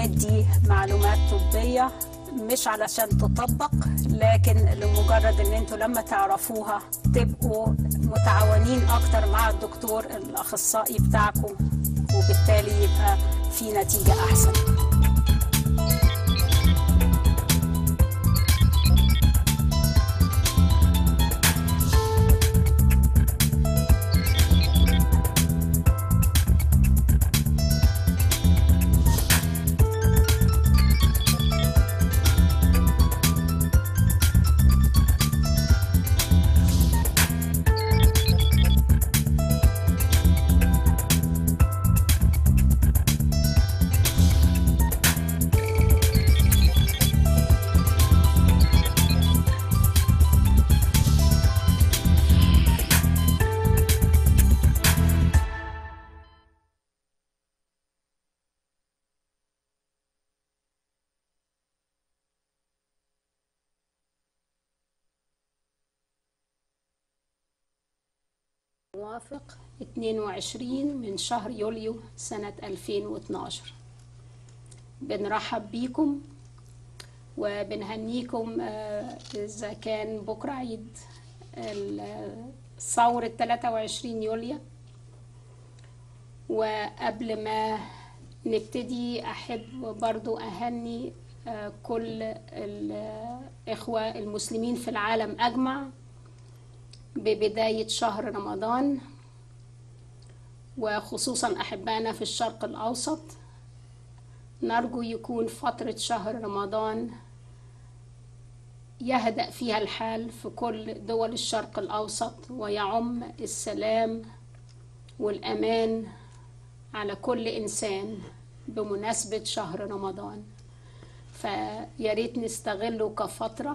بندي معلومات طبية مش علشان تطبق لكن لمجرد ان انتوا لما تعرفوها تبقوا متعاونين اكتر مع الدكتور الاخصائي بتاعكم وبالتالي يبقى في نتيجة احسن موافق 22 من شهر يوليو سنة 2012 بنرحب بيكم وبنهنيكم آه، إذا كان بكرة عيد ال- ثورة 23 يوليو وقبل ما نبتدي أحب برضو أهني آه، كل الإخوة المسلمين في العالم أجمع ببداية شهر رمضان وخصوصا أحبائنا في الشرق الأوسط نرجو يكون فترة شهر رمضان يهدأ فيها الحال في كل دول الشرق الأوسط ويعم السلام والأمان على كل إنسان بمناسبة شهر رمضان فياريت نستغله كفترة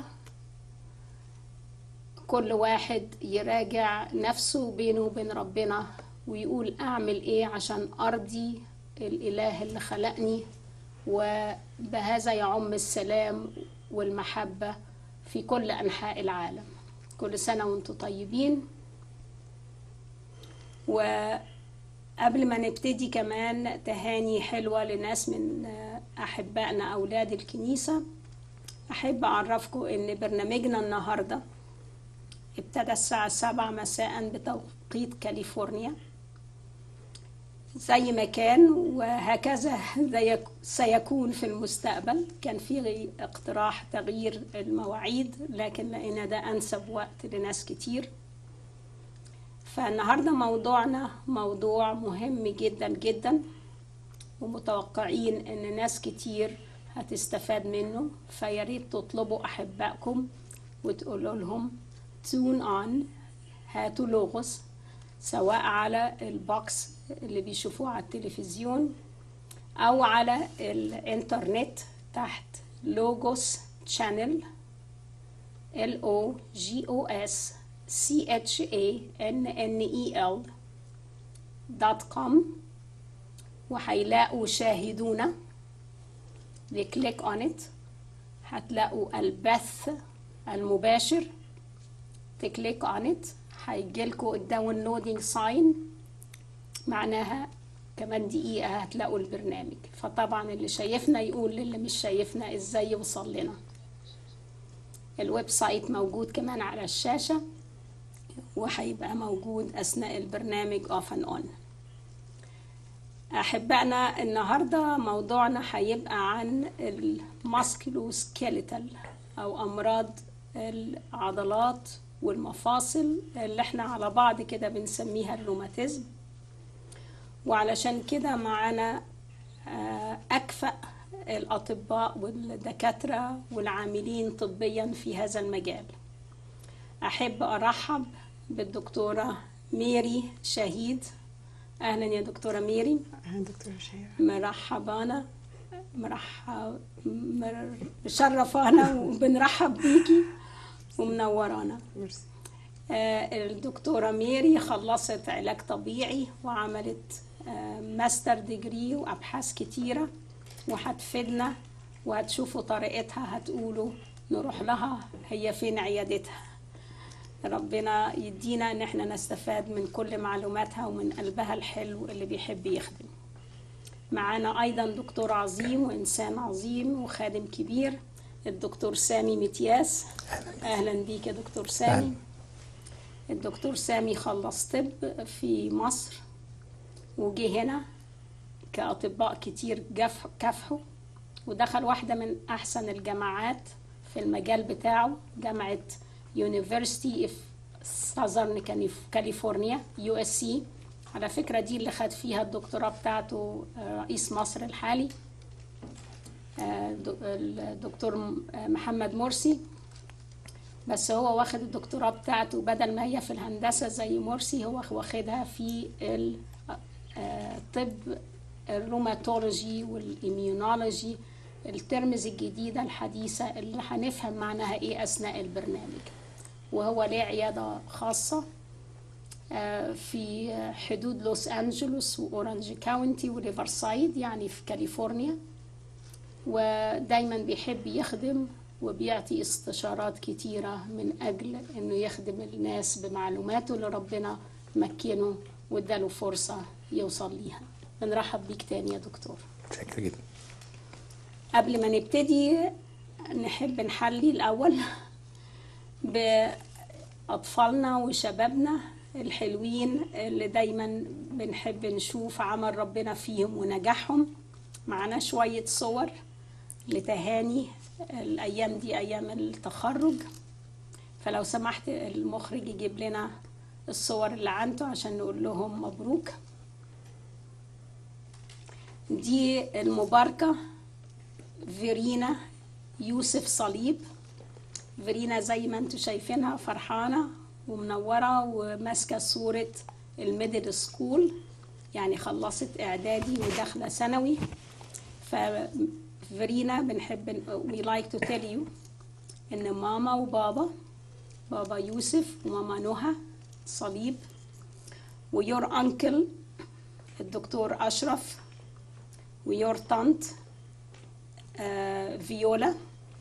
كل واحد يراجع نفسه بينه وبين ربنا ويقول أعمل إيه عشان أرضي الإله اللي خلقني وبهذا يعم السلام والمحبة في كل أنحاء العالم كل سنة وانتم طيبين وقبل ما نبتدي كمان تهاني حلوة لناس من أحبائنا أولاد الكنيسة أحب أعرفكم إن برنامجنا النهاردة ابتدى الساعة سبعة مساء بتوقيت كاليفورنيا زي ما كان وهكذا زي- سيكون في المستقبل كان في اقتراح تغيير المواعيد لكن لقينا ده أنسب وقت لناس كتير فالنهاردة موضوعنا موضوع مهم جدا جدا ومتوقعين ان ناس كتير هتستفاد منه فياريت تطلبوا احبائكم وتقولوا لهم تون اون هاتوا لوغوس سواء على البوكس اللي بيشوفوه على التلفزيون او على الانترنت تحت لوغوس شانل L O G O S C H A N N E L دوت كوم وهيلاقوا شاهدونا بكليك اون ات هتلاقوا البث المباشر تكليك اون ات هيجيلكوا الداونلودينج ساين معناها كمان دقيقة هتلاقوا البرنامج فطبعا اللي شايفنا يقول للي مش شايفنا ازاي يوصل لنا الويب سايت موجود كمان على الشاشة وهيبقى موجود أثناء البرنامج اوف and on أحبائنا النهاردة موضوعنا هيبقى عن الماسكلوسكيليتال أو أمراض العضلات والمفاصل اللي احنا على بعض كده بنسميها الروماتيزم وعلشان كده معانا آه، أكفأ الأطباء والدكاترة والعاملين طبيا في هذا المجال أحب أرحب بالدكتورة ميري شهيد أهلا يا دكتورة ميري أهلا دكتورة شيرة مرحبانا مرحب مر- مشرفانا وبنرحب بيكي ومنورانا ميرسي آه، الدكتورة ميري خلصت علاج طبيعي وعملت آه، ماستر ديجري وأبحاث كتيرة وهتفيدنا وهتشوفوا طريقتها هتقولوا نروح لها هي فين عيادتها ربنا يدينا ان احنا نستفاد من كل معلوماتها ومن قلبها الحلو اللي بيحب يخدم معانا أيضا دكتور عظيم وإنسان عظيم وخادم كبير الدكتور سامي متياس أهلا بيك يا دكتور سامي أهلا. الدكتور سامي خلص طب في مصر وجه هنا كأطباء كتير جف- كافحوا ودخل واحدة من أحسن الجامعات في المجال بتاعه جامعة University of Southern Calif- California USC على فكرة دي اللي خد فيها الدكتوراه بتاعته آه، رئيس مصر الحالي آه، د- الدكتور م- آه، محمد مرسي بس هو واخد الدكتوراه بتاعته بدل ما هي في الهندسة زي مرسي هو واخدها في ال- آه، طب الروماتولوجي والإيميونولوجي الترمز الجديدة الحديثة اللي هنفهم معناها إيه أثناء البرنامج وهو ليه عيادة خاصة آه، في حدود لوس أنجلوس وأورانج كاونتي وريفرسايد يعني في كاليفورنيا ودايما بيحب يخدم وبيعطي استشارات كتيرة من أجل أنه يخدم الناس بمعلوماته اللي ربنا مكنه واداله فرصة يوصل ليها بنرحب بيك تاني يا دكتور شكرا جدا قبل ما نبتدي نحب نحلي الأول بأطفالنا وشبابنا الحلوين اللي دايما بنحب نشوف عمل ربنا فيهم ونجاحهم معانا شوية صور لتهاني الأيام دي أيام التخرج فلو سمحت المخرج يجيب لنا الصور اللي عنده عشان نقول لهم مبروك دي المباركة فيرينا يوسف صليب فيرينا زي ما انتم شايفينها فرحانة ومنورة وماسكة صورة الميدل سكول يعني خلصت إعدادي وداخلة ثانوي ففيرينا بنحب we like to tell you إن ماما وبابا بابا يوسف وماما نهى صليب ويور أنكل الدكتور أشرف ويور طنط آه، فيولا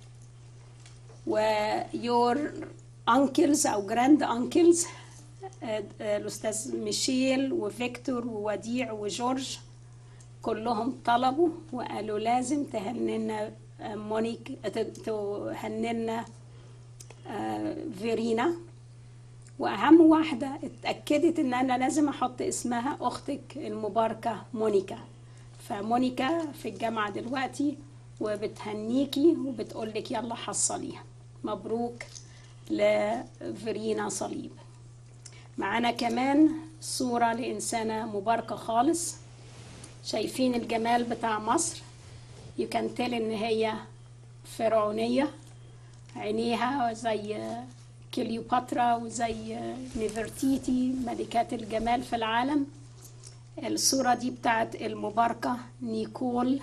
ويور انكلز او جراند انكلز الاستاذ ميشيل وفيكتور ووديع وجورج كلهم طلبوا وقالوا لازم تهننا آه، مونيك ت- تهننا آه، فيرينا واهم واحده اتاكدت ان انا لازم احط اسمها اختك المباركه مونيكا فمونيكا في الجامعه دلوقتي وبتهنيكي وبتقولك يلا حصليها مبروك لفيرينا صليب معانا كمان صورة لإنسانة مباركة خالص شايفين الجمال بتاع مصر you can tell إن هي فرعونية عينيها زي كليوباترا وزي نفرتيتي ملكات الجمال في العالم الصورة دي بتاعت المباركة نيكول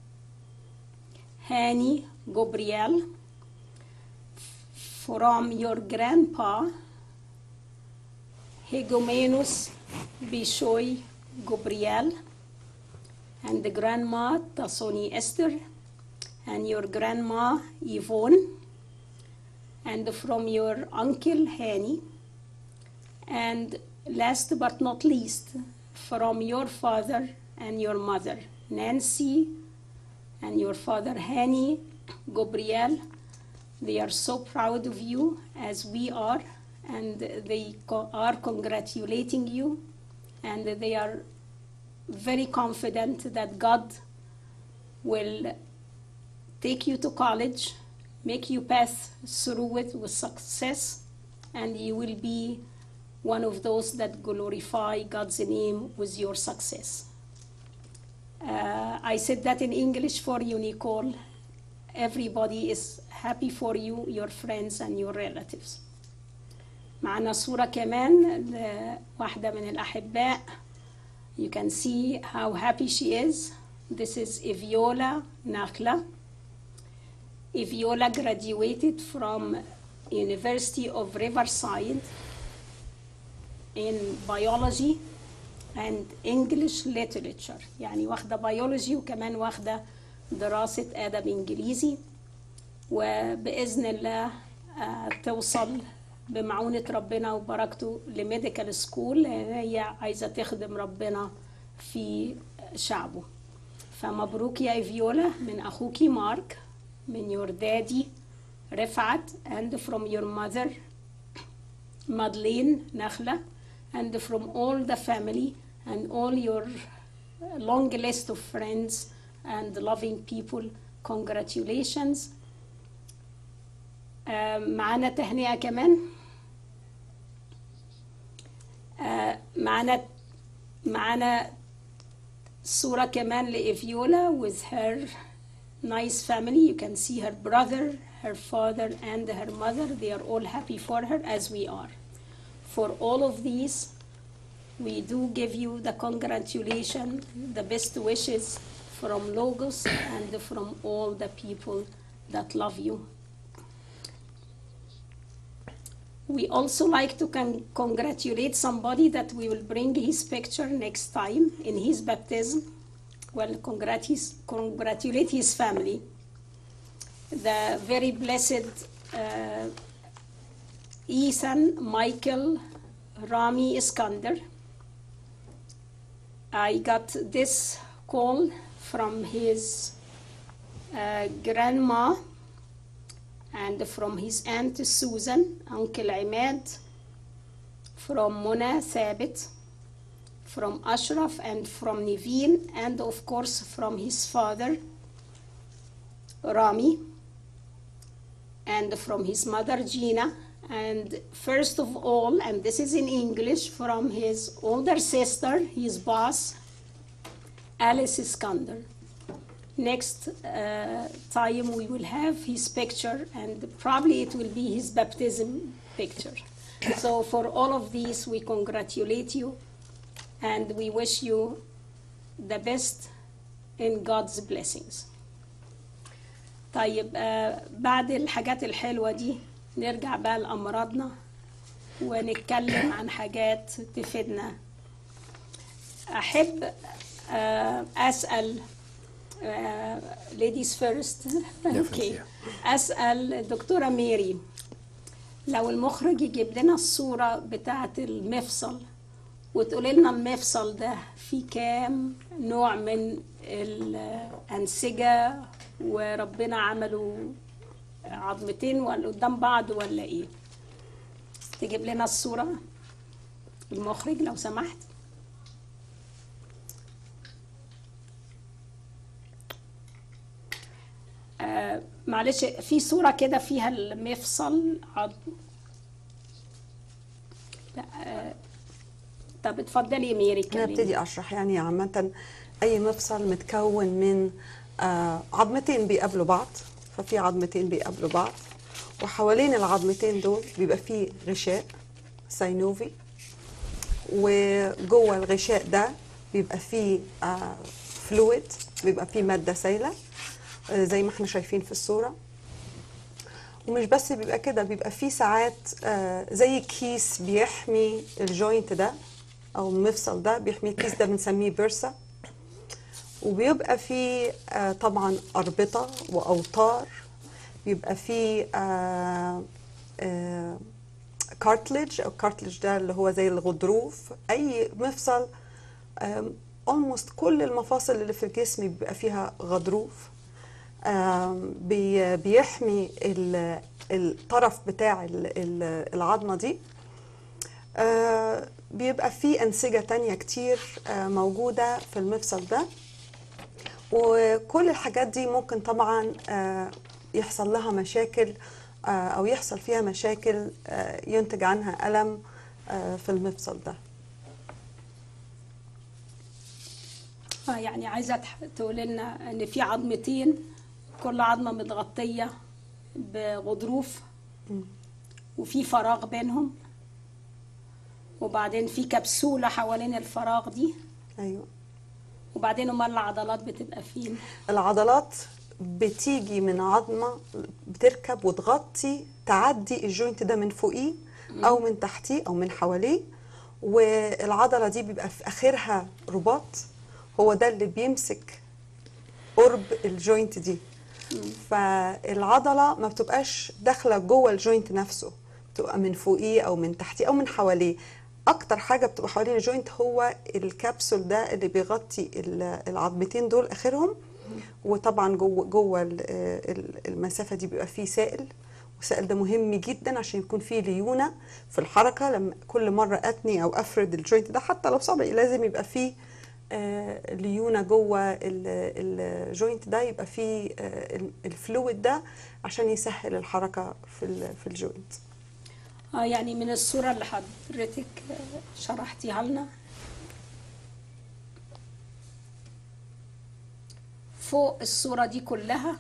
هاني جبريال from your grandpa Hegomenus Bishoy Gabriel and the grandma Tasoni Esther and your grandma Yvonne and from your uncle Hani and last but not least from your father and your mother Nancy and your father Hani Gabriel they are so proud of you as we are and they co- are congratulating you and they are very confident that God will take you to college, make you pass through it with success, and you will be one of those that glorify God's name with your success. Uh, I said that in English for you, Nicole. Everybody is happy for you, your friends and your relatives. معنا صورة كمان لواحدة من الأحباء. You can see how happy she is. This is Eviola Nakla. Eviola graduated from University of Riverside in biology and English literature يعني واخدة biology وكمان واخدة دراسة أدب إنجليزي وبإذن الله آه، توصل بمعونة ربنا وبركته لميديكال سكول لأن هي عايزة تخدم ربنا في شعبه فمبروك يا فيولا من أخوكي مارك من your daddy رفعت and from your mother Madeleine نخلة and from all the family and all your long list of friends and loving people congratulations آه، معانا تهنئة كمان آه، معانا معانا صورة كمان لإفيولا with her nice family you can see her brother her father and her mother they are all happy for her as we are for all of these we do give you the congratulation the best wishes from Logos and from all the people that love you we also like to con- congratulate somebody that we will bring his picture next time in his baptism. Well, congrat- his, congratulate his family. The very blessed uh, Ethan Michael Rami Iskander. I got this call from his uh, grandma and from his aunt Susan, Uncle Imad, from Mona Thabit, from Ashraf and from Niveen, and of course from his father Rami, and from his mother Gina, and first of all, and this is in English, from his older sister, his boss, Alice Iskander. Next uh, time we will have his picture, and probably it will be his baptism picture. So, for all of these, we congratulate you and we wish you the best in God's blessings. طيب آه، بعد الحاجات الحلوة دي نرجع بقى لأمراضنا ونتكلم عن حاجات تفيدنا أحب آه، أسأل ليديز فيرست اوكي أسأل الدكتورة ميري لو المخرج يجيب لنا الصورة بتاعة المفصل وتقول لنا المفصل ده فيه كام نوع من الأنسجة وربنا عمله عظمتين ولا قدام بعض ولا ايه تجيب لنا الصورة المخرج لو سمحت آه معلش في صورة كده فيها المفصل عظم لا آه طب اتفضلي يا ميري أنا كلميني. ابتدي اشرح يعني عامة اي مفصل متكون من آه، عظمتين بيقابلوا بعض ففي عظمتين بيقابلوا بعض وحوالين العظمتين دول بيبقى فيه غشاء سينوفي وجوه الغشاء ده بيبقى فيه فلويد بيبقى فيه مادة سائلة آه، زي ما احنا شايفين في الصورة ومش بس بيبقى كده بيبقى فيه ساعات آه، زي كيس بيحمي الجوينت ده او المفصل ده بيحمي الكيس ده بنسميه بيرسا وبيبقى فيه آه، طبعا أربطة وأوتار بيبقى فيه كارتلج أو كارتلج ده اللي هو زي الغضروف أي مفصل اولموست كل المفاصل اللي في الجسم بيبقى فيها غضروف آم، بي- بيحمي ال- الطرف بتاع ال- ال- العظمة دي آه، بيبقى في أنسجة تانية كتير آه، موجودة في المفصل ده وكل الحاجات دي ممكن طبعا آه، يحصل لها مشاكل آه، أو يحصل فيها مشاكل آه، ينتج عنها ألم آه، في المفصل ده اه يعني عايزة تح- تقول لنا ان في عظمتين كل عظمة متغطية بغضروف وفي فراغ بينهم وبعدين في كبسولة حوالين الفراغ دي أيوه وبعدين امال العضلات بتبقى فين العضلات بتيجي من عظمة بتركب وتغطي تعدي الجوينت ده من فوقيه أو من تحتيه أو من حواليه والعضلة دي بيبقى في آخرها رباط هو ده اللي بيمسك قرب الجوينت دي فالعضلة ما بتبقاش داخلة جوه الجوينت نفسه بتبقى من فوقيه أو من تحتيه أو من حواليه اكتر حاجه بتبقى حوالين الجوينت هو الكبسول ده اللي بيغطي ال- العظمتين دول اخرهم وطبعا جوه جوه ال- ال- المسافه دي بيبقى فيه سائل والسائل ده مهم جدا عشان يكون فيه ليونه في الحركه لما كل مره اتني او افرد الجوينت ده حتى لو صبعي لازم يبقى فيه آه، ليونه جوه ال- الجوينت ده يبقى فيه آه، ال- الفلويد ده عشان يسهل الحركه في ال- في الجوينت اه يعني من الصورة اللي حضرتك آه، شرحتيها لنا فوق الصورة دي كلها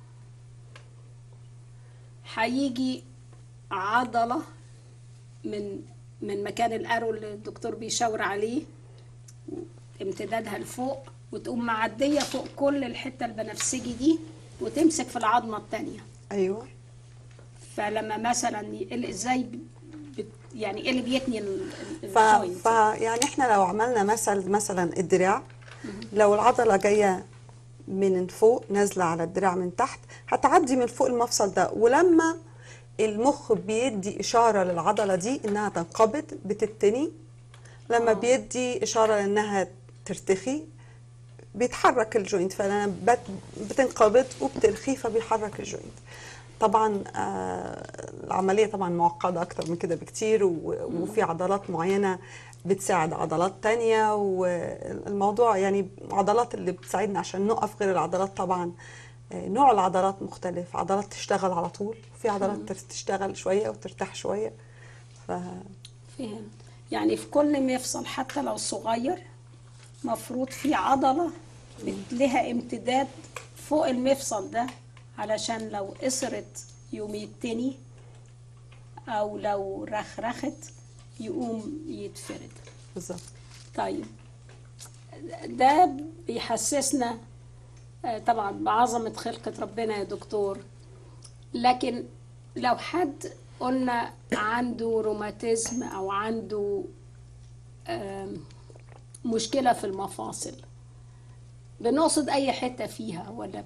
هيجي عضلة من من مكان الارو اللي الدكتور بيشاور عليه امتدادها لفوق وتقوم معدية فوق كل الحتة البنفسجي دي وتمسك في العظمة التانية ايوه فلما مثلا يقل ازاي بت يعني ايه اللي بيتني ال- ال- ف... الجوينت ف يعني احنا لو عملنا مثل مثلا الدراع لو العضله جايه من فوق نازله على الدراع من تحت هتعدي من فوق المفصل ده ولما المخ بيدي اشاره للعضله دي انها تنقبض بتتني لما آه. بيدي اشاره انها ترتخي بيتحرك الجوينت فلما بت- بتنقبض وبترخي فبيحرك الجوينت طبعا آه، العمليه طبعا معقده اكتر من كده بكتير و- وفي عضلات معينه بتساعد عضلات تانية والموضوع يعني عضلات اللي بتساعدنا عشان نقف غير العضلات طبعا آه، نوع العضلات مختلف عضلات تشتغل على طول في عضلات تشتغل شويه وترتاح شويه ف فهمت يعني في كل مفصل حتى لو صغير مفروض في عضلة بت- لها امتداد فوق المفصل ده علشان لو قصرت يقوم يتني او لو رخرخت يقوم يتفرد بالظبط طيب ده بيحسسنا آه، طبعا بعظمة خلقة ربنا يا دكتور لكن لو حد قلنا عنده روماتيزم أو عنده آم، مشكلة في المفاصل بنقصد أي حتة فيها ولا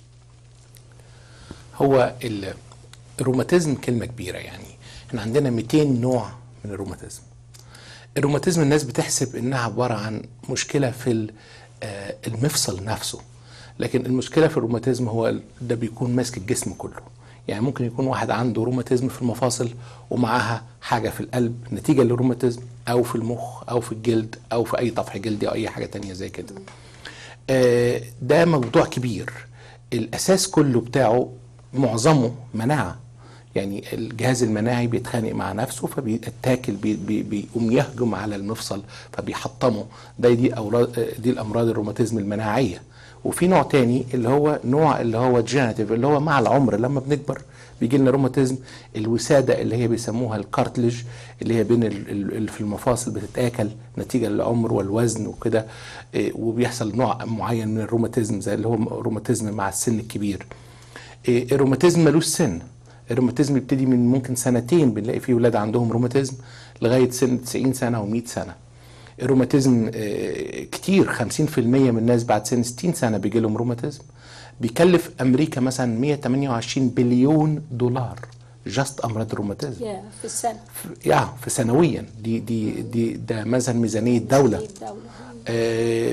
هو ال- الروماتيزم كلمة كبيرة يعني احنا عندنا 200 نوع من الروماتيزم الروماتيزم الناس بتحسب انها عبارة عن مشكلة في ال- آه، المفصل نفسه لكن المشكلة في الروماتيزم هو ال- ده بيكون ماسك الجسم كله يعني ممكن يكون واحد عنده روماتيزم في المفاصل ومعاها حاجة في القلب نتيجة للروماتيزم أو في المخ أو في الجلد أو في أي طفح جلدي أو أي حاجة تانية زي كده آه، ده موضوع كبير الاساس كله بتاعه معظمه مناعه يعني الجهاز المناعي بيتخانق مع نفسه فبيتاكل بي بي بيقوم يهجم على المفصل فبيحطمه ده دي أوراد دي الامراض الروماتيزم المناعيه وفي نوع تاني اللي هو نوع اللي هو جينيتيف اللي هو مع العمر لما بنكبر بيجي لنا روماتيزم الوساده اللي هي بيسموها الكارتلج اللي هي بين ال- ال- اللي في المفاصل بتتاكل نتيجه للعمر والوزن وكده إيه، وبيحصل نوع معين من الروماتيزم زي اللي هو روماتيزم مع السن الكبير إيه، الروماتيزم ملوش سن الروماتيزم يبتدي من ممكن سنتين بنلاقي فيه ولاد عندهم روماتيزم لغايه سن 90 سنه و100 سنه الروماتيزم آه، كتير 50% من الناس بعد سن 60 سنه بيجي لهم روماتيزم بيكلف امريكا مثلا 128 بليون دولار جاست امراض الروماتيزم يا في السنة في- يا في سنويا دي دي دي ده مثلا ميزانيه دوله الدولة آه،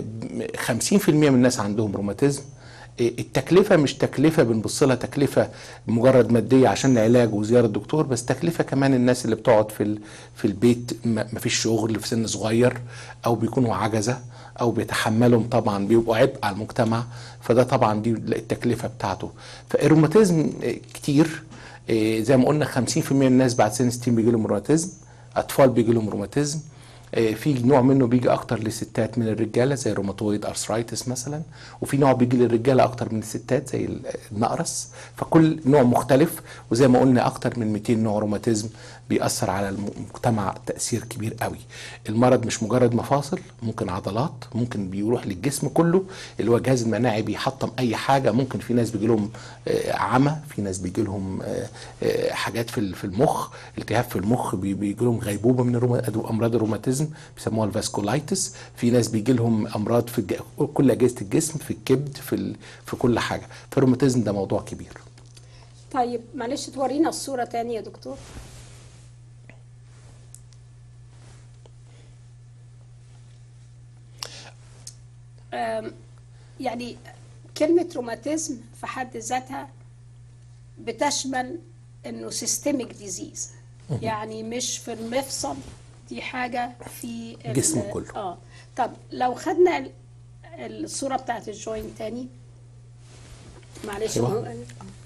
50% من الناس عندهم روماتيزم آه، التكلفة مش تكلفة بنبص لها تكلفة مجرد مادية عشان العلاج وزيارة الدكتور بس تكلفة كمان الناس اللي بتقعد في ال- في البيت ما ما فيش شغل في سن صغير أو بيكونوا عجزة أو بيتحملهم طبعا بيبقوا عبء على المجتمع فده طبعا دي التكلفة بتاعته فالروماتيزم آه، كتير آه، زي ما قلنا 50% من الناس بعد سن 60 بيجي لهم روماتيزم أطفال بيجي لهم روماتيزم آه، في نوع منه بيجي اكتر للستات من الرجاله زي روماتويد ارثرايتس مثلا وفي نوع بيجي للرجاله اكتر من الستات زي النقرس فكل نوع مختلف وزي ما قلنا اكتر من 200 نوع روماتيزم بيأثر على المجتمع تأثير كبير قوي المرض مش مجرد مفاصل ممكن عضلات ممكن بيروح للجسم كله اللي هو الجهاز المناعي بيحطم اي حاجه ممكن في ناس بيجي لهم آه، عمى في ناس بيجي لهم آه، آه، حاجات في في المخ التهاب في المخ بي- بيجي لهم غيبوبه من الروما- امراض الروماتيزم بيسموها الفاسكولايتس في ناس بيجي لهم امراض في الج- كل اجهزه الجسم في الكبد في ال- في كل حاجه فالروماتيزم ده موضوع كبير طيب معلش تورينا الصورة تاني يا دكتور آم، يعني كلمة روماتيزم في حد ذاتها بتشمل انه سيستميك ديزيز يعني مش في المفصل دي حاجة في ال- الجسم كله. اه طب لو خدنا ال- الصورة بتاعت الجوينت تاني معلش أيوة. هو-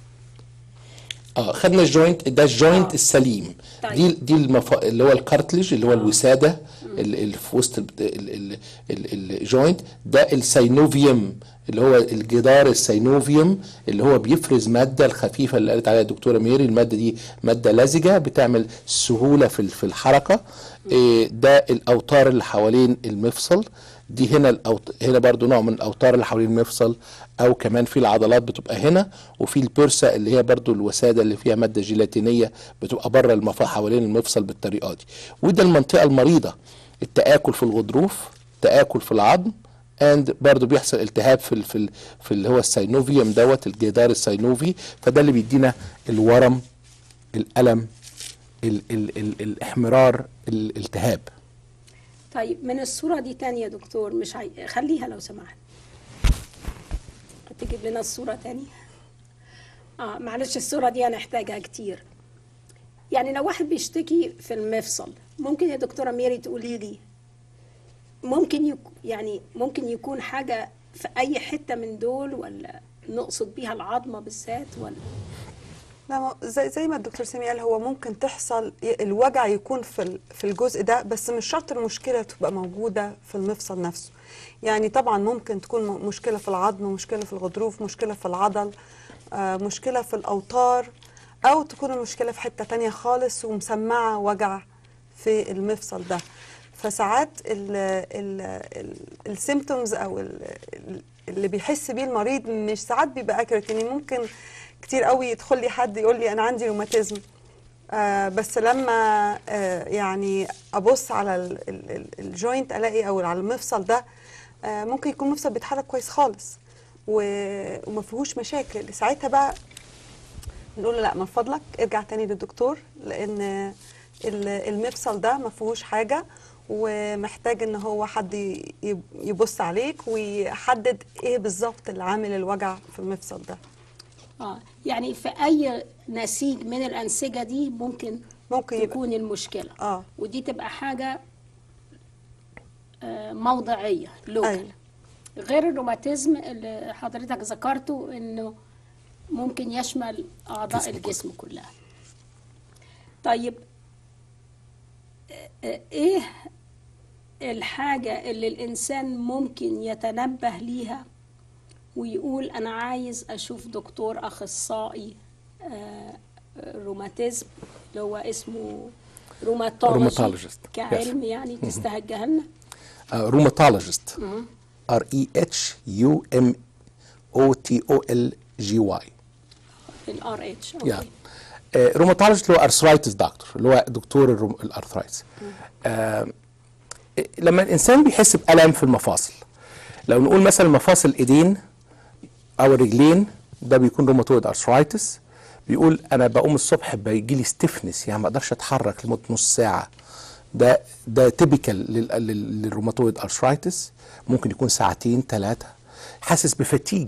اه خدنا الجوينت ده الجوينت آه. السليم طيب. دي دي المف... اللي هو الكارتلج اللي هو الوساده ال- اللي في وسط ال- ال- ال- الجوينت ده السينوفيوم اللي هو الجدار السينوفيوم اللي هو بيفرز ماده الخفيفه اللي قالت عليها الدكتوره ميري الماده دي ماده لزجه بتعمل سهوله في ال- في الحركه إيه، ده الاوتار اللي حوالين المفصل دي هنا الأوت... هنا برضو نوع من الاوتار اللي حوالين المفصل او كمان في العضلات بتبقى هنا وفي البيرسا اللي هي برضو الوساده اللي فيها ماده جيلاتينيه بتبقى بره المف... حوالين المفصل بالطريقه دي وده المنطقه المريضه التاكل في الغضروف تاكل في العظم اند برضو بيحصل التهاب في ال... في, ال... في اللي هو السينوفيوم دوت الجدار السينوفي فده اللي بيدينا الورم الالم ال... ال... ال... الاحمرار الالتهاب طيب من الصورة دي تاني يا دكتور مش عاي... خليها لو سمحت تجيب لنا الصورة تاني اه معلش الصورة دي هنحتاجها كتير يعني لو واحد بيشتكي في المفصل ممكن يا دكتورة ميري تقولي لي ممكن يك... يعني ممكن يكون حاجة في أي حتة من دول ولا نقصد بيها العظمة بالذات ولا لا ما- زي زي ما الدكتور سامي قال هو ممكن تحصل ي- الوجع يكون في ال- في الجزء ده بس مش شرط المشكله تبقى موجوده في المفصل نفسه يعني طبعا ممكن تكون م- مشكله في العظم مشكله في الغضروف مشكله في العضل آه، مشكله في الاوتار او تكون المشكله في حته تانية خالص ومسمعه وجع في المفصل ده فساعات السيمتومز او ال- ال- اللي بيحس بيه المريض مش ساعات بيبقى اكيوريت يعني ممكن كتير قوي يدخل لي حد يقول لي انا عندي روماتيزم آه بس لما آه يعني ابص على ال- ال- ال- الجوينت الاقي او على المفصل ده آه ممكن يكون مفصل بيتحرك كويس خالص و- وما فيهوش مشاكل ساعتها بقى نقول له لا من فضلك ارجع تاني للدكتور لان ال- المفصل ده ما فيهوش حاجه ومحتاج ان هو حد ي- يب- يبص عليك ويحدد ايه بالظبط اللي عامل الوجع في المفصل ده اه يعني في أي نسيج من الأنسجة دي ممكن ممكن يبقى تكون المشكلة اه ودي تبقى حاجة آه، موضعية لوكال أيوة. غير الروماتيزم اللي حضرتك ذكرته انه ممكن يشمل اعضاء الجسم الجسم كلها طيب آه، آه، ايه الحاجة اللي الانسان ممكن يتنبه ليها ويقول انا عايز اشوف دكتور اخصائي آه، روماتيزم اللي هو اسمه روماتولوجي Rheumatologist. كعلم يعني تستهجها لنا روماتولوجيست ار اي اتش يو ام او تي او ال جي واي الار اتش يا روماتولوجيست اللي هو ارثرايتس دكتور اللي هو دكتور الروم- الارثرايتس آه، لما الانسان بيحس بالم في المفاصل لو نقول مثلا مفاصل الايدين او الرجلين ده بيكون روماتويد ارثرايتس بيقول انا بقوم الصبح بيجي لي ستيفنس يعني ما اقدرش اتحرك لمده نص ساعه ده ده تيبيكال للروماتويد ارثرايتس ممكن يكون ساعتين ثلاثه حاسس بفتيج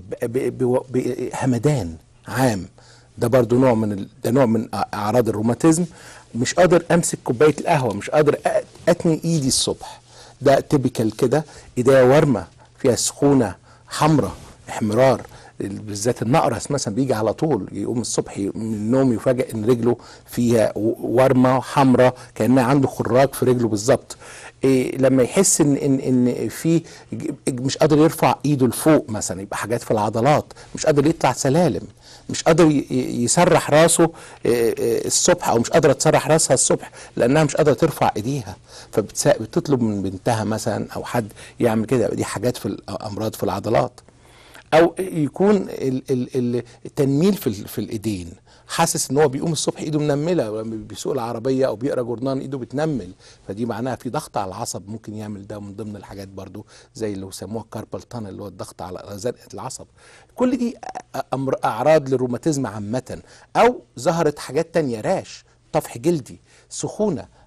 بهمدان عام ده برضو نوع من ال... ده نوع من اعراض الروماتيزم مش قادر امسك كوبايه القهوه مش قادر أ- اتني ايدي الصبح ده تيبيكال كده ايديا ورمه فيها سخونه حمراء احمرار بالذات النقرس مثلا بيجي على طول يقوم الصبح ي- من النوم يفاجئ ان رجله فيها و- ورمه حمراء كانها عنده خراج في رجله بالظبط إيه لما يحس ان ان ان في ج- مش قادر يرفع ايده لفوق مثلا يبقى حاجات في العضلات مش قادر يطلع سلالم مش قادر ي- ي- يسرح راسه إيه، إيه، الصبح او مش قادره تسرح راسها الصبح لانها مش قادره ترفع ايديها فبتطلب من بنتها مثلا او حد يعمل كده يبقى دي حاجات في الامراض في العضلات او يكون ال- ال- ال- التنميل في ال- في الايدين حاسس ان هو بيقوم الصبح ايده منمله ولما بيسوق العربيه او بيقرا جورنان ايده بتنمل فدي معناها في ضغط على العصب ممكن يعمل ده من ضمن الحاجات برضو زي اللي سموها كاربال تانل اللي هو الضغط على زنقه العصب كل دي أمر اعراض للروماتيزم عامه او ظهرت حاجات تانية راش طفح جلدي سخونه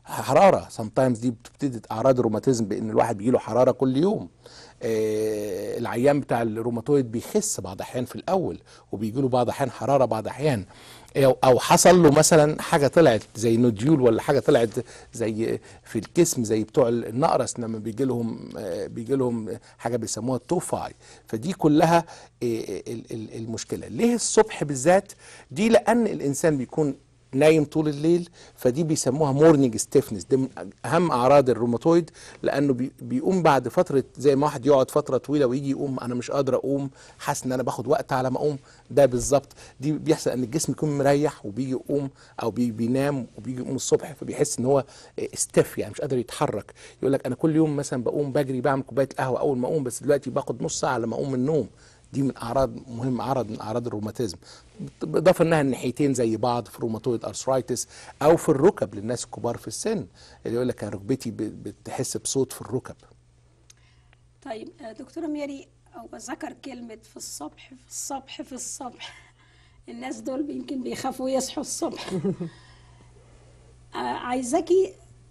حراره sometimes دي بتبتدي اعراض الروماتيزم بان الواحد بيجيله حراره كل يوم آه، العيان بتاع الروماتويد بيخس بعض احيان في الاول وبيجي له بعض احيان حراره بعض احيان او أو حصل له مثلا حاجه طلعت زي نوديول ولا حاجه طلعت زي في الجسم زي بتوع النقرس لما بيجي لهم آه، بيجي لهم حاجه بيسموها التوفاي فدي كلها آه، ال- ال- المشكله ليه الصبح بالذات دي لان الانسان بيكون نايم طول الليل فدي بيسموها مورنينج ستيفنس دي من اهم اعراض الروماتويد لانه بي بيقوم بعد فتره زي ما واحد يقعد فتره طويله ويجي يقوم انا مش قادر اقوم حاسس ان انا باخد وقت على ما اقوم ده بالظبط دي بيحصل ان الجسم يكون مريح وبيجي يقوم او بي بينام وبيجي يقوم الصبح فبيحس ان هو ستيف يعني مش قادر يتحرك يقول لك انا كل يوم مثلا بقوم بجري بعمل كوبايه قهوه اول ما اقوم بس دلوقتي باخد نص ساعه لما اقوم من النوم دي من اعراض مهم عرض من اعراض الروماتيزم بالاضافه انها الناحيتين زي بعض في الروماتويد ارثرايتس او في الركب للناس الكبار في السن اللي يقول لك أنا ركبتي ب- بتحس بصوت في الركب طيب آه، دكتورة ميري هو ذكر كلمة في الصبح في الصبح في الصبح الناس دول يمكن بيخافوا يصحوا الصبح آه، عايزاكي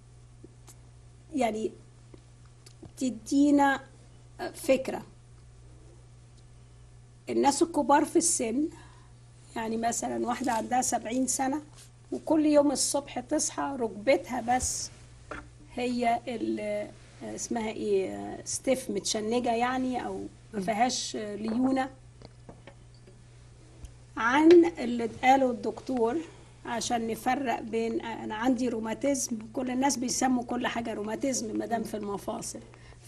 يعني تدينا آه، فكرة الناس الكبار في السن يعني مثلا واحدة عندها سبعين سنة وكل يوم الصبح تصحى ركبتها بس هي ال- اسمها ايه ستيف متشنجه يعني او ما فيهاش ليونه عن اللي قاله الدكتور عشان نفرق بين انا عندي روماتيزم كل الناس بيسموا كل حاجه روماتيزم ما دام في المفاصل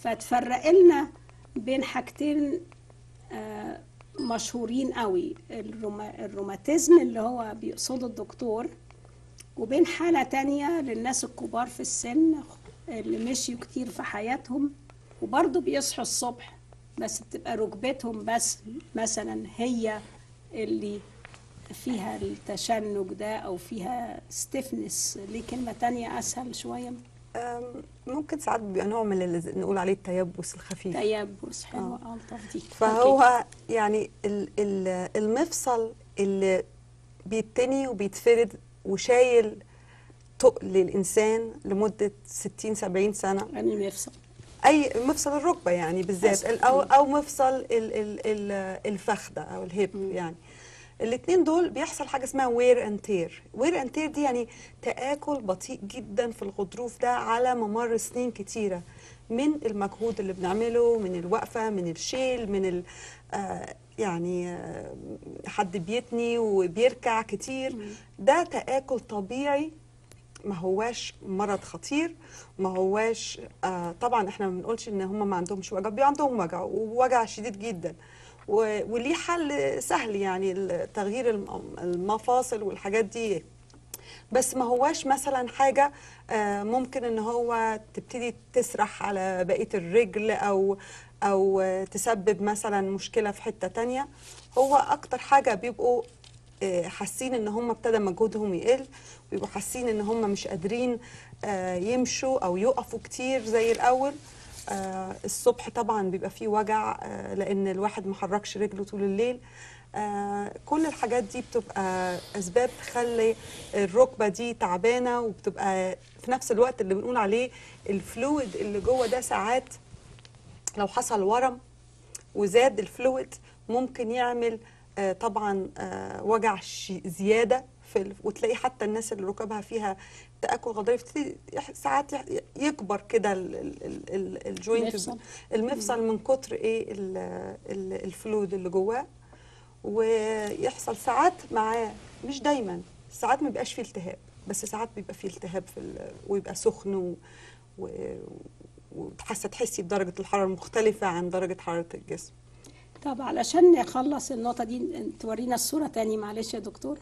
فتفرق لنا بين حاجتين آه، مشهورين قوي الروما الروماتيزم اللي هو بيقصده الدكتور وبين حالة تانية للناس الكبار في السن اللي مشيوا كتير في حياتهم وبرضه بيصحوا الصبح بس بتبقى ركبتهم بس مثلا هي اللي فيها التشنج ده او فيها ستيفنس ليه كلمة تانية اسهل شوية أم، ممكن ساعات بيبقى نوع من اللي نقول عليه التيبس الخفيف تيبس حلوة الطف دي أوكي. فهو يعني ال- ال- المفصل اللي بيتني وبيتفرد وشايل تقل الانسان لمده 60 70 سنه يعني مفصل اي مفصل الركبه يعني بالذات أسف. ال- او او مفصل ال- ال- ال- الفخذه او الهيب يعني الاثنين دول بيحصل حاجه اسمها وير اند تير وير اند تير دي يعني تاكل بطيء جدا في الغضروف ده على ممر سنين كتيره من المجهود اللي بنعمله من الوقفه من الشيل من ال آه يعني آه حد بيتني وبيركع كتير ده تاكل طبيعي ما هواش مرض خطير ما هواش آه طبعا احنا ما بنقولش ان هم ما عندهمش وجع بيبقى عندهم وجع ووجع شديد جدا و- وليه حل سهل يعني ال- تغيير الم- المفاصل والحاجات دي بس ما هواش مثلا حاجة آه، ممكن ان هو تبتدي تسرح على بقية الرجل او او آه، تسبب مثلا مشكلة في حتة تانية هو اكتر حاجة بيبقوا آه، حاسين ان هم ابتدى مجهودهم يقل ويبقوا حاسين ان هم مش قادرين آه، يمشوا او يقفوا كتير زي الاول آه، الصبح طبعا بيبقى فيه وجع آه، لان الواحد محركش رجله طول الليل آه، كل الحاجات دي بتبقى اسباب تخلي الركبه دي تعبانه وبتبقى في نفس الوقت اللي بنقول عليه الفلويد اللي جوه ده ساعات لو حصل ورم وزاد الفلويد ممكن يعمل آه، طبعا آه، وجع ش- زياده في ال... وتلاقي حتى الناس اللي ركبها فيها تاكل غضاريف تبتدي يح- ساعات يح- يكبر كده ال- ال- ال- ال- الجوينت المفصل. المفصل من كتر ايه ال- ال- الفلويد اللي جواه ويحصل ساعات معاه مش دايما ساعات ما بيبقاش فيه التهاب بس ساعات بيبقى فيه التهاب في ال... ويبقى سخن و... و... وتحس تحسي بدرجه الحراره مختلفه عن درجه حراره الجسم طب علشان نخلص النقطة دي تورينا الصورة تاني معلش يا دكتور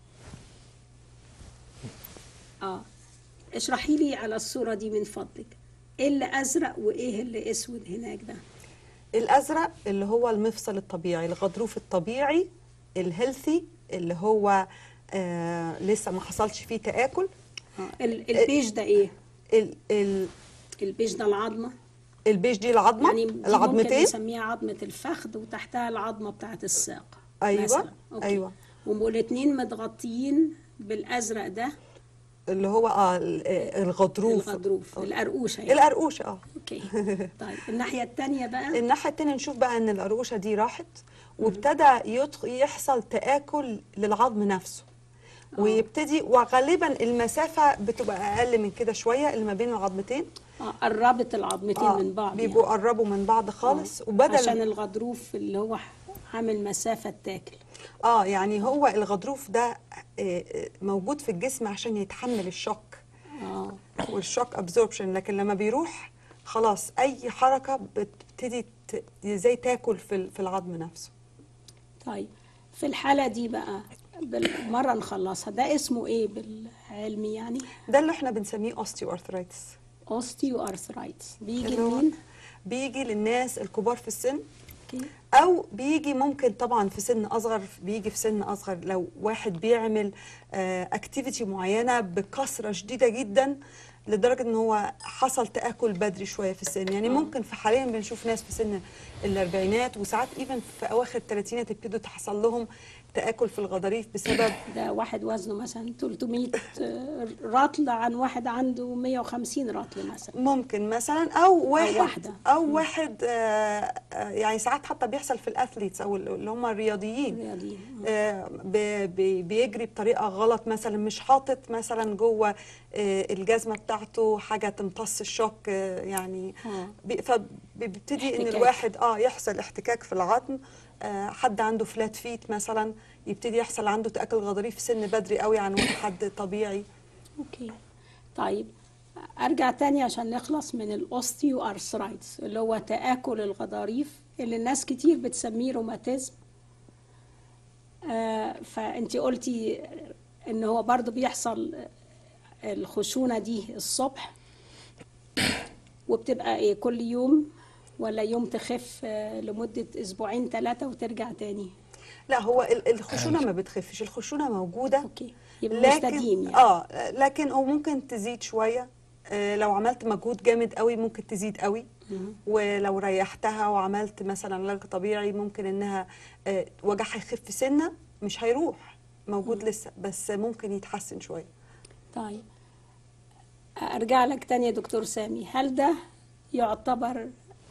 اه اشرحي لي على الصورة دي من فضلك ايه اللي ازرق وايه اللي اسود هناك ده الازرق اللي هو المفصل الطبيعي الغضروف الطبيعي الهيلثي اللي هو آه لسه ما حصلش فيه تاكل اه ال- البيج ده ايه ال... ال... البيج ده العظمة البيج دي العظمه يعني دي ممكن العظمتين نسميها عظمة الفخذ وتحتها العظمة بتاعة الساق أيوة، مثلا. أوكي. أيوة. والاتنين متغطيين بالازرق ده اللي هو اه ال- آه، الغضروف الغضروف القرقوشه يعني القرقوشه اه اوكي طيب الناحيه الثانيه بقى الناحيه التانية نشوف بقى ان القرقوشه دي راحت وابتدى يدخ- يحصل تآكل للعظم نفسه ويبتدي وغالبا المسافه بتبقى اقل من كده شويه اللي ما بين العظمتين آه، قربت العظمتين آه، من بعض بيبقوا يعني. قربوا من بعض خالص آه، وبدل عشان الغضروف اللي هو عامل مسافه تاكل اه يعني هو الغضروف ده آه، آه، موجود في الجسم عشان يتحمل الشوك اه والشوك ابزوربشن لكن لما بيروح خلاص اي حركه بتبتدي ت- زي تاكل في ال- في العظم نفسه طيب في الحاله دي بقى بالمره نخلصها ده اسمه ايه بالعلمي يعني ده اللي احنا بنسميه اوستيو ارثرايتس اوستيو ارثرايتس بيجي اللي هو لمين بيجي للناس الكبار في السن اوكي او بيجي ممكن طبعا في سن اصغر بيجي في سن اصغر لو واحد بيعمل اكتيفيتي معينه بكثره شديده جدا لدرجه ان هو حصل تاكل بدري شويه في السن يعني ممكن في حاليا بنشوف ناس في سن الاربعينات وساعات ايفن في اواخر الثلاثينات يبتدوا تحصل لهم تاكل في الغضاريف بسبب ده واحد وزنه مثلا 300 رطل عن واحد عنده 150 رطل مثلا ممكن مثلا او واحد واحدة. او واحد آه، آه، يعني ساعات حتى بيحصل في الاثليتس او اللي هم الرياضيين رياضيين. آه، ب- ب- بيجري بطريقه غلط مثلا مش حاطط مثلا جوه آه، الجزمه بتاعته حاجه تمتص الشوك آه، يعني آه. بي- فبيبتدي ان احتكاك. الواحد اه يحصل احتكاك في العظم آه، حد عنده فلات فيت مثلا يبتدي يحصل عنده تاكل غضاريف في سن بدري قوي عن حد طبيعي اوكي طيب ارجع تاني عشان نخلص من الاوستيو ارثرايتس اللي هو تآكل الغضاريف اللي الناس كتير بتسميه روماتيزم آه فانت قلتي ان هو برضو بيحصل الخشونة دي الصبح وبتبقى ايه كل يوم ولا يوم تخف آه، لمدة اسبوعين ثلاثة وترجع تاني لا هو ال- الخشونه ما بتخفش الخشونه موجوده اوكي يبقى لكن مستديم يعني اه لكن هو ممكن تزيد شويه آه، لو عملت مجهود جامد قوي ممكن تزيد قوي ولو ريحتها وعملت مثلا علاج طبيعي ممكن انها آه، وجعها يخف سنه مش هيروح موجود لسه بس ممكن يتحسن شويه طيب ارجع لك تاني يا دكتور سامي هل ده يعتبر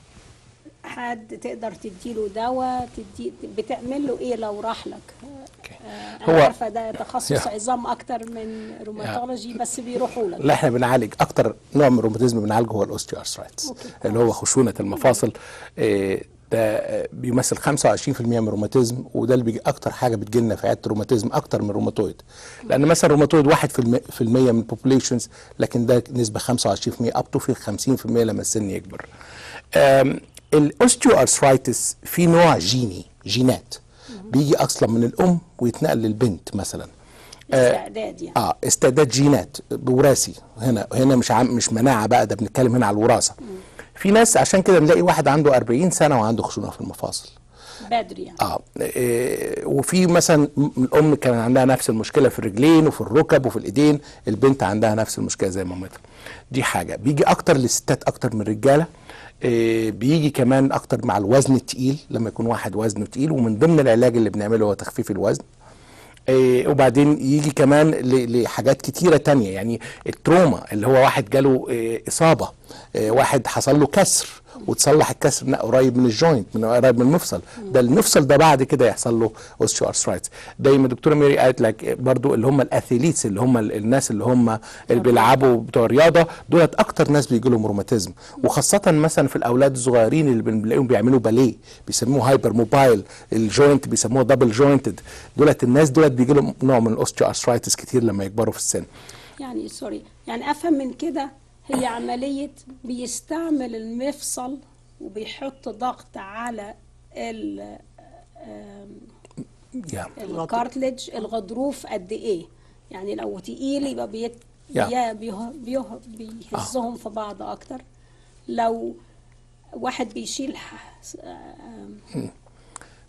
حد تقدر تديله دواء تدي بتعمل له ايه لو راح لك أوكي. آه، هو- انا عارفه ده تخصص يا. عظام اكتر من روماتولوجي بس بيروحوا لك لا احنا بنعالج اكتر نوع من الروماتيزم بنعالجه هو الاوستيو ارثرايتس أوكي، اللي هو خشونه المفاصل آه، ده آه، بيمثل 25% من الروماتيزم وده اللي بيجي اكتر حاجه بتجي لنا في عياده الروماتيزم اكتر من الروماتويد لان مثلا الروماتويد 1% من البوبوليشنز لكن ده نسبه 25% اب تو في 50% لما السن يكبر الاوستيو ارثرايتس في نوع جيني جينات بيجي اصلا من الام ويتنقل للبنت مثلا استعداد يعني اه استعداد جينات وراثي هنا هنا مش عم مش مناعه بقى ده بنتكلم هنا على الوراثه في ناس عشان كده نلاقي واحد عنده 40 سنه وعنده خشونه في المفاصل بدري يعني اه إيه وفي مثلا م- الام كان عندها نفس المشكله في الرجلين وفي الركب وفي الايدين البنت عندها نفس المشكله زي مامتها دي حاجه بيجي اكتر للستات اكتر من الرجاله إيه بيجي كمان اكتر مع الوزن التقيل لما يكون واحد وزنه تقيل ومن ضمن العلاج اللي بنعمله هو تخفيف الوزن إيه وبعدين يجي كمان ل- لحاجات كتيرة تانية يعني التروما اللي هو واحد جاله إيه إصابة إيه واحد حصل له كسر وتصلح الكسر من قريب من الجوينت من قريب من المفصل ده المفصل ده بعد كده يحصل له اوستيو ارثرايتس زي ما دكتوره ميري قالت لك برضو اللي هم الاثليتس اللي هم ال- الناس اللي هم اللي بيلعبوا بتوع رياضه دولت اكتر ناس بيجي لهم روماتيزم وخاصه مثلا في الاولاد الصغيرين اللي بنلاقيهم بيعملوا باليه بيسموه هايبر موبايل الجوينت بيسموه دبل جوينتد دولت الناس دولت بيجي لهم نوع من الاوستيو ارثرايتس كتير لما يكبروا في السن يعني سوري يعني افهم من كده هي عملية بيستعمل المفصل وبيحط ضغط على ال آم، يعني الكارتلج الغضروف قد ايه يعني لو تقيل يبقى بيت يا. بي- بيه- بيه- بيهزهم في بعض اكتر لو واحد بيشيل ح- آم،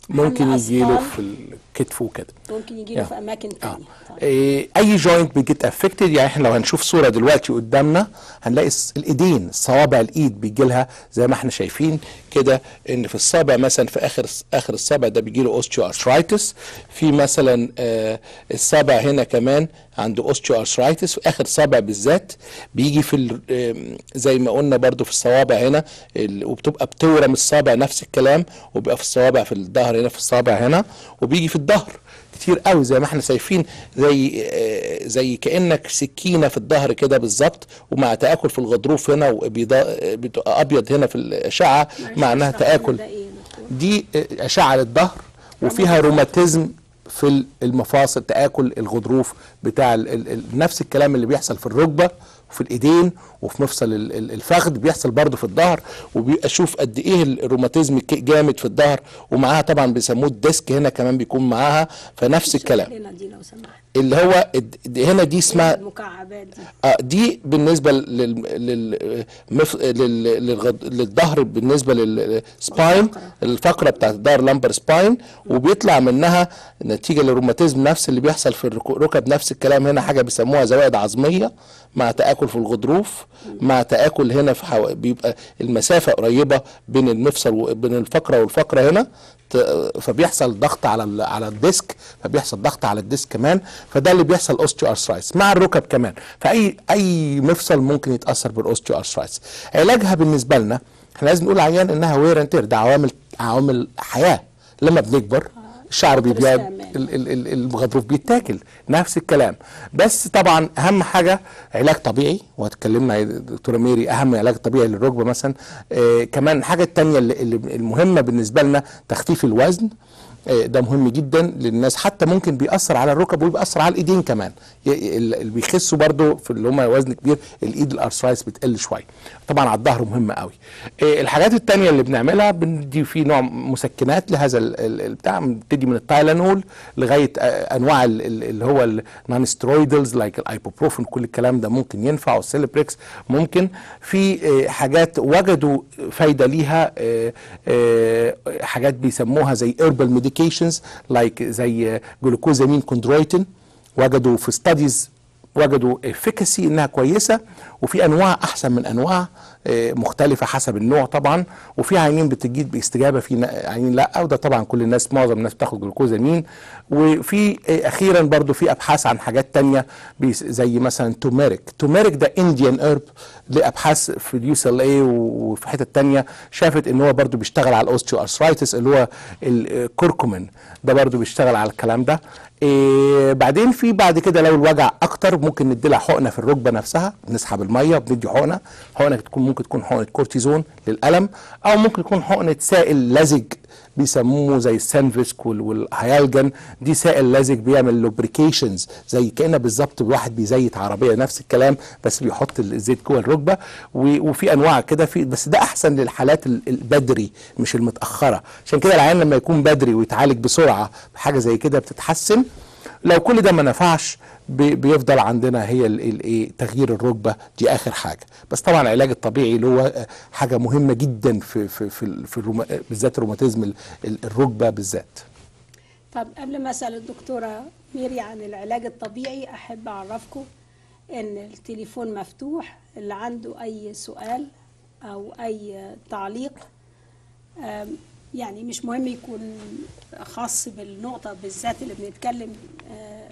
ممكن حمل يجي له أثقال. في الكتف وكده ممكن يجي له آه. في اماكن اه تانية طيب. إيه، اي جوينت بيجيت افكتد يعني احنا لو هنشوف صوره دلوقتي قدامنا هنلاقي الس- الايدين صوابع الايد بيجي لها زي ما احنا شايفين كده ان في الصابع مثلا في اخر اخر الصابع ده بيجي له اوستيو ارثرايتس في مثلا آه الصابع هنا كمان عنده اوستيو ارثرايتس في اخر صابع بالذات بيجي في ال- آم، زي ما قلنا برضو في الصوابع هنا ال- وبتبقى بتورم الصابع نفس الكلام وبيبقى في الصوابع في الظهر هنا في الصابع هنا وبيجي في الظهر كتير قوي زي ما احنا شايفين زي آه، زي كانك سكينه في الظهر كده بالظبط ومع تاكل في الغضروف هنا وبيضاء بتبقى ابيض هنا في الاشعه مع انها اشرح لنا تاكل ده ايه يا دكتور؟ دي آه، اشعه للظهر وفيها روماتيزم في المفاصل تاكل الغضروف بتاع ال ال ال نفس الكلام اللي بيحصل في الركبه وفي الايدين وفي مفصل ال- ال- الفخذ بيحصل برضه في الظهر وبيبقى شوف قد ايه الروماتيزم ك- جامد في الظهر ومعاها طبعا بيسموه الديسك هنا كمان بيكون معاها فنفس الكلام اشرح لنا دي لو سمحت اللي هو الد- دي- هنا دي اسمها المكعبات دي آه دي بالنسبه لل لل مف... لل... للغض... للظهر بالنسبه للسباين الفقرة. الفقره بتاعت الظهر لامبر سباين وبيطلع منها نتيجه للروماتيزم نفس اللي بيحصل في الركو- الركب نفس الكلام هنا حاجه بيسموها زوائد عظميه مع تاكل في الغضروف مع تاكل هنا في حو... بيبقى المسافه قريبه بين المفصل وبين الفقره والفقره هنا ت- فبيحصل ضغط على ال- على الديسك فبيحصل ضغط على الديسك كمان فده اللي بيحصل اوستيو ارثرايتس مع الركب كمان فاي اي مفصل ممكن يتاثر بالاوستيو ارثرايتس علاجها بالنسبه لنا احنا لازم نقول عيان انها وير اند تير ده عوامل عوامل حياه لما بنكبر الشعر كتر بيبيض استعمال. ال- ال- ال- الغضروف بيتاكل نفس الكلام بس طبعا اهم حاجه علاج طبيعي واتكلمنا يا دكتوره ميري اهم علاج طبيعي للركبه مثلا آه كمان الحاجه الثانيه اللي اللي المهمه بالنسبه لنا تخفيف الوزن آه، ده مهم جدا للناس حتى ممكن بيأثر على الركب وبيأثر على الايدين كمان ي- ي- اللي بيخسوا برضو في اللي هم وزن كبير الايد الارثرايتس بتقل شويه طبعا على الظهر مهم قوي آه، الحاجات التانية اللي بنعملها بندي في نوع مسكنات لهذا ال- ال- البتاع بتدي من التايلانول لغايه آه، انواع ال- ال- اللي هو النون سترويدلز لايك الايبوبروفين كل الكلام ده ممكن ينفع والسيلبريكس ممكن في آه، حاجات وجدوا فايده ليها آه، آه، حاجات بيسموها زي herbal medications لايك زي جلوكوزامين كوندرويتين وجدوا في ستاديز وجدوا افيكاسي انها كويسه وفي انواع احسن من انواع آه، مختلفه حسب النوع طبعا وفي عينين بتجيب باستجابه في ن- عينين لا وده طبعا كل الناس معظم الناس بتاخد جلوكوزامين وفي آه، اخيرا برضو في ابحاث عن حاجات تانية بيس- زي مثلا توميريك توميريك ده انديان ايرب لابحاث في اليو سي ال اي وفي حتت تانية شافت ان هو برضو بيشتغل على الاوستيو ارثرايتس اللي هو الكركمين ده برضو بيشتغل على الكلام ده إيه بعدين في بعد كده لو الوجع اكتر ممكن ندي لها حقنه في الركبه نفسها بنسحب الميه وبندي حقنه حقنه تكون ممكن تكون حقنه كورتيزون للالم او ممكن يكون حقنه سائل لزج بيسموه زي السانفيسك وال- والهيالجن دي سائل لزج بيعمل لوبريكيشنز زي كانه بالظبط واحد بيزيت عربيه نفس الكلام بس بيحط الزيت جوه الركبه و- وفي انواع كده في بس ده احسن للحالات ال- البدري مش المتاخره عشان كده العيان لما يكون بدري ويتعالج بسرعه بحاجه زي كده بتتحسن لو كل ده ما نفعش بي- بيفضل عندنا هي ال- ال- ايه تغيير الركبه دي اخر حاجه بس طبعا العلاج الطبيعي اللي هو آه، حاجه مهمه جدا في في في, ال- في الروما بالذات الروماتيزم ال- ال- الركبه بالذات طب قبل ما اسال الدكتوره ميري عن العلاج الطبيعي احب اعرفكم ان التليفون مفتوح اللي عنده اي سؤال او اي تعليق آم، يعني مش مهم يكون خاص بالنقطه بالذات اللي بنتكلم آه،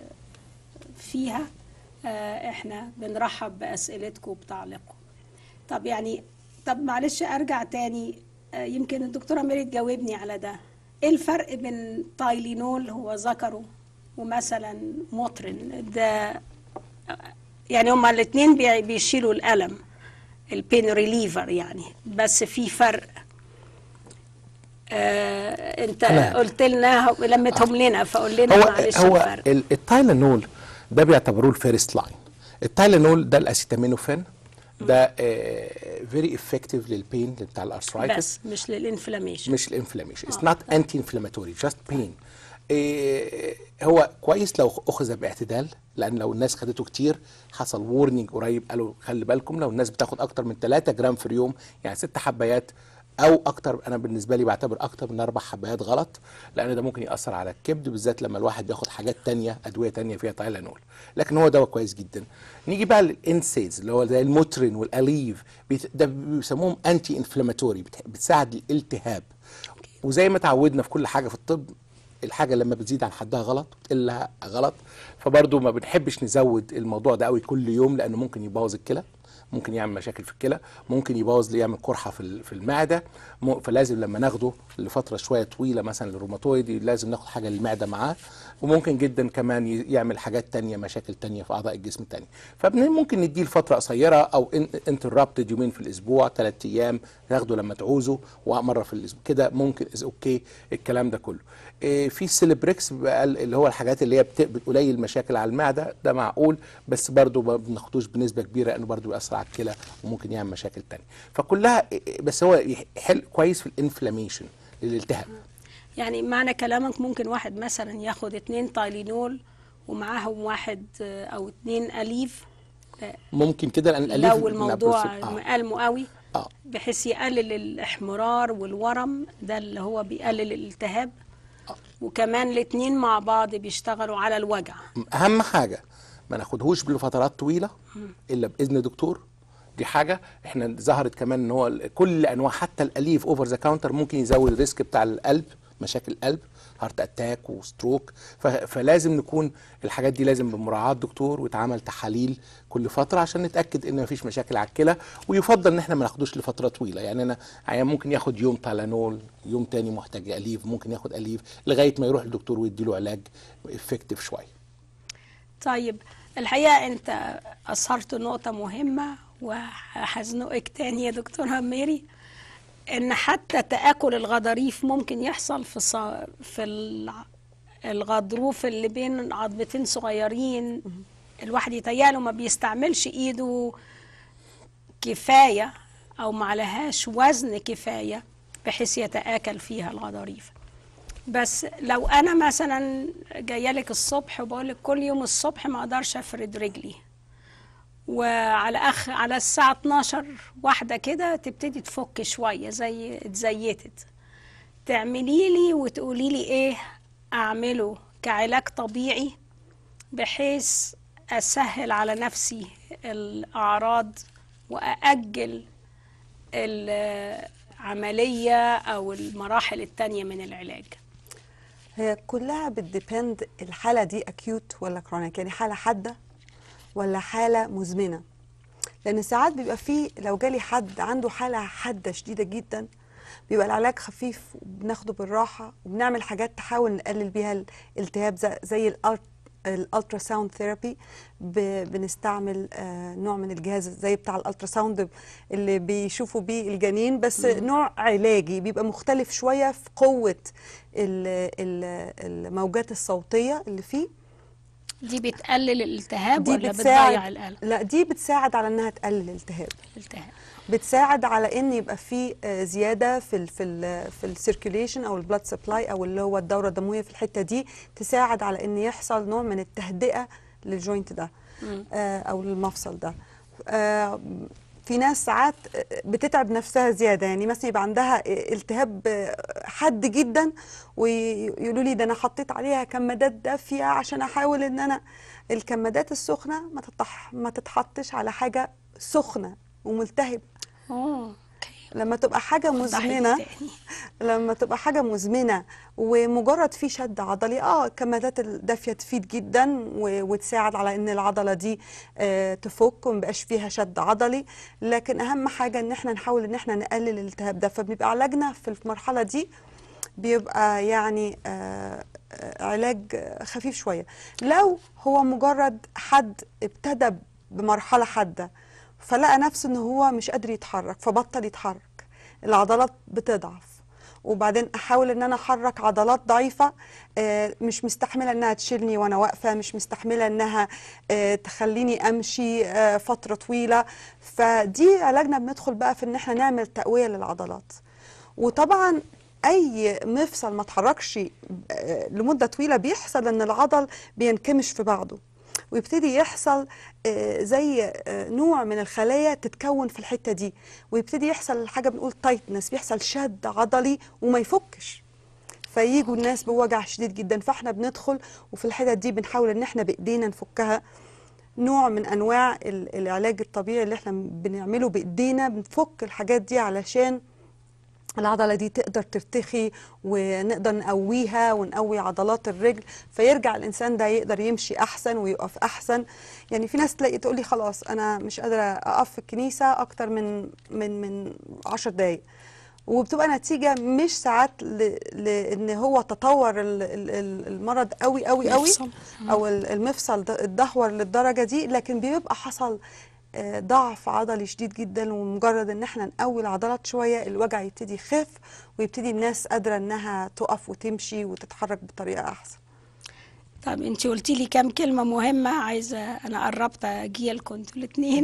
فيها آه، احنا بنرحب باسئلتكم وبتعليقكم طب يعني طب معلش ارجع تاني آه، يمكن الدكتوره ميري تجاوبني على ده ايه الفرق بين تايلينول هو ذكره ومثلا موترين ده يعني هما الاثنين بيشيلوا الالم البين ريليفر يعني بس في فرق آه انت تمام. قلت لنا لمتهم لنا فقول لنا هو معلش هو الفرق ال- التايلانول ده بيعتبروه الفيرست لاين التايلانول ده الاسيتامينوفين ده فيري افكتيف للبين بتاع الارثرايتس بس مش للانفلاميشن مش الانفلاميشن اتس نوت انتي انفلاماتوري جاست بين هو كويس لو اخذ باعتدال لان لو الناس خدته كتير حصل وورنينج قريب قالوا خلي بالكم لو الناس بتاخد اكتر من 3 جرام في اليوم يعني ست حبايات او اكتر انا بالنسبه لي بعتبر اكتر من اربع حبايات غلط لان ده ممكن ياثر على الكبد بالذات لما الواحد بياخد حاجات تانية ادويه تانية فيها تايلانول لكن هو دواء كويس جدا نيجي بقى للانسيدز اللي هو زي الموترين والاليف بيت- ده بيسموهم انتي انفلاماتوري بتساعد الالتهاب وزي ما تعودنا في كل حاجه في الطب الحاجه لما بتزيد عن حدها غلط بتقلها غلط فبرضه ما بنحبش نزود الموضوع ده قوي كل يوم لانه ممكن يبوظ الكلى ممكن يعمل مشاكل في الكلى ممكن يبوظ يعمل قرحه في ال- في المعده م- فلازم لما ناخده لفتره شويه طويله مثلا الروماتويد لازم ناخد حاجه للمعده معاه وممكن جدا كمان ي- يعمل حاجات تانية مشاكل تانية في اعضاء الجسم التانية فممكن نديه لفتره قصيره او انتربتد يومين في الاسبوع ثلاث ايام ناخده لما تعوزه ومره في الاسبوع كده ممكن از اوكي الكلام ده كله إيه، في سيلبريكس بقى اللي هو الحاجات اللي هي بت- بتقلل مشاكل على المعده ده معقول بس برضه ما بناخدوش بنسبه كبيره لانه برضه بيأثر على الكلى وممكن يعمل مشاكل تانية فكلها إيه، بس هو حل كويس في الانفلاميشن للالتهاب يعني معنى كلامك ممكن واحد مثلا ياخد اتنين تايلينول ومعاهم واحد آه، او اتنين اليف آه، ممكن كده لان الاليف لو الموضوع آه. مقالمه قوي آه. بحيث يقلل الاحمرار والورم ده اللي هو بيقلل الالتهاب وكمان الاتنين مع بعض بيشتغلوا على الوجع اهم حاجه ما ناخدهوش لفترات طويله الا باذن دكتور دي حاجه احنا ظهرت كمان ان هو ال- كل انواع حتى الاليف اوفر ذا كاونتر ممكن يزود الريسك بتاع القلب مشاكل القلب هارت اتاك وستروك ف- فلازم نكون الحاجات دي لازم بمراعاه دكتور ويتعمل تحاليل كل فتره عشان نتاكد ان مفيش مشاكل على الكلى ويفضل ان احنا ما ناخدوش لفتره طويله يعني انا عيان ممكن ياخد يوم تالانول يوم تاني محتاج اليف ممكن ياخد اليف لغايه ما يروح للدكتور ويديله علاج افكتيف شويه طيب الحقيقة أنت أثرت نقطة مهمة وهزنقك تاني يا دكتورة ميري إن حتى تآكل الغضاريف ممكن يحصل في ص... في الع- الغضروف اللي بين عظمتين صغيرين الواحد يتهيأله ما بيستعملش إيده كفاية أو معلهاش وزن كفاية بحيث يتآكل فيها الغضاريف بس لو انا مثلا جايه لك الصبح وبقول لك كل يوم الصبح ما اقدرش افرد رجلي وعلى اخ على الساعه 12 واحده كده تبتدي تفك شويه زي اتزيتت تعملي لي وتقولي لي ايه اعمله كعلاج طبيعي بحيث اسهل على نفسي الاعراض وااجل العمليه او المراحل التانية من العلاج هي كلها بتديبند الحالة دي أكيوت ولا كرونيك يعني حالة حادة ولا حالة مزمنة لأن ساعات بيبقى فيه لو جالي حد عنده حالة حادة شديدة جدا بيبقى العلاج خفيف وبناخده بالراحة وبنعمل حاجات تحاول نقلل بيها الالتهاب زي, زي الألت الالترا ساوند ثيرابي بنستعمل آه، نوع من الجهاز زي بتاع الالترا ساوند اللي بيشوفوا بيه الجنين بس نوع علاجي بيبقى مختلف شويه في قوه ال- ال- الموجات الصوتيه اللي فيه دي بتقلل الالتهاب دي ولا بتضيع بتساعد الالم لا دي بتساعد على انها تقلل الالتهاب الالتهاب بتساعد على ان يبقى في آه، زياده في ال في ال في السيركيوليشن او البلاد سبلاي او اللي هو الدوره الدمويه في الحته دي تساعد على ان يحصل نوع من التهدئه للجوينت ده آه، او المفصل ده آه، في ناس ساعات بتتعب نفسها زياده يعني مثلا يبقى عندها التهاب حاد جدا ويقولوا لي ده انا حطيت عليها كمادات دافيه عشان احاول ان انا الكمادات السخنه ما تطح ما تتحطش على حاجه سخنه وملتهبه اوه اوكي لما تبقى حاجه وضحي مزمنه تاني. لما تبقى حاجه مزمنه ومجرد في شد عضلي اه الكمادات الدافيه تفيد جدا و- وتساعد على ان العضله دي آه تفك ومبقاش فيها شد عضلي لكن اهم حاجه ان احنا نحاول ان احنا نقلل الالتهاب ده فبيبقى علاجنا في المرحله دي بيبقى يعني آه آه، علاج آه، خفيف شويه لو هو مجرد حد ابتدى بمرحله حاده فلقى نفسه ان هو مش قادر يتحرك فبطل يتحرك العضلات بتضعف وبعدين احاول ان انا احرك عضلات ضعيفه آه، مش مستحمله انها تشيلني وانا واقفه مش مستحمله انها آه، تخليني امشي آه، فتره طويله فدي علاجنا بندخل بقى في ان احنا نعمل تقويه للعضلات وطبعا اي مفصل ما اتحركش آه، لمده طويله بيحصل ان العضل بينكمش في بعضه ويبتدي يحصل آه، زي آه، نوع من الخلايا تتكون في الحته دي ويبتدي يحصل حاجه بنقول تايتنس بيحصل شد عضلي وما يفكش فييجوا الناس بوجع شديد جدا فاحنا بندخل وفي الحتت دي بنحاول ان احنا بايدينا نفكها نوع من انواع ال- العلاج الطبيعي اللي احنا بنعمله بايدينا بنفك الحاجات دي علشان العضله دي تقدر ترتخي ونقدر نقويها ونقوي عضلات الرجل فيرجع الانسان ده يقدر يمشي احسن ويقف احسن يعني في ناس تلاقي تقول لي خلاص انا مش قادره اقف في الكنيسه اكتر من من من 10 دقائق وبتبقى نتيجه مش ساعات ل- لان هو تطور ال- ال- ال- المرض قوي قوي قوي مفصل. او ال- المفصل ده اتدهور للدرجه دي لكن بيبقى حصل آه، ضعف عضلي شديد جدا ومجرد ان احنا نقوي العضلات شويه الوجع يبتدي يخف ويبتدي الناس قادره انها تقف وتمشي وتتحرك بطريقه احسن طب انت قلتي لي كام كلمة مهمة عايزة انا قربت اجي لكم انتوا الاثنين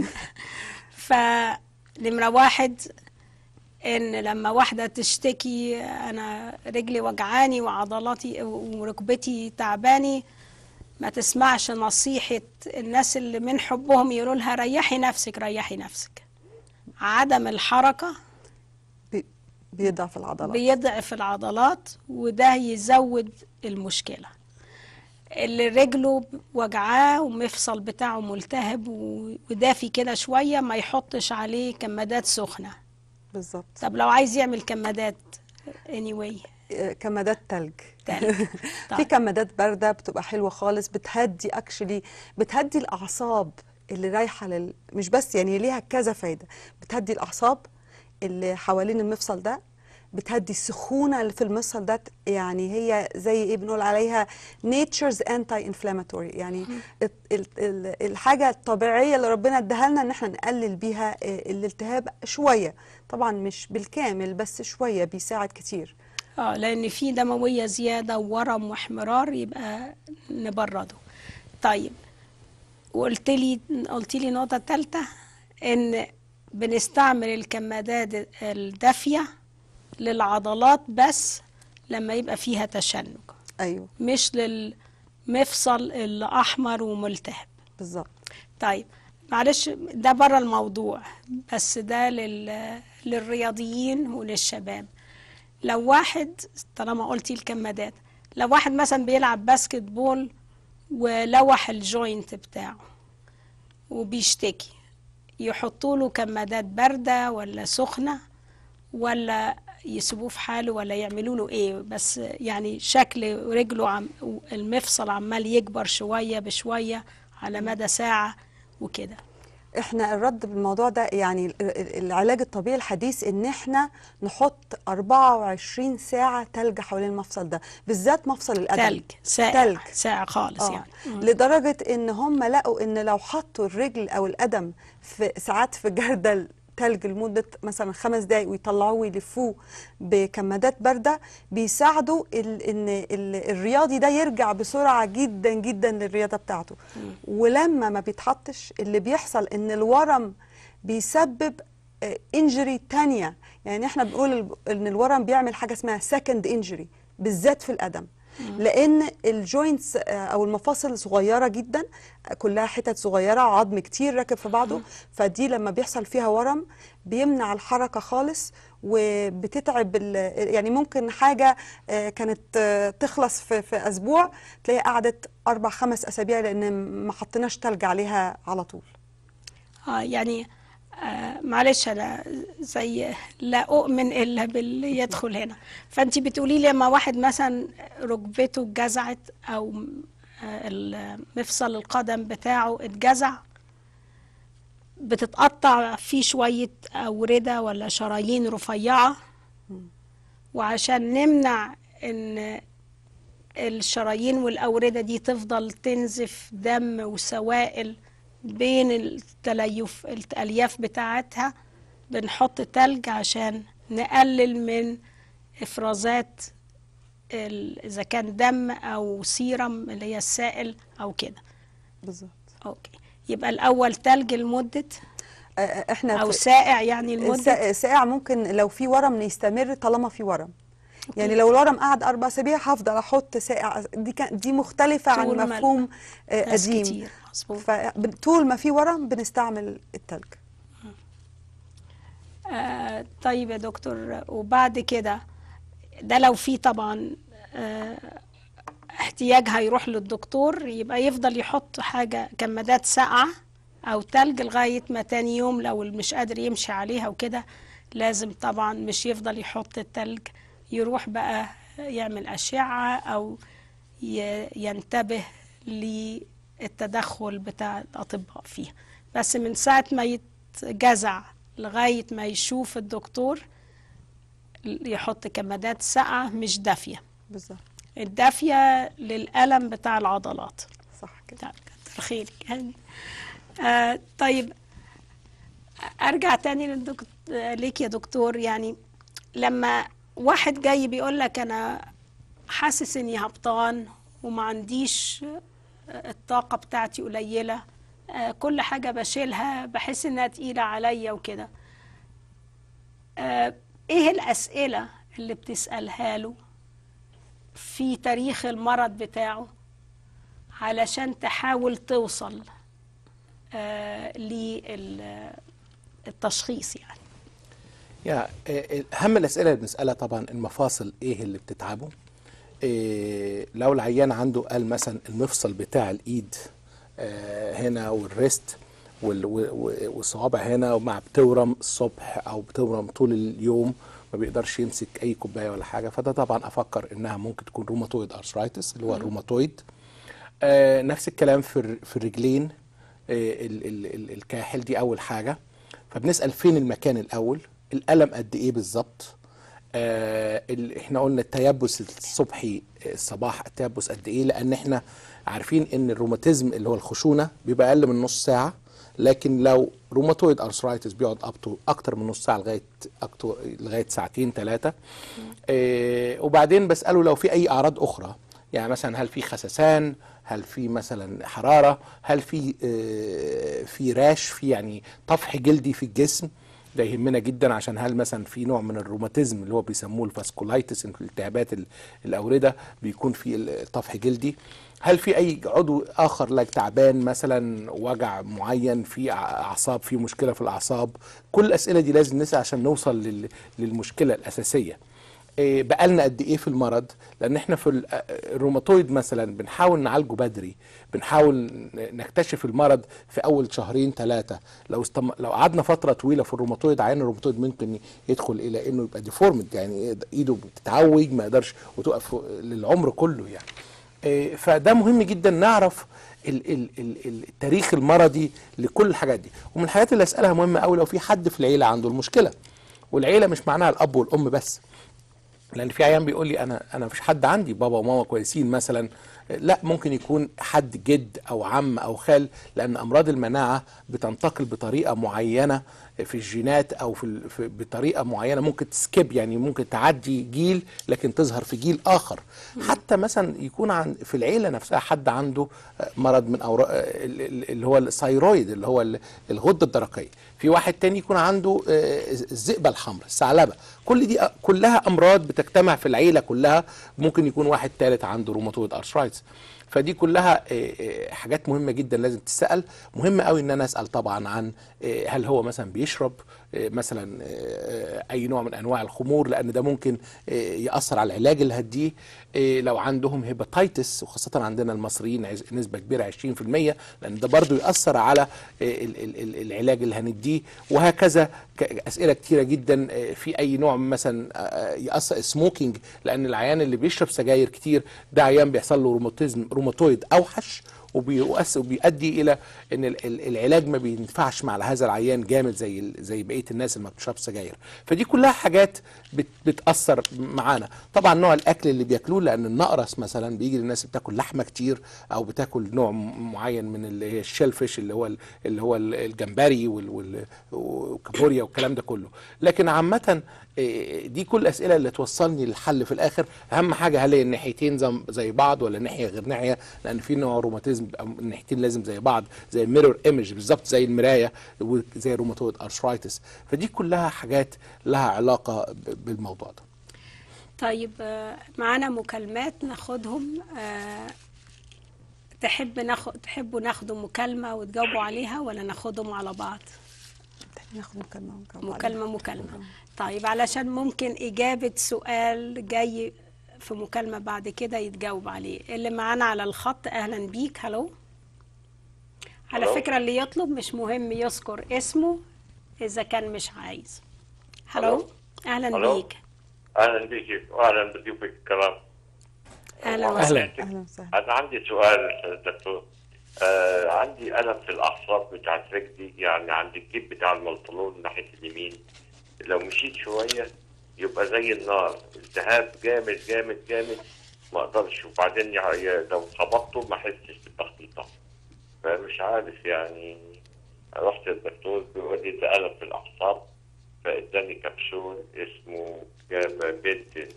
فنمرة واحد ان لما واحدة تشتكي انا رجلي وجعاني وعضلاتي وركبتي تعباني ما تسمعش نصيحة الناس اللي من حبهم يقولوا لها ريحي نفسك ريحي نفسك عدم الحركة بي- بيضعف العضلات بيضعف العضلات وده يزود المشكلة اللي رجله وجعاه ومفصل بتاعه ملتهب و- ودافي كده شوية ما يحطش عليه كمادات سخنة بالظبط طب لو عايز يعمل كمادات anyway آه، كمادات تلج تلج. في طيب. كمادات بارده بتبقى حلوه خالص بتهدي اكشلي بتهدي الاعصاب اللي رايحه لل مش بس يعني ليها كذا فايده بتهدي الاعصاب اللي حوالين المفصل ده بتهدي السخونه اللي في المفصل ده يعني هي زي ايه بنقول عليها نيتشرز انتي انفلاماتوري يعني ال- ال- ال- الحاجه الطبيعيه اللي ربنا اداها لنا ان احنا نقلل بيها آه، الالتهاب شويه طبعا مش بالكامل بس شويه بيساعد كتير اه لان في دمويه زياده وورم واحمرار يبقى نبرده طيب وقلت لي قلت لي نقطه ثالثه ان بنستعمل الكمادات الدافيه للعضلات بس لما يبقى فيها تشنج ايوه مش للمفصل الاحمر وملتهب بالظبط طيب معلش ده بره الموضوع بس ده لل... للرياضيين وللشباب لو واحد طالما قلتي الكمادات لو واحد مثلا بيلعب باسكت بول ولوح الجوينت بتاعه وبيشتكي يحطوا له كمادات باردة ولا سخنة ولا يسيبوه في حاله ولا يعملوا له ايه بس يعني شكل رجله عم المفصل عمال يكبر شوية بشوية على مدى ساعة وكده احنا الرد بالموضوع ده يعني ال- ال- العلاج الطبيعي الحديث ان احنا نحط 24 ساعة تلج حوالين المفصل ده بالذات مفصل القدم تلج ساقع تلج ساقع خالص آه. يعني لدرجة ان هم لقوا ان لو حطوا الرجل او القدم في ساعات في جردل تلج لمدة مثلا خمس دقايق ويطلعوه ويلفوه بكمادات باردة بيساعدوا ال ان ال الرياضي ده يرجع بسرعة جدا جدا للرياضة بتاعته ولما ما بيتحطش اللي بيحصل ان الورم بيسبب انجري تانية يعني احنا بنقول ال- ان الورم بيعمل حاجة اسمها سكند انجري بالذات في القدم لان الجوينتس او المفاصل صغيره جدا آه، كلها حتت صغيره عظم كتير راكب في بعضه فدي لما بيحصل فيها ورم بيمنع الحركه خالص وبتتعب ال- يعني ممكن حاجه آه، كانت آه، تخلص في في اسبوع تلاقيها قعدت اربع خمس اسابيع لان ما حطيناش تلج عليها على طول اه يعني آه معلش انا زي لا اؤمن الا باللي يدخل هنا فانت بتقولي لي لما واحد مثلا ركبته اتجزعت او آه مفصل القدم بتاعه اتجزع بتتقطع فيه شوية أوردة ولا شرايين رفيعة وعشان نمنع ان الشرايين والأوردة دي تفضل تنزف دم وسوائل بين التليف الألياف بتاعتها بنحط تلج عشان نقلل من إفرازات ال- إذا كان دم أو سيرم اللي هي السائل أو كده بالظبط أوكي يبقى الأول تلج لمدة آه، آه، احنا أو في- ساقع يعني لمدة السا- ساقع ممكن لو في ورم يستمر طالما في ورم يعني لو الورم قعد اربع اسابيع هفضل احط ساقع دي كان دي مختلفه عن طول ما- مفهوم آه، ناس قديم كتير مظبوط فطول ما في ورم بنستعمل التلج آه طيب يا دكتور وبعد كده ده لو في طبعا آه احتياج هيروح للدكتور يبقى يفضل يحط حاجة كمادات ساقعة أو تلج لغاية ما تاني يوم لو مش قادر يمشي عليها وكده لازم طبعا مش يفضل يحط التلج يروح بقى يعمل أشعة أو ي- ينتبه للتدخل بتاع الأطباء فيه بس من ساعة ما يتجزع لغاية ما يشوف الدكتور يحط كمادات ساقعة مش دافية بالظبط الدافية للألم بتاع العضلات صح كده طيب، كتر خيرك يعني آه طيب ارجع تاني للدكتور ليك يا دكتور يعني لما واحد جاي بيقول لك انا حاسس اني هبطان وما عنديش آه، الطاقة بتاعتي قليلة آه، كل حاجة بشيلها بحس انها تقيلة عليا وكده آه، ايه الاسئلة اللي بتسألها له في تاريخ المرض بتاعه علشان تحاول توصل آه للتشخيص يعني يا آه، اهم الاسئله اللي بنسالها طبعا المفاصل ايه اللي بتتعبه إيه لو العيان عنده قال مثلا المفصل بتاع الايد آه، هنا والريست وال- و- و- والصوابع هنا ومع بتورم الصبح او بتورم طول اليوم ما بيقدرش يمسك اي كوبايه ولا حاجه فده طبعا افكر انها ممكن تكون روماتويد ارثرايتس اللي هو الروماتويد آه نفس الكلام في الر- في الرجلين آه ال- ال- ال- الكاحل دي اول حاجه فبنسال فين المكان الاول الالم قد ايه بالظبط آه ال- احنا قلنا التيبس الصبحي آه، الصباح التيبس قد ايه لان احنا عارفين ان الروماتيزم اللي هو الخشونه بيبقى اقل من نص ساعه لكن لو روماتويد ارثرايتس بيقعد ابتو اكتر من نص ساعه لغايه أكتو لغايه ساعتين ثلاثه آه وبعدين بساله لو في اي اعراض اخرى يعني مثلا هل في خسسان هل في مثلا حراره هل في آه في راش في يعني طفح جلدي في الجسم ده يهمنا جدا عشان هل مثلا في نوع من الروماتيزم اللي هو بيسموه الفاسكولايتس التهابات ال- الاورده بيكون في ال- طفح جلدي هل في اي عضو اخر لايك تعبان مثلا وجع معين في أع- اعصاب في مشكله في الاعصاب كل الاسئله دي لازم نسال عشان نوصل لل- للمشكله الاساسيه إيه بقالنا قد ايه في المرض لان احنا في ال- الروماتويد مثلا بنحاول نعالجه بدري بنحاول ن- نكتشف المرض في اول شهرين ثلاثه لو استم... لو قعدنا فتره طويله في الروماتويد عين الروماتويد ممكن يدخل الى انه يبقى ديفورمد يعني ايده بتتعوج ما يقدرش وتقف للعمر كله يعني إيه فده مهم جدا نعرف ال- ال- ال- ال- التاريخ المرضي لكل الحاجات دي ومن الحاجات اللي اسالها مهمه قوي لو في حد في العيله عنده المشكله والعيله مش معناها الاب والام بس لان في عيان بيقول لي انا انا مفيش حد عندي بابا وماما كويسين مثلا لا ممكن يكون حد جد او عم او خال لان امراض المناعه بتنتقل بطريقه معينه في الجينات او في, ال- في بطريقه معينه ممكن تسكيب يعني ممكن تعدي جيل لكن تظهر في جيل اخر حتى مثلا يكون عن في العيله نفسها حد عنده مرض من اوراق اللي هو الثايرويد اللي هو ال- الغده الدرقيه في واحد تاني يكون عنده آه، الذئبه الحمراء الثعلبه كل دي كلها امراض بتجتمع في العيله كلها ممكن يكون واحد ثالث عنده روماتويد ارثرايتس فدي كلها آه، آه، حاجات مهمه جدا لازم تسال مهم قوي ان انا اسال طبعا عن آه، هل هو مثلا بيشرب آه، مثلا آه، اي نوع من انواع الخمور لان ده ممكن آه، ياثر على العلاج اللي هديه آه، لو عندهم هيباتيتس وخاصه عندنا المصريين عز- نسبه كبيره 20% لان ده برضو ياثر على آه، ال- ال- ال- العلاج اللي هنديه وهكذا ك- اسئله كتيره جدا آه، في اي نوع من مثلا آه، ياثر سموكينج لان العيان اللي بيشرب سجاير كتير ده عيان بيحصل له روماتيزم روماتويد اوحش وبيؤثر وبيؤدي الى ان ال- ال- العلاج ما بينفعش مع هذا العيان جامد زي ال- زي بقيه الناس اللي ما بتشربش سجاير فدي كلها حاجات بت بتاثر معانا طبعا نوع الاكل اللي بياكلوه لان النقرس مثلا بيجي للناس اللي بتاكل لحمه كتير او بتاكل نوع م- معين من اللي هي الشيلفش اللي هو ال- اللي هو ال- الجمبري وال- وال- والكابوريا والكلام ده كله لكن عامه إيه، دي كل الاسئله اللي توصلني للحل في الاخر اهم حاجه هل هي الناحيتين زم- زي بعض ولا ناحيه غير ناحيه لان في نوع روماتيزم بيبقى الناحيتين لازم زي بعض زي الميرور ايمج بالظبط زي المرايه وزي روماتويد ارثرايتس فدي كلها حاجات لها علاقه ب- بالموضوع ده طيب آه، معانا مكالمات ناخدهم آه، تحب ناخد تحبوا ناخدوا مكالمة وتجاوبوا عليها ولا ناخدهم على بعض ناخد مكالمة ونجاوب عليها. مكالمة مكالمة طيب علشان ممكن إجابة سؤال جاي في مكالمة بعد كده يتجاوب عليه اللي معانا على الخط أهلا بيك هلو على هلو. فكرة اللي يطلب مش مهم يذكر اسمه إذا كان مش عايز هلو هلو. أهلا هلو. بيك اهلا بك واهلا بضيوفك الكرام أهلا والله وسهلا. أهلا. أهلا وسهلا انا عندي سؤال دكتور آه عندي الم في الاعصاب بتاعت رجلي يعني عند الجيب بتاع المنطلون ناحيه اليمين لو مشيت شويه يبقى زي النار التهاب جامد جامد جامد ما اقدرش وبعدين يع- ي- لو خبطته ما احسش بالتخبيطه فمش عارف يعني رحت للدكتور بيقول لي ده الم في الاعصاب فاداني كبسول اسمه جاما بنت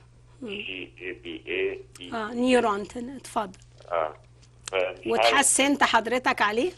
جي اي بي اي بي اه نيورونتن اتفضل اه فمش عارف. وتحسنت حضرتك عليه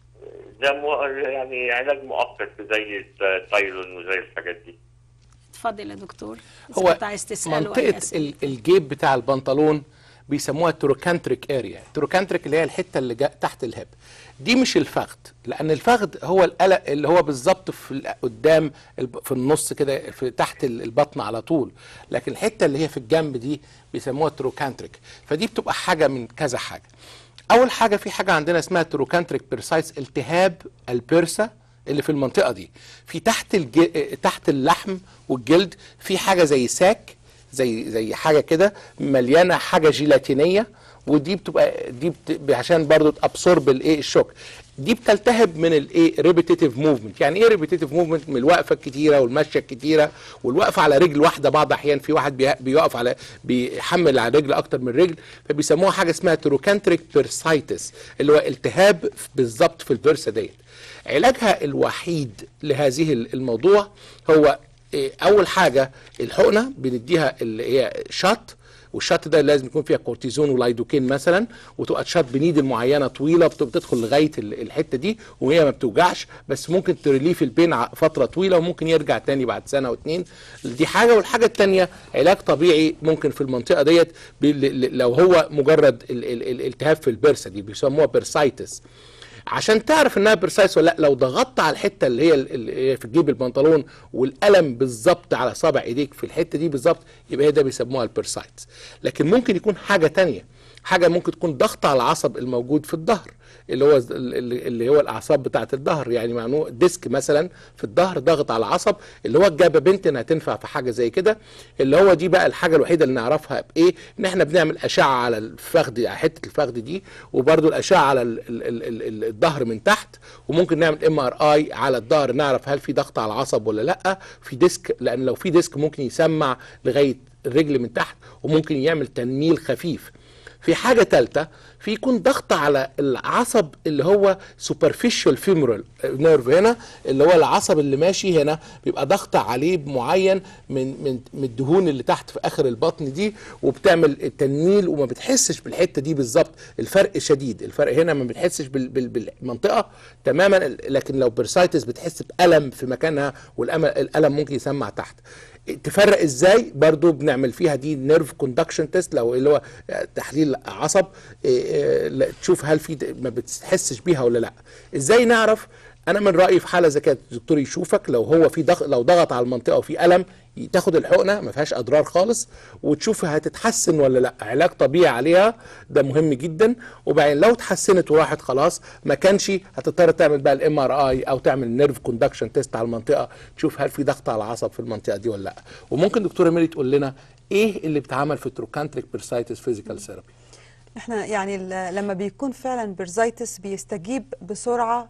ده مو... يعني علاج مؤقت زي التايلون وزي الحاجات دي اتفضل يا دكتور إذا هو كنت عايز تسأله أي منطقة أسئلة. ال- الجيب بتاع البنطلون بيسموها تروكانتريك اريا تروكانتريك اللي هي الحتة اللي جا تحت الهب دي مش الفخذ لان الفخذ هو القلق اللي هو بالظبط في ال- قدام الب- في النص كده في تحت ال- البطن على طول لكن الحتة اللي هي في الجنب دي بيسموها تروكانتريك فدي بتبقى حاجة من كذا حاجة اول حاجة في حاجة عندنا اسمها تروكانتريك بيرسايس التهاب البرسة اللي في المنطقة دي في تحت الج... تحت اللحم والجلد في حاجة زي ساك زي زي حاجة كده مليانة حاجة جيلاتينية ودي بتبقى دي بت... عشان برضو تابسورب الايه الشوك دي بتلتهب من الايه ريبيتيتيف موفمنت يعني ايه ريبيتيتيف موفمنت من الوقفه الكتيره والمشيه الكتيره والوقفه على رجل واحده بعض احيان في واحد بي- بيقف على بيحمل على رجل اكتر من رجل فبيسموها حاجه اسمها تروكانتريك بيرسايتس اللي هو التهاب بالظبط في البرسه ديت علاجها الوحيد لهذه الموضوع هو إيه، اول حاجه الحقنه بنديها اللي هي شط والشط ده لازم يكون فيها كورتيزون ولايدوكين مثلا وتبقى تشط بنيدل معينه طويله بت- بتدخل لغايه ال- الحته دي وهي ما بتوجعش بس ممكن تريليف البين ع- فتره طويله وممكن يرجع تاني بعد سنه واتنين دي حاجه والحاجه التانيه علاج طبيعي ممكن في المنطقه ديت بي- ل- ل- لو هو مجرد ال- ال- ال- الالتهاب في البرسه دي بيسموها بيرسايتس عشان تعرف انها برسايس ولا لا لو ضغطت على الحته اللي هي اللي هي في جيب البنطلون والالم بالظبط على صابع ايديك في الحته دي بالظبط يبقى هي ده بيسموها البرسايتس لكن ممكن يكون حاجه تانية حاجه ممكن تكون ضغط على العصب الموجود في الظهر اللي هو اللي اللي هو الاعصاب بتاعه الظهر يعني معنوه ديسك مثلا في الظهر ضغط على العصب اللي هو الجابا بنتن هتنفع في حاجه زي كده اللي هو دي بقى الحاجه الوحيده اللي نعرفها بايه ان احنا بنعمل اشعه على الفخذ على حته الفخذ دي وبرده الاشعه على ال- ال- ال- ال- الظهر من تحت وممكن نعمل ام ار اي على الظهر نعرف هل في ضغط على العصب ولا لا في ديسك لان لو في ديسك ممكن يسمع لغايه الرجل من تحت وممكن يعمل تنميل خفيف في حاجة تالتة في يكون ضغط على العصب اللي هو superficial femoral nerve هنا اللي هو العصب اللي ماشي هنا بيبقى ضغط عليه معين من من من الدهون اللي تحت في اخر البطن دي وبتعمل التنميل وما بتحسش بالحته دي بالظبط الفرق شديد الفرق هنا ما بتحسش بال بال بالمنطقه تماما لكن لو برسايتس بتحس بالم في مكانها والالم ممكن يسمع تحت تفرق ازاي برضو بنعمل فيها دي نيرف كوندكشن تيست لو اللي هو تحليل عصب إيه، إيه، لا، تشوف هل في ما بتحسش بيها ولا لا ازاي نعرف انا من رايي في حاله زي كده الدكتور يشوفك لو هو في ضغط لو ضغط على المنطقه وفي الم تاخد الحقنه ما فيهاش اضرار خالص وتشوف هتتحسن ولا لا علاج طبيعي عليها ده مهم جدا وبعدين لو اتحسنت وراحت خلاص ما كانش هتضطر تعمل بقى الام ار اي او تعمل نيرف كوندكشن تيست على المنطقه تشوف هل في ضغط على العصب في المنطقه دي ولا لا وممكن دكتوره ميري تقول لنا ايه اللي بيتعمل في التروكانتريك بيرسايتس فيزيكال ثيرابي احنا يعني ال- لما بيكون فعلا برزايتس بيستجيب بسرعه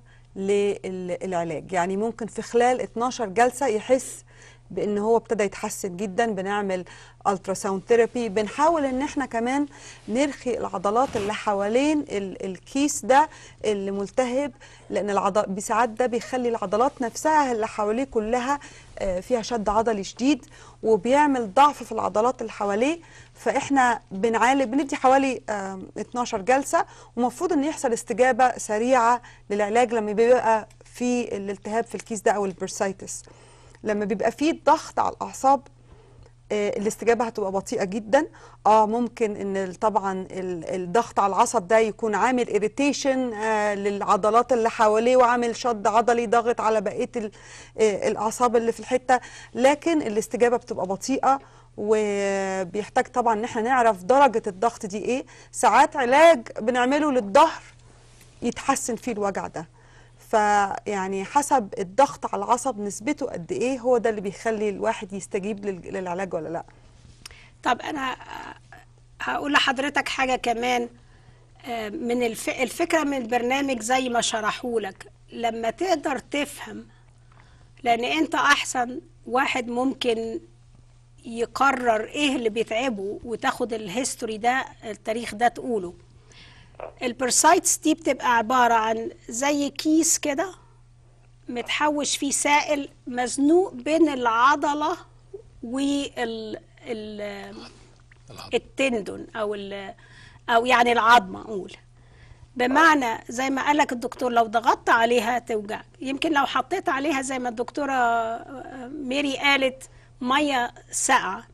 للعلاج يعني ممكن في خلال 12 جلسه يحس بان هو ابتدى يتحسن جدا بنعمل الترا ساوند ثيرابي بنحاول ان احنا كمان نرخي العضلات اللي حوالين ال- الكيس ده اللي ملتهب لان العضل بساعات ده بيخلي العضلات نفسها اللي حواليه كلها آه، فيها شد عضلي شديد وبيعمل ضعف في العضلات اللي حواليه فاحنا بنعالج بندي حوالي آم، 12 جلسه ومفروض ان يحصل استجابه سريعه للعلاج لما بيبقى في الالتهاب في الكيس ده او البرسايتس لما بيبقى في ضغط على الاعصاب آه، الاستجابه هتبقى بطيئه جدا اه ممكن ان ال- طبعا ال- الضغط على العصب ده يكون عامل اريتيشن للعضلات اللي حواليه وعامل شد عضلي ضاغط على بقيه ال- آه، الاعصاب اللي في الحته لكن الاستجابه بتبقى بطيئه وبيحتاج طبعا ان احنا نعرف درجه الضغط دي ايه ساعات علاج بنعمله للظهر يتحسن فيه الوجع ده فيعني حسب الضغط على العصب نسبته قد ايه هو ده اللي بيخلي الواحد يستجيب لل- للعلاج ولا لا طب انا هقول لحضرتك حاجه كمان آه، من الف... الفكره من البرنامج زي ما شرحولك لما تقدر تفهم لان انت احسن واحد ممكن يقرر ايه اللي بيتعبه وتاخد الهيستوري ده التاريخ ده تقوله البرسايتس دي بتبقى عبارة عن زي كيس كده متحوش فيه سائل مزنوق بين العضلة وال ال... التندون او ال... او يعني العظمه اقول بمعنى زي ما قالك الدكتور لو ضغطت عليها توجعك يمكن لو حطيت عليها زي ما الدكتوره ميري قالت ميه ساقعه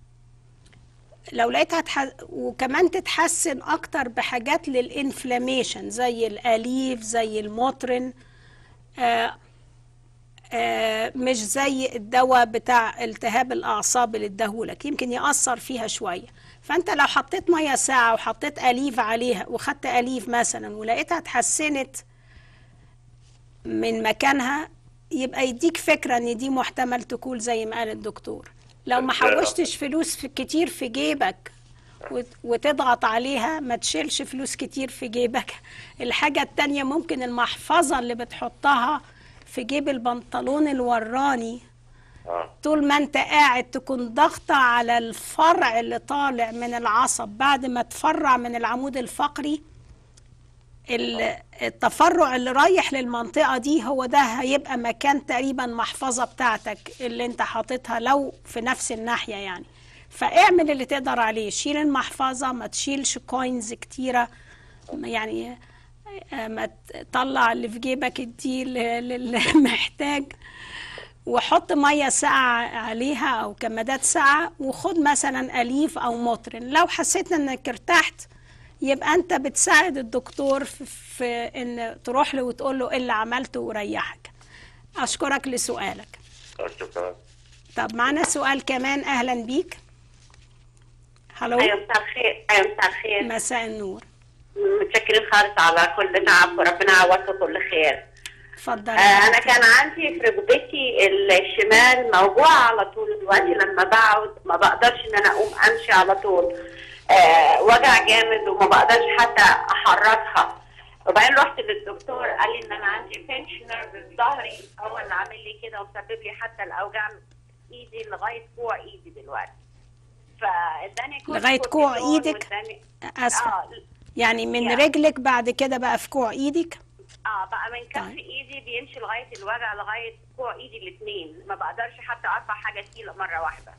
لو لقيتها تح... وكمان تتحسن اكتر بحاجات للانفلاميشن زي الاليف زي الموترين آه آه مش زي الدواء بتاع التهاب الاعصاب اللي اداهولك يمكن ياثر فيها شويه فانت لو حطيت ميه ساعه وحطيت اليف عليها وخدت اليف مثلا ولقيتها اتحسنت من مكانها يبقى يديك فكره ان دي محتمل تكون زي ما قال الدكتور لو ما حوشتش فلوس في كتير في جيبك وت- وتضغط عليها ما تشيلش فلوس كتير في جيبك الحاجة التانية ممكن المحفظة اللي بتحطها في جيب البنطلون الوراني اه طول ما انت قاعد تكون ضغطة على الفرع اللي طالع من العصب بعد ما تفرع من العمود الفقري ال- التفرع اللي رايح للمنطقة دي هو ده هيبقى مكان تقريبا محفظة بتاعتك اللي انت حاططها لو في نفس الناحية يعني فاعمل اللي تقدر عليه شيل المحفظة ما تشيلش كوينز كتيرة يعني آه، ما تطلع اللي في جيبك اديه ل- للي محتاج وحط ميه ساقعه عليها او كمادات ساقعه وخد مثلا اليف او مطرن لو حسيت انك ارتحت يبقى انت بتساعد الدكتور في, في ان تروح له وتقول له ايه اللي عملته وريحك اشكرك لسؤالك آه، شكرا طب معنا سؤال كمان اهلا بيك هلو ايوه مساء الخير ايوه مساء الخير مساء النور متشكرين خالص على كل تعب وربنا يعوضكم كل خير اتفضل آه انا كان عندي في ركبتي الشمال موجوعه على طول دلوقتي لما بقعد ما بقدرش ان انا اقوم امشي على طول آه وجع جامد وما بقدرش حتى احركها وبعدين رحت للدكتور قال لي ان انا عندي بنشنر في ظهري هو اللي عامل لي كده وسبب لي حتى الاوجاع في ايدي لغايه كوع ايدي دلوقتي فاداني كورس لغاية كوع كورتيزون إيدك؟ وإداني- اسفه اه يعني من يعني. رجلك بعد كده بقى في كوع ايدك اه بقى من كف طيب. ايدي بيمشي لغايه الوجع لغايه كوع ايدي الاثنين ما بقدرش حتى ارفع حاجه تقيله مره واحده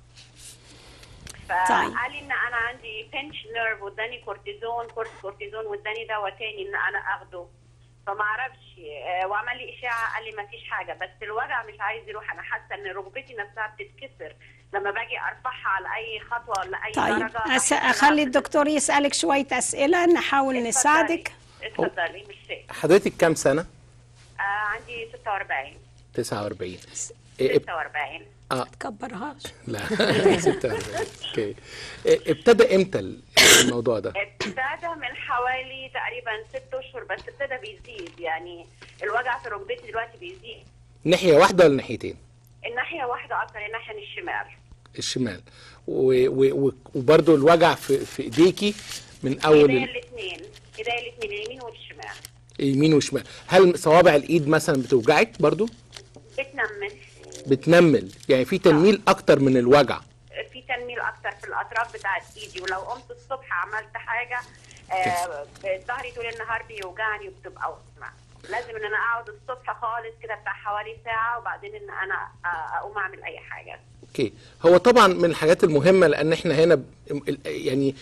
فقال لي ان انا عندي بنش نيرف واداني كورتيزون كورس كورتيزون واداني دواء تاني ان انا اخده فما اعرفش آه، وعمل لي اشاعه قال لي ما فيش حاجه بس الوجع مش عايز يروح انا حاسه ان ركبتي نفسها بتتكسر لما باجي ارفعها على اي خطوه ولا اي طيب درجه أس... بحس إنها اخلي بت- الدكتور يسألك شوية اسئلة نحاول اتفضلي. نساعدك اتفضلي مش شيء حضرتك كام سنة؟ آه عندي 46 49 إيه، اب- 46 اه تكبرهاش لا 46 اوكي إيه، ابتدى امتى الموضوع ده؟ ابتدى من حوالي تقريبا ست اشهر بس ابتدى بيزيد يعني الوجع في ركبتي دلوقتي بيزيد ناحية واحدة ولا ناحيتين؟ الناحيه واحده اكتر الناحيه الشمال الشمال و- و- و- وبرضه الوجع في في ايديكي من اول ايديا ال- الاثنين ايديا الاثنين اليمين والشمال يمين وشمال هل صوابع الايد مثلا بتوجعك برضه؟ بتنمل بتنمل يعني في تنميل اكتر من الوجع في تنميل اكتر في الاطراف بتاعت ايدي ولو قمت الصبح عملت حاجه آه ظهري طول النهار بيوجعني وبتبقى وجع لازم ان انا اقعد الصبح خالص كده بتاع حوالي ساعه وبعدين ان انا آه، اقوم اعمل اي حاجه اوكي هو طبعا من الحاجات المهمه لان احنا هنا ب- ال- يعني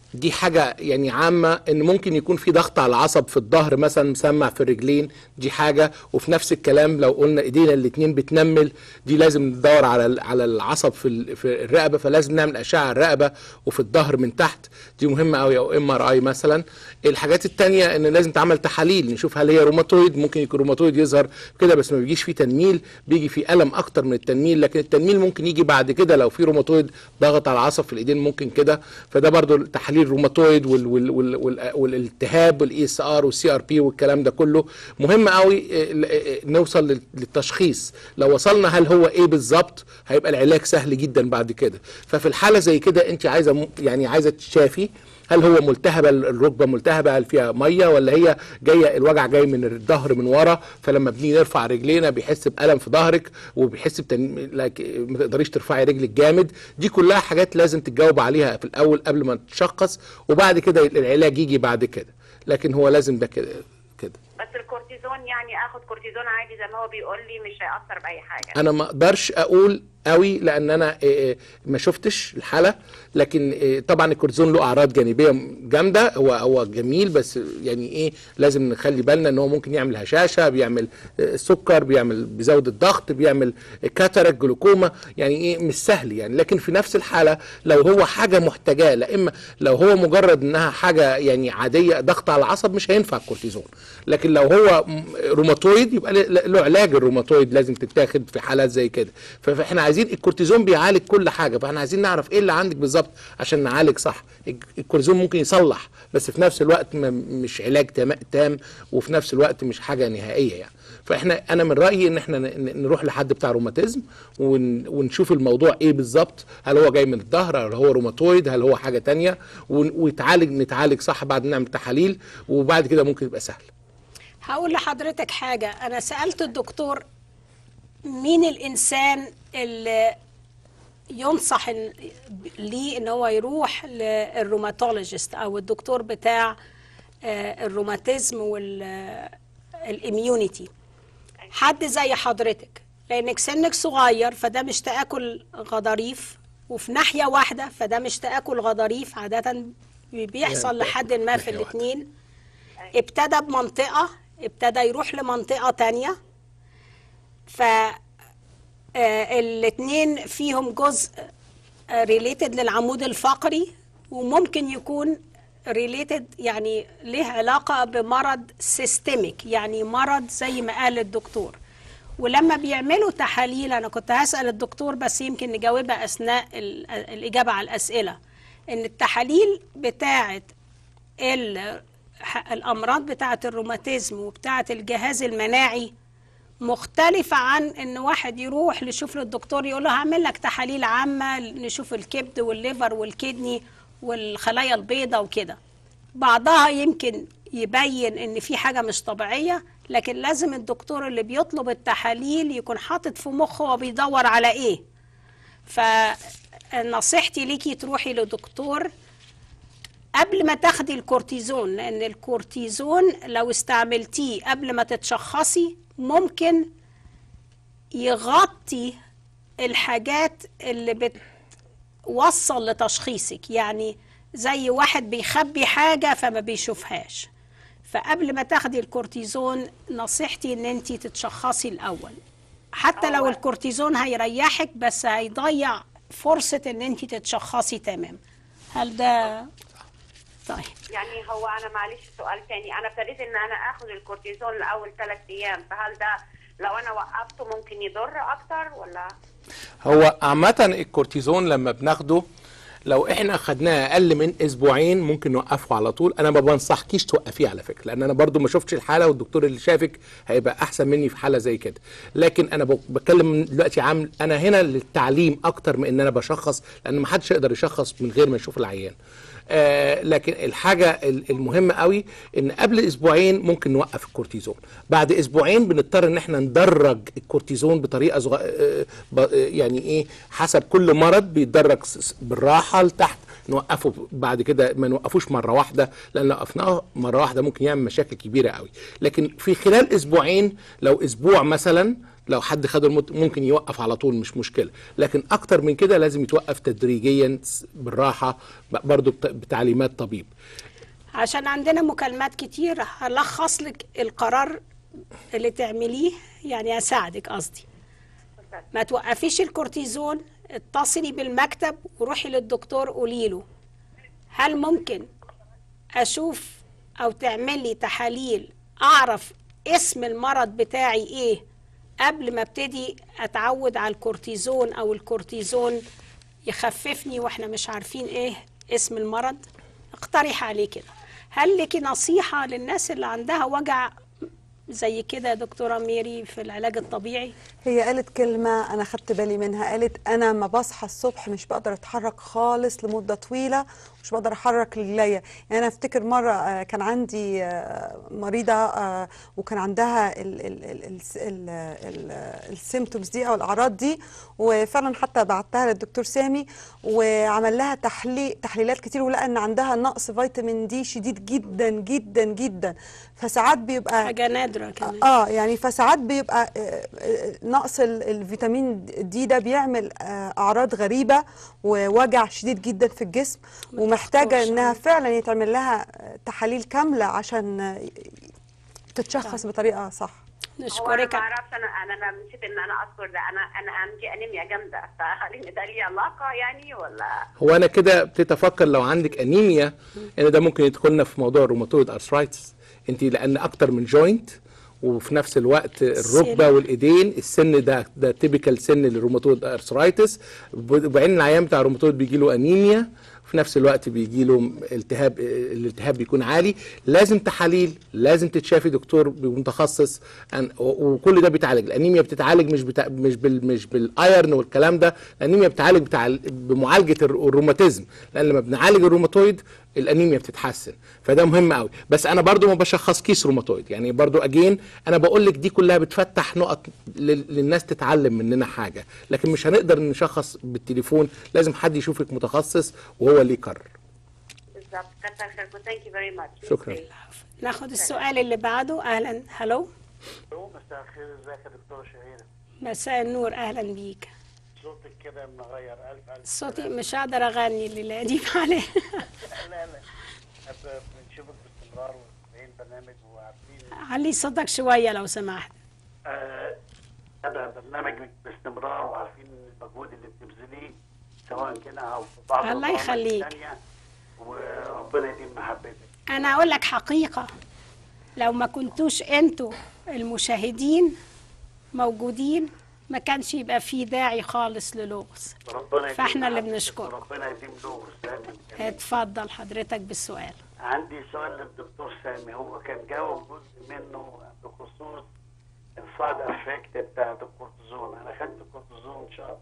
دي حاجة يعني عامة ان ممكن يكون في ضغط على العصب في الظهر مثلا مسمع في الرجلين دي حاجة وفي نفس الكلام لو قلنا ايدينا الاتنين بتنمل دي لازم ندور على ال- على العصب في ال- في الرقبة فلازم نعمل اشعة على الرقبة وفي الظهر من تحت دي مهمة قوي او ام ار اي مثلا الحاجات التانية ان لازم تعمل تحاليل نشوف هل هي روماتويد ممكن يكون روماتويد يظهر كده بس ما بيجيش فيه تنميل بيجي فيه الم اكتر من التنميل لكن التنميل ممكن يجي بعد كده لو في روماتويد ضغط على العصب في الايدين ممكن كده فده برضو تحليل الروماتويد وال وال وال وال والالتهاب والاي اس ار والسي ار بي والكلام ده كله مهم قوي آه، ل- آه، نوصل لل- للتشخيص لو وصلنا هل هو ايه بالظبط هيبقى العلاج سهل جدا بعد كده ففي الحاله زي كده انت عايزه م- يعني عايزه تشافي هل هو ملتهبه الركبه ملتهبه هل فيها ميه ولا هي جايه الوجع جاي من الظهر من ورا فلما بنيجي نرفع رجلينا بيحس بالم في ظهرك وبيحس بتن... لك ما تقدريش ترفعي رجلك جامد دي كلها حاجات لازم تتجاوب عليها في الاول قبل ما تشخص وبعد كده العلاج يجي بعد كده لكن هو لازم ده كده كده بس الكورتيزون يعني اخد كورتيزون عادي زي ما هو بيقول لي مش هيأثر باي حاجه انا ما اقدرش اقول قوي لان انا آه، آه، ما شفتش الحاله لكن آه، طبعا الكورتيزون له اعراض جانبيه جامده هو هو جميل بس يعني ايه لازم نخلي بالنا ان هو ممكن يعمل هشاشه بيعمل آه، سكر بيعمل بيزود الضغط بيعمل كاتاراك جلوكوما يعني ايه مش سهل يعني لكن في نفس الحاله لو هو حاجه محتاجاه لا اما لو هو مجرد انها حاجه يعني عاديه ضغط على العصب مش هينفع الكورتيزون لكن لو هو م- روماتويد يبقى له له علاج الروماتويد لازم تتاخد في حالات زي كده ف- فاحنا عايزين الكورتيزون بيعالج كل حاجه فاحنا عايزين نعرف ايه اللي عندك بالظبط عشان نعالج صح الك- الكورتيزون ممكن يصلح بس في نفس الوقت ما- مش علاج تام, تام وفي نفس الوقت مش حاجه نهائيه يعني فاحنا انا من رايي ان احنا ن- ن- نروح لحد بتاع روماتيزم ون ونشوف الموضوع ايه بالظبط هل هو جاي من الظهر هل هو روماتويد هل هو حاجه تانية ون- ويتعالج نتعالج صح بعد ما نعمل تحاليل وبعد كده ممكن يبقى سهل هقول لحضرتك حاجة أنا سألت الدكتور مين الإنسان اللي ينصح إن- ليه إن هو يروح للروماتولوجيست أو الدكتور بتاع آه، الروماتيزم والإميونيتي حد زي حضرتك لأنك سنك صغير فده مش تآكل غضاريف وفي ناحية واحدة فده مش تآكل غضاريف عادة بيحصل لحد ما في ناحية واحدة. الاتنين ابتدى بمنطقة ابتدى يروح لمنطقة تانية ف آه، الاتنين فيهم جزء ريليتد للعمود الفقري وممكن يكون ريليتد يعني ليه علاقة بمرض سيستميك يعني مرض زي ما قال الدكتور ولما بيعملوا تحاليل أنا كنت هسأل الدكتور بس يمكن نجاوبها أثناء ال- الإجابة على الأسئلة إن التحاليل بتاعة ال- ح- الامراض بتاعه الروماتيزم وبتاعه الجهاز المناعي مختلفة عن ان واحد يروح يشوف للدكتور يقول له هعمل لك تحاليل عامة نشوف الكبد والليفر والكدني والخلايا البيضاء وكده بعضها يمكن يبين ان في حاجة مش طبيعية لكن لازم الدكتور اللي بيطلب التحاليل يكون حاطط في مخه هو بيدور على ايه فنصيحتي ليكي تروحي لدكتور قبل ما تاخدي الكورتيزون لان الكورتيزون لو استعملتيه قبل ما تتشخصي ممكن يغطي الحاجات اللي بتوصل لتشخيصك يعني زي واحد بيخبي حاجة فما بيشوفهاش فقبل ما تاخدي الكورتيزون نصيحتي ان انت تتشخصي الاول حتى لو الكورتيزون هيريحك بس هيضيع فرصة ان انت تتشخصي تمام هل ده طيب يعني هو انا معلش سؤال تاني انا ابتديت ان انا اخد الكورتيزون لاول ثلاث ايام فهل ده لو انا وقفته ممكن يضر اكتر ولا هو عامة الكورتيزون لما بناخده لو احنا خدناه اقل من اسبوعين ممكن نوقفه على طول انا ما بنصحكيش توقفيه على فكره لان انا برضو ما شفتش الحاله والدكتور اللي شافك هيبقى احسن مني في حاله زي كده لكن انا بك- بتكلم دلوقتي عام انا هنا للتعليم اكتر من ان انا بشخص لان ما حدش يقدر يشخص من غير ما يشوف العيان آه لكن الحاجة ال- المهمة قوي ان قبل اسبوعين ممكن نوقف الكورتيزون بعد اسبوعين بنضطر ان احنا ندرج الكورتيزون بطريقة صغ... آه ب... آه، يعني ايه حسب كل مرض بيتدرج س- س- بالراحة لتحت نوقفه بعد كده ما نوقفوش مره واحده لان لو وقفناه مره واحده ممكن يعمل مشاكل كبيره قوي لكن في خلال اسبوعين لو اسبوع مثلا لو حد خد المت... ممكن يوقف على طول مش مشكله لكن اكتر من كده لازم يتوقف تدريجيا س- بالراحه ب- برضو بت- بتعليمات طبيب عشان عندنا مكالمات كتير هلخص لك القرار اللي تعمليه يعني اساعدك قصدي ما توقفيش الكورتيزون اتصلي بالمكتب وروحي للدكتور قولي له هل ممكن اشوف او تعملي تحاليل اعرف اسم المرض بتاعي ايه قبل ما ابتدي اتعود على الكورتيزون او الكورتيزون يخففني واحنا مش عارفين ايه اسم المرض اقترح عليه كده هل لك نصيحة للناس اللي عندها وجع زي كده يا دكتورة ميري في العلاج الطبيعي هي قالت كلمة أنا خدت بالي منها قالت أنا ما بصحى الصبح مش بقدر أتحرك خالص لمدة طويلة مش بقدر أحرك رجليا يعني أنا أفتكر مرة آه، كان عندي آه، مريضة آه، وكان عندها السيمتومز دي أو الأعراض دي وفعلا حتى بعتها للدكتور سامي وعمل لها تحليل تحليلات كتير ولقى إن عندها نقص فيتامين دي شديد جدا جدا جدا فساعات بيبقى حاجة نادرة كمان اه يعني فساعات بيبقى آه، آه، نقص ال- الفيتامين دي ده بيعمل آه، اعراض غريبه ووجع شديد جدا في الجسم ومحتاجه تخافش. انها فعلا يتعمل لها آه، تحاليل كامله عشان آه، تتشخص بطريقه صح هو انا نشكرك ما اعرفش انا انا أنا نسيت ان انا اذكر ده انا انا عندي انيميا جامده فهل ان ده ليه علاقه يعني ولا هو انا كده ابتديت افكر لو عندك انيميا ان ده ممكن يدخلنا في موضوع الروماتويد ارثرايتس انت لان اكتر من جوينت وفي نفس الوقت الركبه السن. والايدين السن ده ده تيبيكال سن للروماتويد ارثرايتس وبعدين العيان بتاع الروماتويد بيجي له انيميا في نفس الوقت بيجي له التهاب الالتهاب بيكون عالي لازم تحاليل لازم تتشافي دكتور متخصص أن- و- وكل ده بيتعالج الانيميا بتتعالج مش بتا... مش بال... مش بالايرن والكلام ده الانيميا بتعالج بتاع بمعالجه الر- الروماتيزم لان لما بنعالج الروماتويد الانيميا بتتحسن فده مهم قوي بس انا برضو ما بشخص كيس روماتويد يعني برضو اجين انا بقول لك دي كلها بتفتح نقط لل- للناس تتعلم مننا حاجه لكن مش هنقدر نشخص بالتليفون لازم حد يشوفك متخصص وهو اللي يقرر بالظبط كتر خيركم ثانك يو فيري ماتش شكراً. ناخد السؤال اللي بعده اهلا هلو مساء الخير ازيك يا دكتوره شهيره مساء النور اهلا بيك صوتك كده مغير الف الف صوتي مش هقدر اغني الليله دي عليه لا لا أب- بنشوفك باستمرار ومتابعين برنامج وعارفين علي صوتك شويه لو سمحت آه انا برنامجك باستمرار وعارفين المجهود اللي بتبذليه سواء كده او في بعض الله البرامج يخليك. التانية، وربنا يديم محبتك انا اقول لك حقيقه لو ما كنتوش انتوا المشاهدين موجودين ما كانش يبقى في داعي خالص للغز ربنا يديم فإحنا اللي محبتك بنشكرك. وربنا يديم له سامي اتفضل حضرتك بالسؤال عندي سؤال للدكتور سامي هو كان جاوب جزء منه بخصوص السايد افكت بتاعت الكورتيزون انا خدت الكورتيزون شهر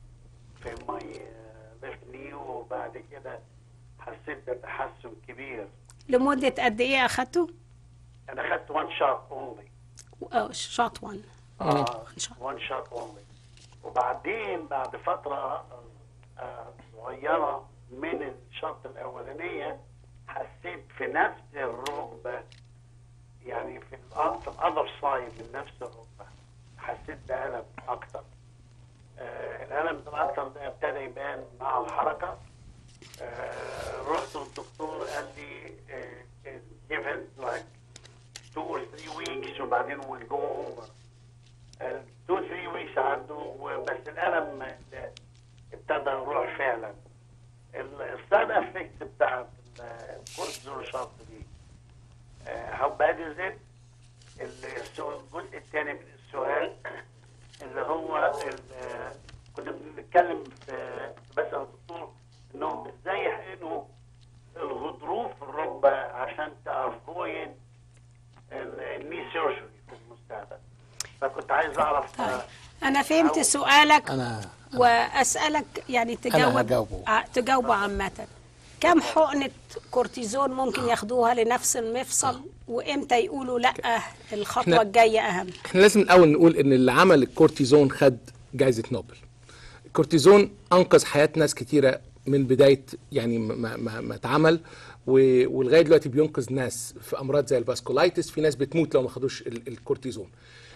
في ماي ليفت ني وبعد كده حسيت بتحسن كبير لمده قد ايه اخدته انا خدت وان شوت اونلي شوت 1 اه shot. وان شوت اونلي وبعدين بعد فتره آه، صغيره من الشوط الاولانيه حسيت في نفس الركبه يعني في الأ- في الاذر سايد من نفس الركبه حسيت بالم اكتر آه الالم ده اكتر ده ابتدى يبان مع الحركه آه رحت للدكتور قال لي آه give it like two or three weeks وبعدين we'll go over تو ثري ويكس عدوا بس الالم ابتدى يروح فعلا السايد افكت بتاعت الكورتيزون شوت دي هاو باد از ات الجزء الثاني من السؤال اللي هو ال- كنا بنتكلم في بسأل الدكتور انهم ازاي يحقنوا الغضروف في الركبه عشان تافويد الني سيرجري في المستقبل فكنت عايز اعرف طيب آه، انا فهمت أو- سؤالك انا واسالك يعني تجاوب هجاوبه. ع- تجاوبه عامه كم حقنه كورتيزون ممكن ياخدوها لنفس المفصل وامتى يقولوا لا الخطوه إحنا- الجايه اهم احنا لازم الاول نقول ان اللي عمل الكورتيزون خد جائزه نوبل الكورتيزون انقذ حياه ناس كتيره من بدايه يعني ما ما ما اتعمل و- ولغايه دلوقتي بينقذ ناس في امراض زي الفاسكولايتس في ناس بتموت لو ما خدوش ال- الكورتيزون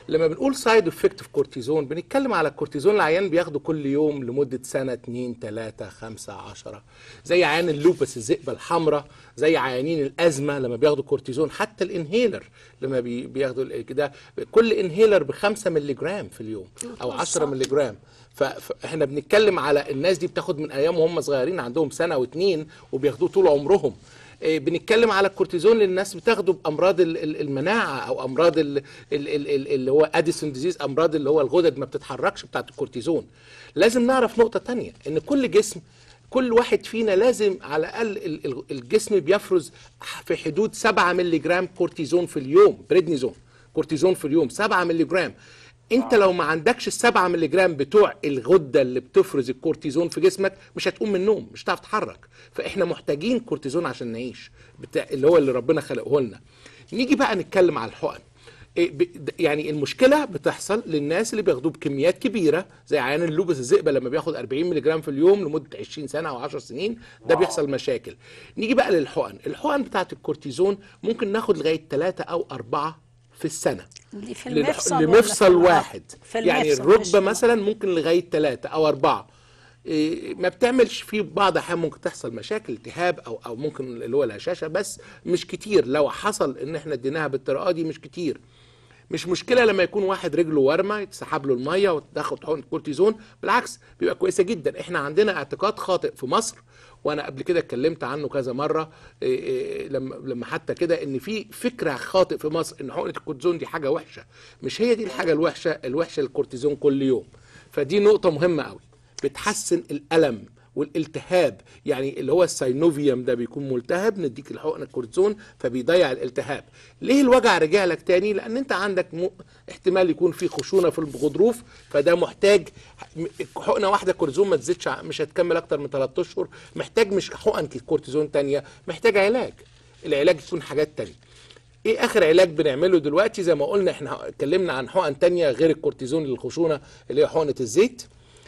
لما بنقول سايد افكت في كورتيزون بنتكلم على الكورتيزون العيان بياخده كل يوم لمده سنه 2 3 5 10 زي عيان اللوبس الذئبه الحمراء زي عيانين الازمه لما بياخدوا كورتيزون حتى الانهيلر لما بي- بياخدوا ال- كده كل انهيلر ب 5 مللي جرام في اليوم او 10 مللي جرام ف- فاحنا بنتكلم على الناس دي بتاخد من ايام وهم صغيرين عندهم سنه واتنين وبياخدوه طول عمرهم إيه، بنتكلم على الكورتيزون للناس بتاخده بامراض ال- ال- المناعه او امراض ال- ال- ال- ال- اللي هو اديسون ديزيز امراض اللي هو الغدد ما بتتحركش بتاعت الكورتيزون لازم نعرف نقطه تانية ان كل جسم كل واحد فينا لازم على الاقل ال- ال- الجسم بيفرز في حدود 7 مللي جرام كورتيزون في اليوم بريدنيزون كورتيزون في اليوم 7 مللي جرام انت لو ما عندكش السبعة مللي جرام بتوع الغده اللي بتفرز الكورتيزون في جسمك مش هتقوم من النوم مش هتعرف تتحرك فاحنا محتاجين كورتيزون عشان نعيش بتاع اللي هو اللي ربنا خلقه لنا نيجي بقى نتكلم على الحقن إيه ب- د- يعني المشكله بتحصل للناس اللي بياخدوه بكميات كبيره زي عيان اللوبس الذئبه لما بياخد 40 مللي جرام في اليوم لمده 20 سنه او 10 سنين ده بيحصل مشاكل نيجي بقى للحقن الحقن بتاعت الكورتيزون ممكن ناخد لغايه 3 او 4 في السنه اللي في للح- المفصل ولا في لمفصل الرقبة؟ واحد في يعني المفصل، مش الركبه في مثلا ممكن لغايه ثلاثه او اربعه إيه، ما بتعملش في بعض الاحيان ممكن تحصل مشاكل التهاب او او ممكن اللي هو الهشاشه بس مش كتير لو حصل ان احنا اديناها بالطريقه دي مش كتير مش مشكله لما يكون واحد رجله ورمه يتسحب له الميه وتاخد حقن كورتيزون بالعكس بيبقى كويسه جدا احنا عندنا اعتقاد خاطئ في مصر وانا قبل كده اتكلمت عنه كذا مره إيه إيه لما لما حتى كده ان في فكره خاطئ في مصر ان حقنه الكورتيزون دي حاجه وحشه مش هي دي الحاجه الوحشه الوحشه الكورتيزون كل يوم فدي نقطه مهمه قوي بتحسن الالم والالتهاب يعني اللي هو الساينوفيوم ده بيكون ملتهب نديك الحقن الكورتيزون فبيضيع الالتهاب ليه الوجع رجع لك تاني لان انت عندك م... احتمال يكون في خشونه في الغضروف فده محتاج حقنه واحده كورتيزون ما تزيدش ع- مش هتكمل اكتر من 3 اشهر محتاج مش حقن كورتيزون تانية محتاج علاج العلاج يكون حاجات تانية ايه اخر علاج بنعمله دلوقتي زي ما قلنا احنا اتكلمنا عن حقن تانية غير الكورتيزون للخشونه اللي هي حقنه الزيت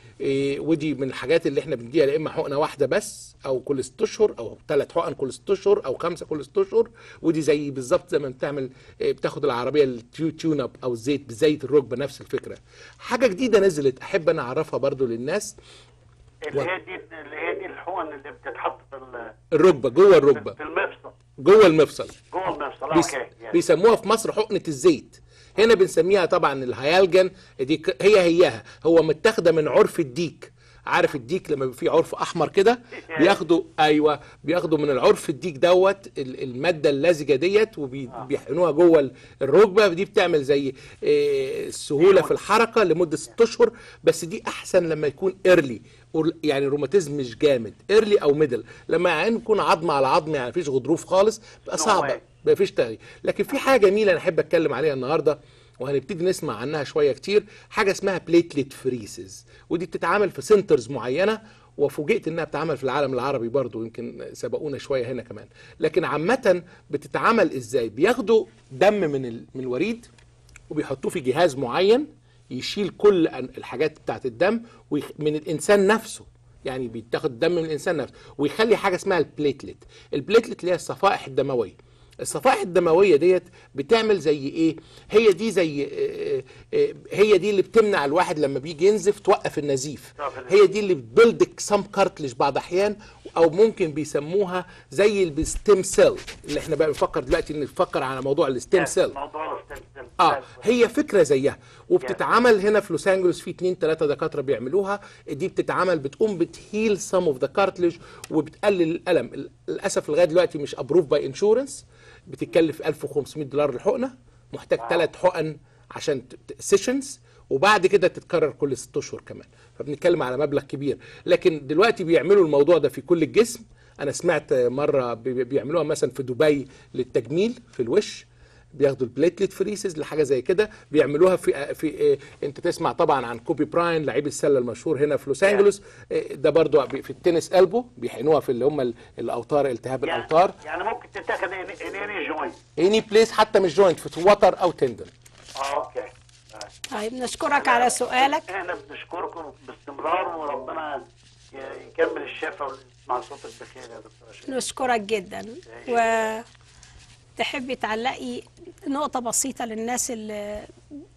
إيه ودي من الحاجات اللي احنا بنديها يا اما حقنه واحده بس او كل ست اشهر او ثلاث حقن كل ست اشهر او خمسه كل ست اشهر ودي زي بالظبط زي ما بتعمل إيه بتاخد العربيه التيو تيون اب او الزيت بزيت الركبه نفس الفكره حاجه جديده نزلت احب انا اعرفها برضو للناس اللي هي دي اللي هي دي الحقن اللي بتتحط في ال- الركبه جوه الركبه في المفصل جوه المفصل جوه المفصل بيس اوكي يعني. بيسموها في مصر حقنه الزيت هنا بنسميها طبعا الهيالجن دي ك- هي هياها هو متاخده من عرف الديك عارف الديك لما بيبقى فيه عرف احمر كده بياخدوا ايوه بياخدوا من العرف الديك دوت ال- الماده اللزجه ديت وبيحقنوها جوه ال- الركبه دي بتعمل زي آه، سهوله في الحركه لمده ست اشهر بس دي احسن لما يكون ايرلي يعني الروماتيزم مش جامد ايرلي او ميدل لما يعني يكون عظم على عظم يعني مفيش غضروف خالص بيبقى No صعبه way. ما فيش تغيير لكن في حاجه جميله انا احب اتكلم عليها النهارده وهنبتدي نسمع عنها شويه كتير حاجه اسمها بليتلت فريسز ودي بتتعمل في سنترز معينه وفوجئت انها بتتعمل في العالم العربي برضو يمكن سبقونا شويه هنا كمان لكن عامه بتتعمل ازاي بياخدوا دم من ال- من الوريد وبيحطوه في جهاز معين يشيل كل أن- الحاجات بتاعت الدم ويخ- من الانسان نفسه يعني بيتاخد دم من الانسان نفسه ويخلي حاجه اسمها البليتلت البليتلت اللي هي الصفائح الدمويه الصفائح الدمويه ديت بتعمل زي ايه هي دي زي آه، آه، هي دي اللي بتمنع الواحد لما بيجي ينزف توقف النزيف توقف النزيف. هي دي اللي بتبلد سم كارتلج بعض احيان او ممكن بيسموها زي الستيم سيل اللي احنا بقى بنفكر دلوقتي نفكر على موضوع الستيم سيل موضوع الستيم سيل اه هي فكره زيها وبتتعمل هنا في لوس انجلوس في اتنين تلاته دكاتره بيعملوها دي بتتعمل بتقوم بتهيل سم اوف ذا كارتلج وبتقلل الالم ال- للاسف لغايه دلوقتي مش ابروف باي انشورنس بتكلف 1500 دولار الحقنه محتاج ثلاث حقن عشان سيشنز وبعد كده تتكرر كل ست اشهر كمان فبنتكلم على مبلغ كبير لكن دلوقتي بيعملوا الموضوع ده في كل الجسم انا سمعت مره بي- بيعملوها مثلا في دبي للتجميل في الوش بياخدوا البليتلت فريسز لحاجه زي كده بيعملوها في في إيه انت تسمع طبعا عن كوبي براين لعيب السله المشهور هنا في لوس انجلوس إيه ده برضو بي- في التنس قلبه بيحقنوها في اللي هم ال- الاوتار التهاب يعني- الاوتار يعني ممكن تتاخد ان اني جوينت اني بليس حتى مش جوينت في وتر او تندن اه اوكي آه. طيب نشكرك على سؤالك احنا بنشكركم باستمرار وربنا ي- يكمل الشفاء ونسمع صوتك بخير يا دكتور شيخ نشكرك جدا وتحبي تعلقي نقطة بسيطة للناس اللي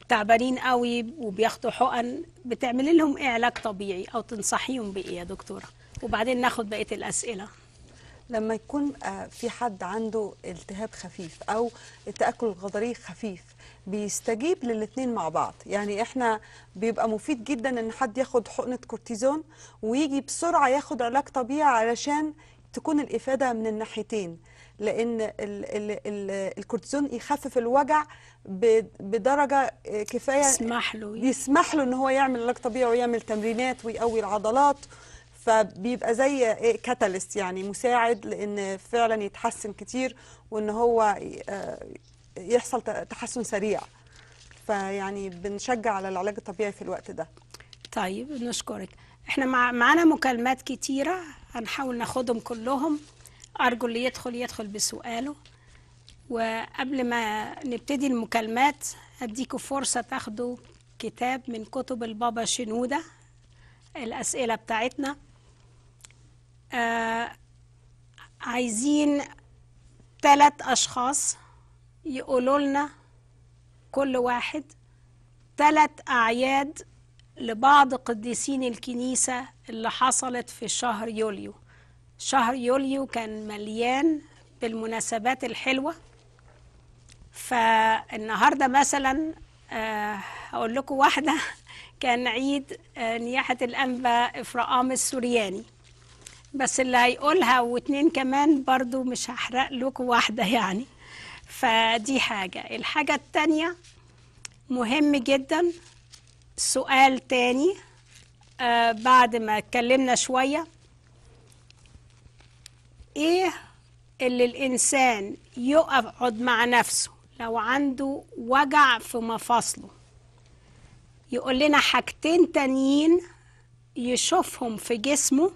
تعبانين قوي وبياخدوا حقن بتعملي لهم ايه علاج طبيعي او تنصحيهم بايه يا دكتوره وبعدين ناخد بقيه الاسئله لما يكون آه، في حد عنده التهاب خفيف او التاكل الغضاريف خفيف بيستجيب للاثنين مع بعض يعني احنا بيبقى مفيد جدا ان حد ياخد حقنه كورتيزون ويجي بسرعه ياخد علاج طبيعي علشان تكون الافاده من الناحيتين لان ال ال ال الكورتيزون يخفف الوجع ب- بدرجه آه، كفايه اسمح له بيسمح له ان هو يعمل علاج طبيعي ويعمل تمرينات ويقوي العضلات فبيبقى زي كاتاليست يعني مساعد لان فعلا يتحسن كتير وان هو آه، يحصل ت- تحسن سريع فيعني بنشجع على العلاج الطبيعي في الوقت ده طيب نشكرك احنا مع معانا مكالمات كتيرة هنحاول ناخدهم كلهم أرجو اللي يدخل يدخل بسؤاله وقبل ما نبتدي المكالمات أديكوا فرصة تاخدوا كتاب من كتب البابا شنودة الأسئلة بتاعتنا آه عايزين ثلاث أشخاص يقولوا لنا كل واحد ثلاث أعياد لبعض قديسين الكنيسة اللي حصلت في شهر يوليو شهر يوليو كان مليان بالمناسبات الحلوة فالنهاردة مثلا آه، هقول لكم واحدة كان عيد آه، نياحة الأنبا إفرقام السورياني بس اللي هيقولها واتنين كمان برضو مش هحرق لكم واحدة يعني فدي حاجة الحاجة التانية مهم جدا سؤال تاني آه بعد ما اتكلمنا شوية ايه اللي الانسان يقعد مع نفسه لو عنده وجع في مفاصله يقول لنا حاجتين تانيين يشوفهم في جسمه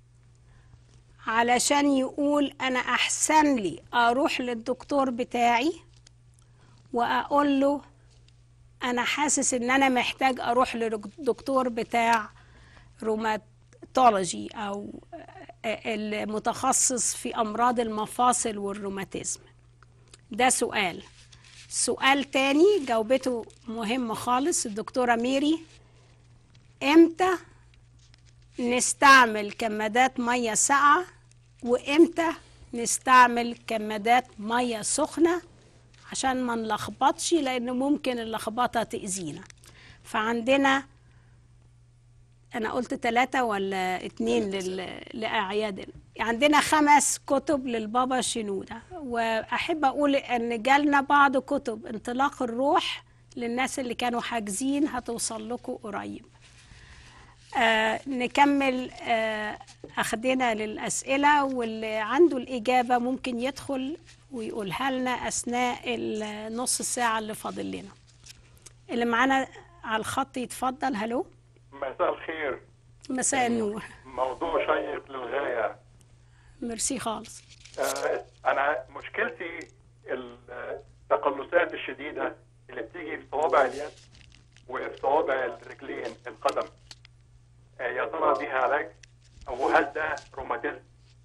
علشان يقول انا احسن لي اروح للدكتور بتاعي واقول له انا حاسس ان انا محتاج اروح للدكتور بتاع روماتولوجي او المتخصص في امراض المفاصل والروماتيزم ده سؤال سؤال تاني جاوبته مهم خالص الدكتورة ميري امتى نستعمل كمادات مية ساقعة وامتى نستعمل كمادات مية سخنة عشان ما نلخبطش لان ممكن اللخبطة تأذينا فعندنا انا قلت ثلاثة ولا اتنين لل... لأعياد عندنا خمس كتب للبابا شنودة واحب اقول ان جالنا بعض كتب انطلاق الروح للناس اللي كانوا حاجزين هتوصل لكم قريب آه نكمل آه أخدنا للأسئلة واللي عنده الإجابة ممكن يدخل ويقولها لنا أثناء النص ساعة اللي فاضل لنا اللي معانا على الخط يتفضل هلو مساء الخير مساء النور موضوع شيق للغاية ميرسي خالص آه، أنا مشكلتي التقلصات الشديدة اللي بتيجي في صوابع اليد وفي صوابع الرجلين القدم آه، يا ترى دي علاج أو هل ده روماتيزم؟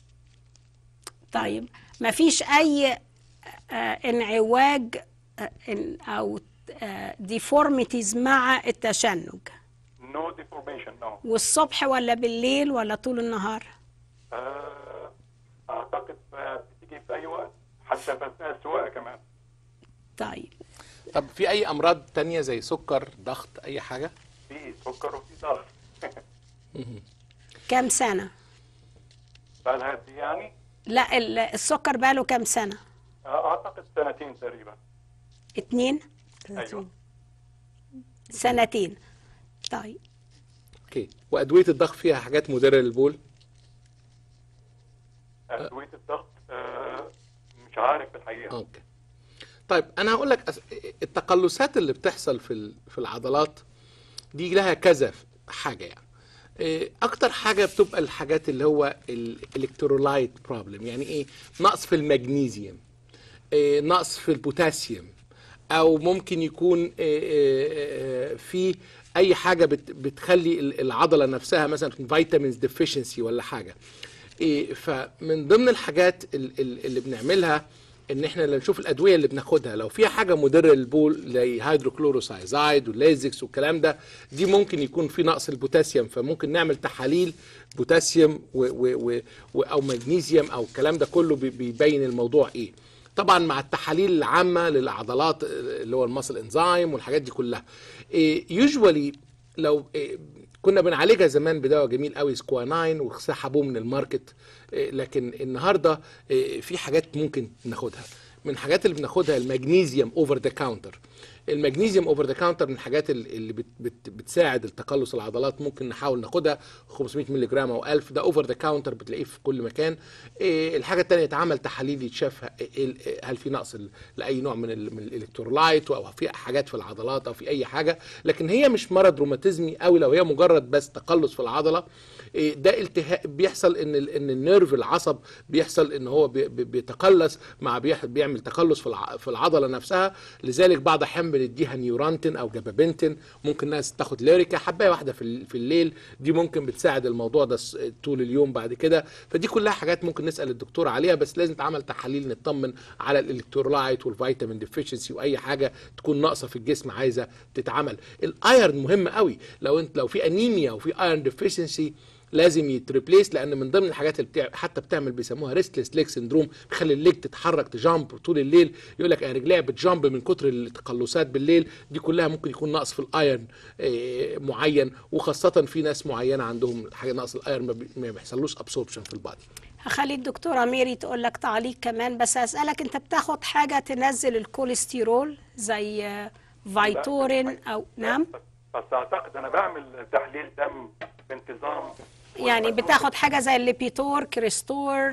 طيب ما فيش أي آه، انعواج آه، إن- أو ديفورميتيز مع التشنج نو ديفورميشن نو والصبح ولا بالليل ولا طول النهار أعتقد آه، بتيجي في أي وقت حتى في أثناء السواقة كمان طيب طب في اي امراض تانية زي سكر ضغط اي حاجه في سكر وفي ضغط كام سنة بقالها قد إيه يعني لا ال- السكر بقاله كام سنة آه، أعتقد سنتين تقريبا اتنين أيوه سنتين طيب اوكي وادويه الضغط فيها حاجات مدره للبول أدوية الضغط آه، مش عارف الحقيقة اوكي طيب انا هقول لك أس... التقلصات اللي بتحصل في ال- في العضلات دي لها كذا حاجه يعني إيه، اكتر حاجه بتبقى الحاجات اللي هو الالكترولايت بروبلم يعني ايه نقص في المغنيسيوم إيه، نقص في البوتاسيوم او ممكن يكون إيه، إيه، إيه، في اي حاجه بت- بتخلي ال- العضله نفسها مثلا فيتامينز ديفيشنسي ولا حاجه إيه، فمن ضمن الحاجات ال- ال- اللي بنعملها ان احنا لما نشوف الادويه اللي بناخدها لو فيها حاجه مضره للبول زي هيدروكلوروسايزايد والليزكس والكلام ده دي ممكن يكون في نقص البوتاسيوم فممكن نعمل تحاليل بوتاسيوم و و و و او مغنيسيوم او الكلام ده كله بي- بيبين الموضوع ايه طبعا مع التحاليل العامه للعضلات اللي هو المصل انزيم والحاجات دي كلها يوجوالي لو إيه، كنا بنعالجها زمان بدواء جميل قوي سكواناين وسحبوه من الماركت إيه، لكن النهارده إيه، في حاجات ممكن ناخدها من الحاجات اللي بناخدها المغنيسيوم اوفر ذا كاونتر المغنيسيوم اوفر ذا كاونتر من الحاجات ال- اللي بت بت بتساعد التقلص العضلات ممكن نحاول ناخدها 500 مللي جرام او 1000 ده اوفر ذا كاونتر بتلاقيه في كل مكان إيه الحاجه الثانيه اتعمل تحاليل يتشاف ه- ال- هل في نقص ال- لاي نوع من, ال- من الالكترولايت او في حاجات في العضلات او في اي حاجه لكن هي مش مرض روماتيزمي قوي لو هي مجرد بس تقلص في العضله إيه ده التهاب بيحصل ان ال- ان النيرف العصب بيحصل ان هو بي- بي- بيتقلص مع بيح- بيعمل تقلص في الع- في العضله نفسها لذلك بعض الاحيان بنديها نيورانتين او جابابنتين ممكن ناس تاخد ليريكا حبايه واحده في ال- في الليل دي ممكن بتساعد الموضوع ده س- طول اليوم بعد كده فدي كلها حاجات ممكن نسال الدكتور عليها بس لازم تعمل تحاليل نطمن على الالكترولايت والفيتامين ديفيشنسي واي حاجه تكون ناقصه في الجسم عايزه تتعمل الايرن مهم قوي لو انت لو في انيميا وفي ايرن ديفيشنسي لازم يتريبليس لان من ضمن الحاجات اللي بتاع حتى بتعمل بيسموها ريستلس ليج سندروم بتخلي الليج تتحرك تجامب طول الليل يقول لك رجليها بتجامب من كتر التقلصات بالليل دي كلها ممكن يكون نقص في الايرن آه، معين وخاصه في ناس معينه عندهم حاجه نقص الايرن ما بي- ما بيحصلوش ابسوربشن في البادي هخلي الدكتورة ميري تقول لك تعليق كمان بس أسألك أنت بتاخد حاجة تنزل الكوليسترول زي آه، فيتورين أو نعم بس اعتقد انا بعمل تحليل دم بانتظام يعني بتاخد حاجة زي الليبيتور كريستور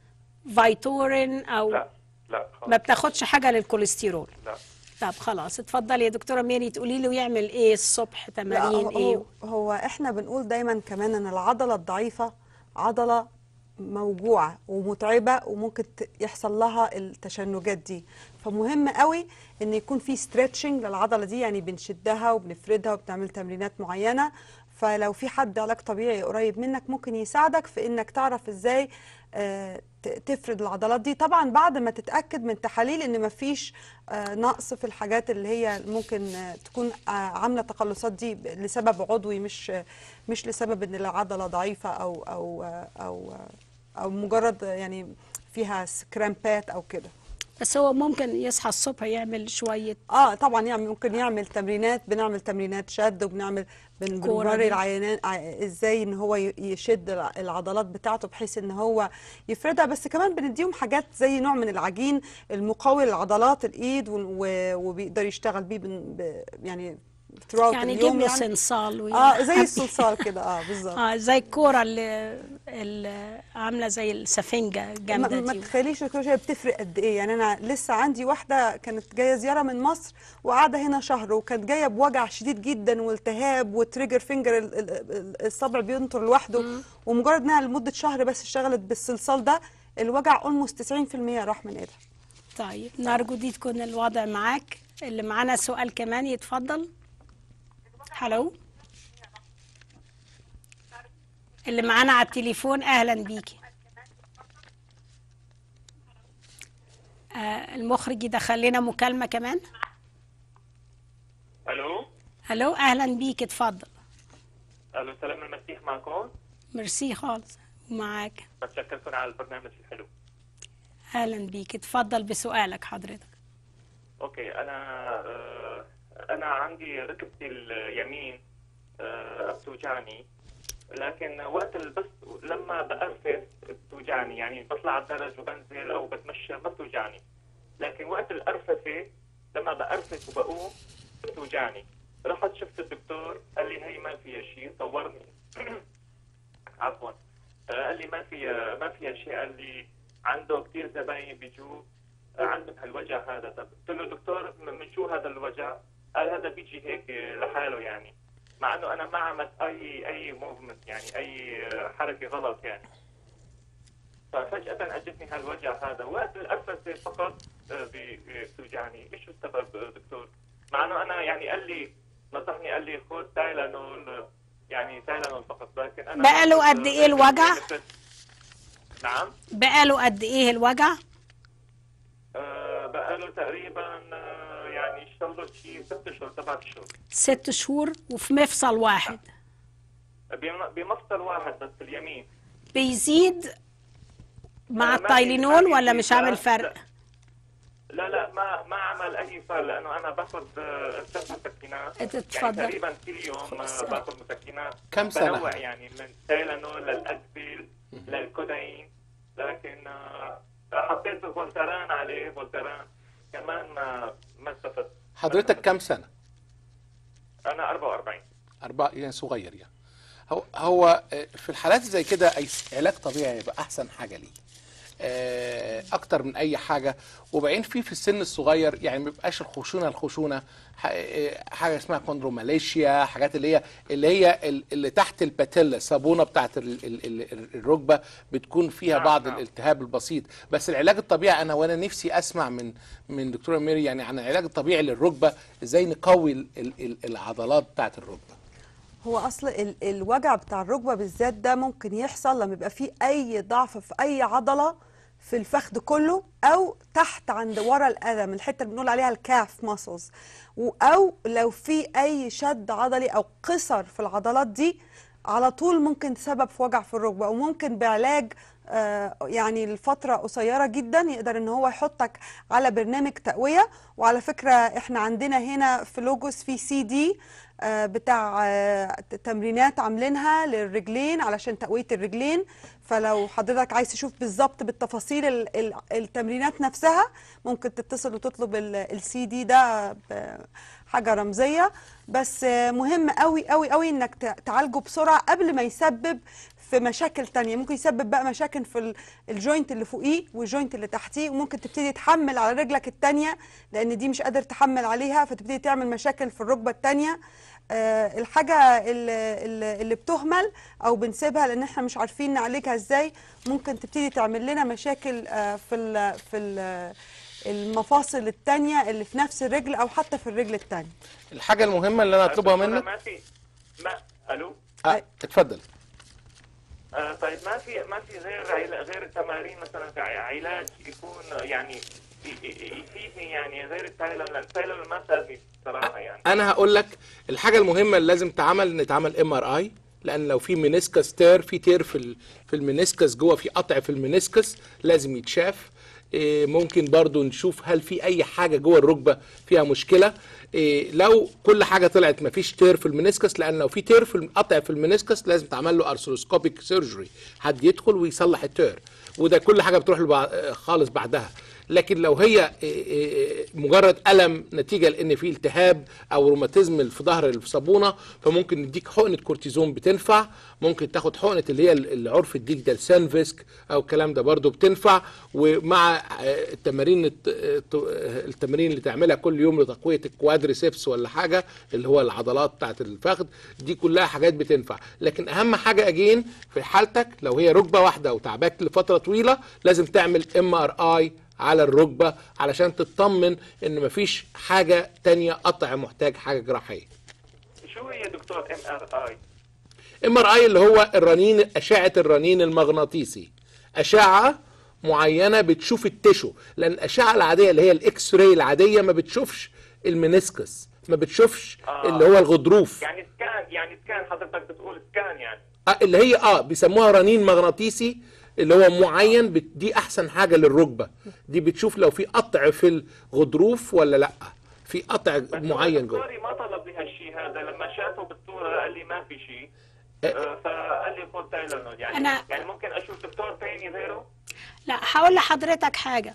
فيتورين أو لا لا ما خالص بتاخدش حاجة للكوليسترول لا طب خلاص اتفضلي يا دكتورة ميري تقولي له يعمل ايه الصبح لا تمارين ايه هو, هو احنا بنقول دايما كمان ان العضله الضعيفه عضله موجوعه ومتعبه وممكن ت- يحصل لها التشنجات دي فمهم قوي ان يكون في ستريتشنج للعضله دي يعني بنشدها وبنفردها وبنعمل تمرينات معينه فلو في حد علاج طبيعي قريب منك ممكن يساعدك في انك تعرف ازاي آه، ت- تفرد العضلات دي طبعا بعد ما تتاكد من تحاليل ان مفيش آه، نقص في الحاجات اللي هي ممكن آه، تكون آه، عامله تقلصات دي ب- لسبب عضوي مش مش لسبب ان العضله ضعيفه او او آه، او آه، او مجرد يعني فيها كرامبات او كده بس هو ممكن يصحى الصبح يعمل شوية اه طبعا يعني ممكن يعمل تمرينات بنعمل تمرينات شد وبنعمل بن- كورة بنوري دي. العينان ع- ازاي ان هو ي- يشد الع- العضلات بتاعته بحيث ان هو يفردها بس كمان بنديهم حاجات زي نوع من العجين المقوي للعضلات الايد و- و- وبيقدر يشتغل بيه بن- ب- يعني throughout يعني اليوم يجيب له صنصال وي- اه زي الصلصال كده اه بالظبط اه زي الكورة اللي, اللي عاملة زي السفنجة ما, الجامدة ما دي تخيليش كل شيء بتفرق قد ايه يعني انا لسه عندي واحده كانت جايه زياره من مصر وقاعده هنا شهر وكانت جايه بوجع شديد جدا والتهاب وتريجر فينجر ال- ال- ال- الصبع بينطر لوحده ومجرد انها لمده شهر بس اشتغلت بالصلصال ده الوجع اولموست 90% راح من ايدها طيب نرجو دي تكون الوضع معاك اللي معانا سؤال كمان يتفضل هلو اللي معانا على التليفون اهلا بيكي آه المخرج يدخل لنا مكالمة كمان الو الو اهلا بيك اتفضل الو سلام المسيح معكم ميرسي خالص معاك بتشكركم على البرنامج الحلو اهلا بيك اتفضل بسؤالك حضرتك اوكي انا آه، انا عندي ركبتي اليمين آه، بتوجعني لكن وقت البس لما بأرفف بتوجعني يعني بطلع على الدرج وبنزل او بتمشى ما بتوجعني لكن وقت الأرففة لما بأرفف وبقوم بتوجعني رحت شفت الدكتور قال لي هي ما فيها شيء صورني عفوا آه، قال لي ما فيها ما فيها شيء قال لي عنده كثير زباين بيجوا آه، عندهم هالوجع هذا طب قلت له دكتور من من شو هذا الوجع؟ قال هذا بيجي هيك لحاله يعني مع انه انا ما عملت اي اي موفمنت يعني اي حركه غلط يعني ففجأة اجتني هالوجع هذا وقت الأنفسة فقط آه، بي- بتوجعني ايش هو السبب آه، دكتور؟ مع انه انا يعني قال لي نصحني قال لي خذ تايلانول آه، يعني تايلانول فقط لكن انا بقاله قد إيه الوجع؟ نعم بقاله قد ايه الوجع آه، له تقريبا آه، يعني اشتغلوا شيء ست شهور سبعة شهور ست شهور وفي مفصل واحد بم- بمفصل واحد بس اليمين بيزيد مع آه، ما في- التايلينول ما في ولا مش فيها- عامل فرق لا لا ما ما عمل اي فرق لانه انا باخذ آه، ست مسكنات اتفضل. يعني تقريبا كل يوم آه، باخذ مسكنات كم سنة؟ بنوع يعني من تايلانول للادفيل للكودايين لكن آه، حطيت فولتران عليه فولتران كمان ما ما استفدت حضرتك كم سنه انا 44 أربعة يعني صغير يعني هو هو آه، في الحالات زي كده أي- علاج طبيعي يبقى أحسن حاجة ليه آه، أكتر من أي حاجة وبعدين في في السن الصغير يعني ما بيبقاش الخشونة الخشونة ح- آه، حاجة اسمها كوندروماليشيا حاجات اللي هي اللي هي ال- اللي تحت الباتيلا الصابونة بتاعت ال- ال- ال- الركبة بتكون فيها نعم، بعض نعم. الالتهاب البسيط بس العلاج الطبيعي أنا وأنا نفسي أسمع من من دكتورة ميري يعني عن العلاج الطبيعي للركبة إزاي نقوي ال- ال- ال- العضلات بتاعت الركبة هو اصل ال- الوجع بتاع الركبه بالذات ده ممكن يحصل لما يبقى فيه اي ضعف في اي عضله في الفخذ كله او تحت عند ورا القدم الحته اللي بنقول عليها الكاف ماسلز او لو في اي شد عضلي او قصر في العضلات دي على طول ممكن تسبب في وجع في الركبه وممكن بعلاج آه، يعني لفتره قصيره جدا يقدر ان هو يحطك على برنامج تقويه وعلى فكره احنا عندنا هنا في لوجوس في سي دي آه، بتاع آه، تمرينات عاملينها للرجلين علشان تقويه الرجلين فلو حضرتك عايز تشوف بالظبط بالتفاصيل ال- ال- التمرينات نفسها ممكن تتصل وتطلب السي دي ده حاجه رمزيه بس آه، مهم قوي قوي قوي انك ت- تعالجه بسرعه قبل ما يسبب في مشاكل تانية ممكن يسبب بقى مشاكل في ال- الجوينت اللي فوقيه والجوينت اللي تحتيه وممكن تبتدي تحمل على رجلك التانية لان دي مش قادر تحمل عليها فتبتدي تعمل مشاكل في الركبة التانية آه، الحاجة اللي, اللي اللي بتهمل او بنسيبها لان احنا مش عارفين نعالجها ازاي ممكن تبتدي تعمل لنا مشاكل آه، في ال في ال المفاصل التانية اللي في نفس الرجل او حتى في الرجل التانية الحاجة المهمة اللي أنا أطلبها دكتورة، منك ما في ما الو آه، اتفضل آه طيب ما في ما في غير علا- غير التمارين مثلا في ع- علاج يكون يعني ي- ي- يفيدني يعني غير التايلر لان التايلر ما فادني بصراحه يعني انا هقول لك الحاجه المهمه اللي لازم تعمل ان يتعمل ام ار اي لان لو في منسكس تير في تير في ال- في المنسكس جوه في قطع في المنسكس لازم يتشاف إيه، ممكن برضو نشوف هل في اي حاجه جوه الركبه فيها مشكله إيه، لو كل حاجه طلعت ما فيش تير في المنسكس لان لو في تير في القطع في المنسكس لازم تعمل له ارثروسكوبيك سيرجري حد يدخل ويصلح التير وده كل حاجه بتروح له خالص بعدها لكن لو هي إيه إيه مجرد الم نتيجه لان في التهاب او روماتيزم في ظهر الصابونه فممكن نديك حقنه كورتيزون بتنفع ممكن تاخد حقنه اللي هي العرف الديك ده السانفيسك او الكلام ده برضو بتنفع ومع آه، التمارين الت- الت- التمارين اللي تعملها كل يوم لتقويه الكوادريسبس ولا حاجه اللي هو العضلات بتاعت الفخذ دي كلها حاجات بتنفع لكن اهم حاجه اجين في حالتك لو هي ركبه واحده وتعباك لفتره طويله لازم تعمل ام ار اي على الركبه علشان تطمن ان مفيش حاجه تانية قطع محتاج حاجه جراحيه شو هي دكتور ام ار اي؟ ام ار اي اللي هو الرنين اشعه الرنين المغناطيسي اشعه معينه بتشوف التشو لان الاشعه العاديه اللي هي الاكس راي العاديه ما بتشوفش المنسكس ما بتشوفش آه. اللي هو الغضروف يعني سكان يعني سكان حضرتك بتقول سكان يعني آه، اللي هي اه بيسموها رنين مغناطيسي اللي هو معين بت- دي احسن حاجه للركبه دي بتشوف لو في قطع في الغضروف ولا لا في قطع بس معين جوه دكتوري ما طلب لي هالشيء هذا لما شافه بالصوره قال لي ما في شيء آه، فقال لي خذ تايلانول يعني أنا- يعني ممكن اشوف دكتور ثاني غيره؟ لا هقول لحضرتك حاجة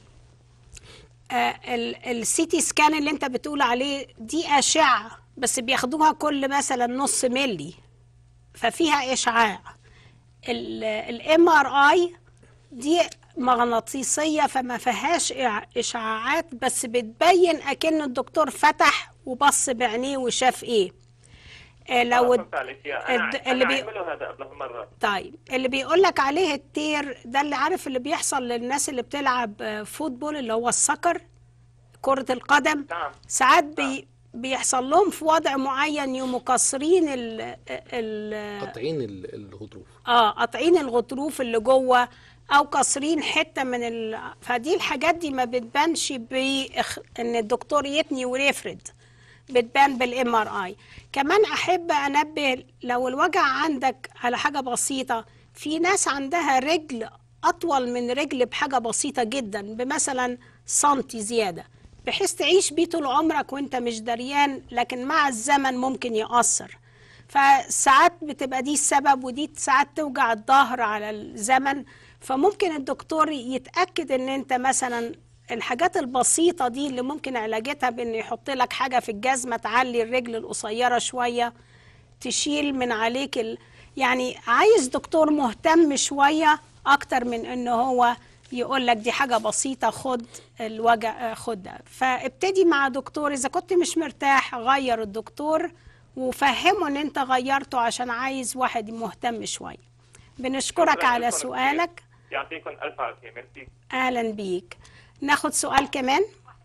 السي تي سكان اللي انت بتقول عليه دي أشعة بس بياخدوها كل مثلا نص ملي ففيها إشعاع الام ار اي دي مغناطيسية فما فيهاش إع- إشعاعات بس بتبين أكن الدكتور فتح وبص بعينيه وشاف إيه آه، لو آه، فهمت عليك يا انا, الد- أنا اللي بي- عامله هذا قبل مرة طيب اللي بيقول لك عليه التير ده اللي عارف اللي بيحصل للناس اللي بتلعب آه، فوتبول اللي هو السكر كرة القدم نعم. ساعات بي بيحصل لهم في وضع معين يقوموا كاسرين ال ال قاطعين ال- الغضروف اه قاطعين الغضروف اللي جوه او كسرين حته من ال... فدي الحاجات دي ما بتبانش بإخ... ان الدكتور يتني ويفرد بتبان بالام ار اي كمان احب انبه لو الوجع عندك على حاجه بسيطه في ناس عندها رجل اطول من رجل بحاجه بسيطه جدا بمثلا سنتي زياده بحيث تعيش بيه طول عمرك وانت مش دريان لكن مع الزمن ممكن يأثر فساعات بتبقى دي السبب ودي ساعات توجع الظهر على الزمن فممكن الدكتور يتأكد ان انت مثلا الحاجات البسيطة دي اللي ممكن علاجتها بان يحط لك حاجة في الجزمة تعلي الرجل القصيرة شوية تشيل من عليك ال... يعني عايز دكتور مهتم شوية اكتر من ان هو يقول لك دي حاجة بسيطة خد الوجع خد ده فابتدي مع دكتور اذا كنت مش مرتاح غير الدكتور وفهمه ان انت غيرته عشان عايز واحد مهتم شوية بنشكرك شكراً على لكم سؤالك يعطيكم الف عافيه ميرسي اهلا بيك ناخد سؤال كمان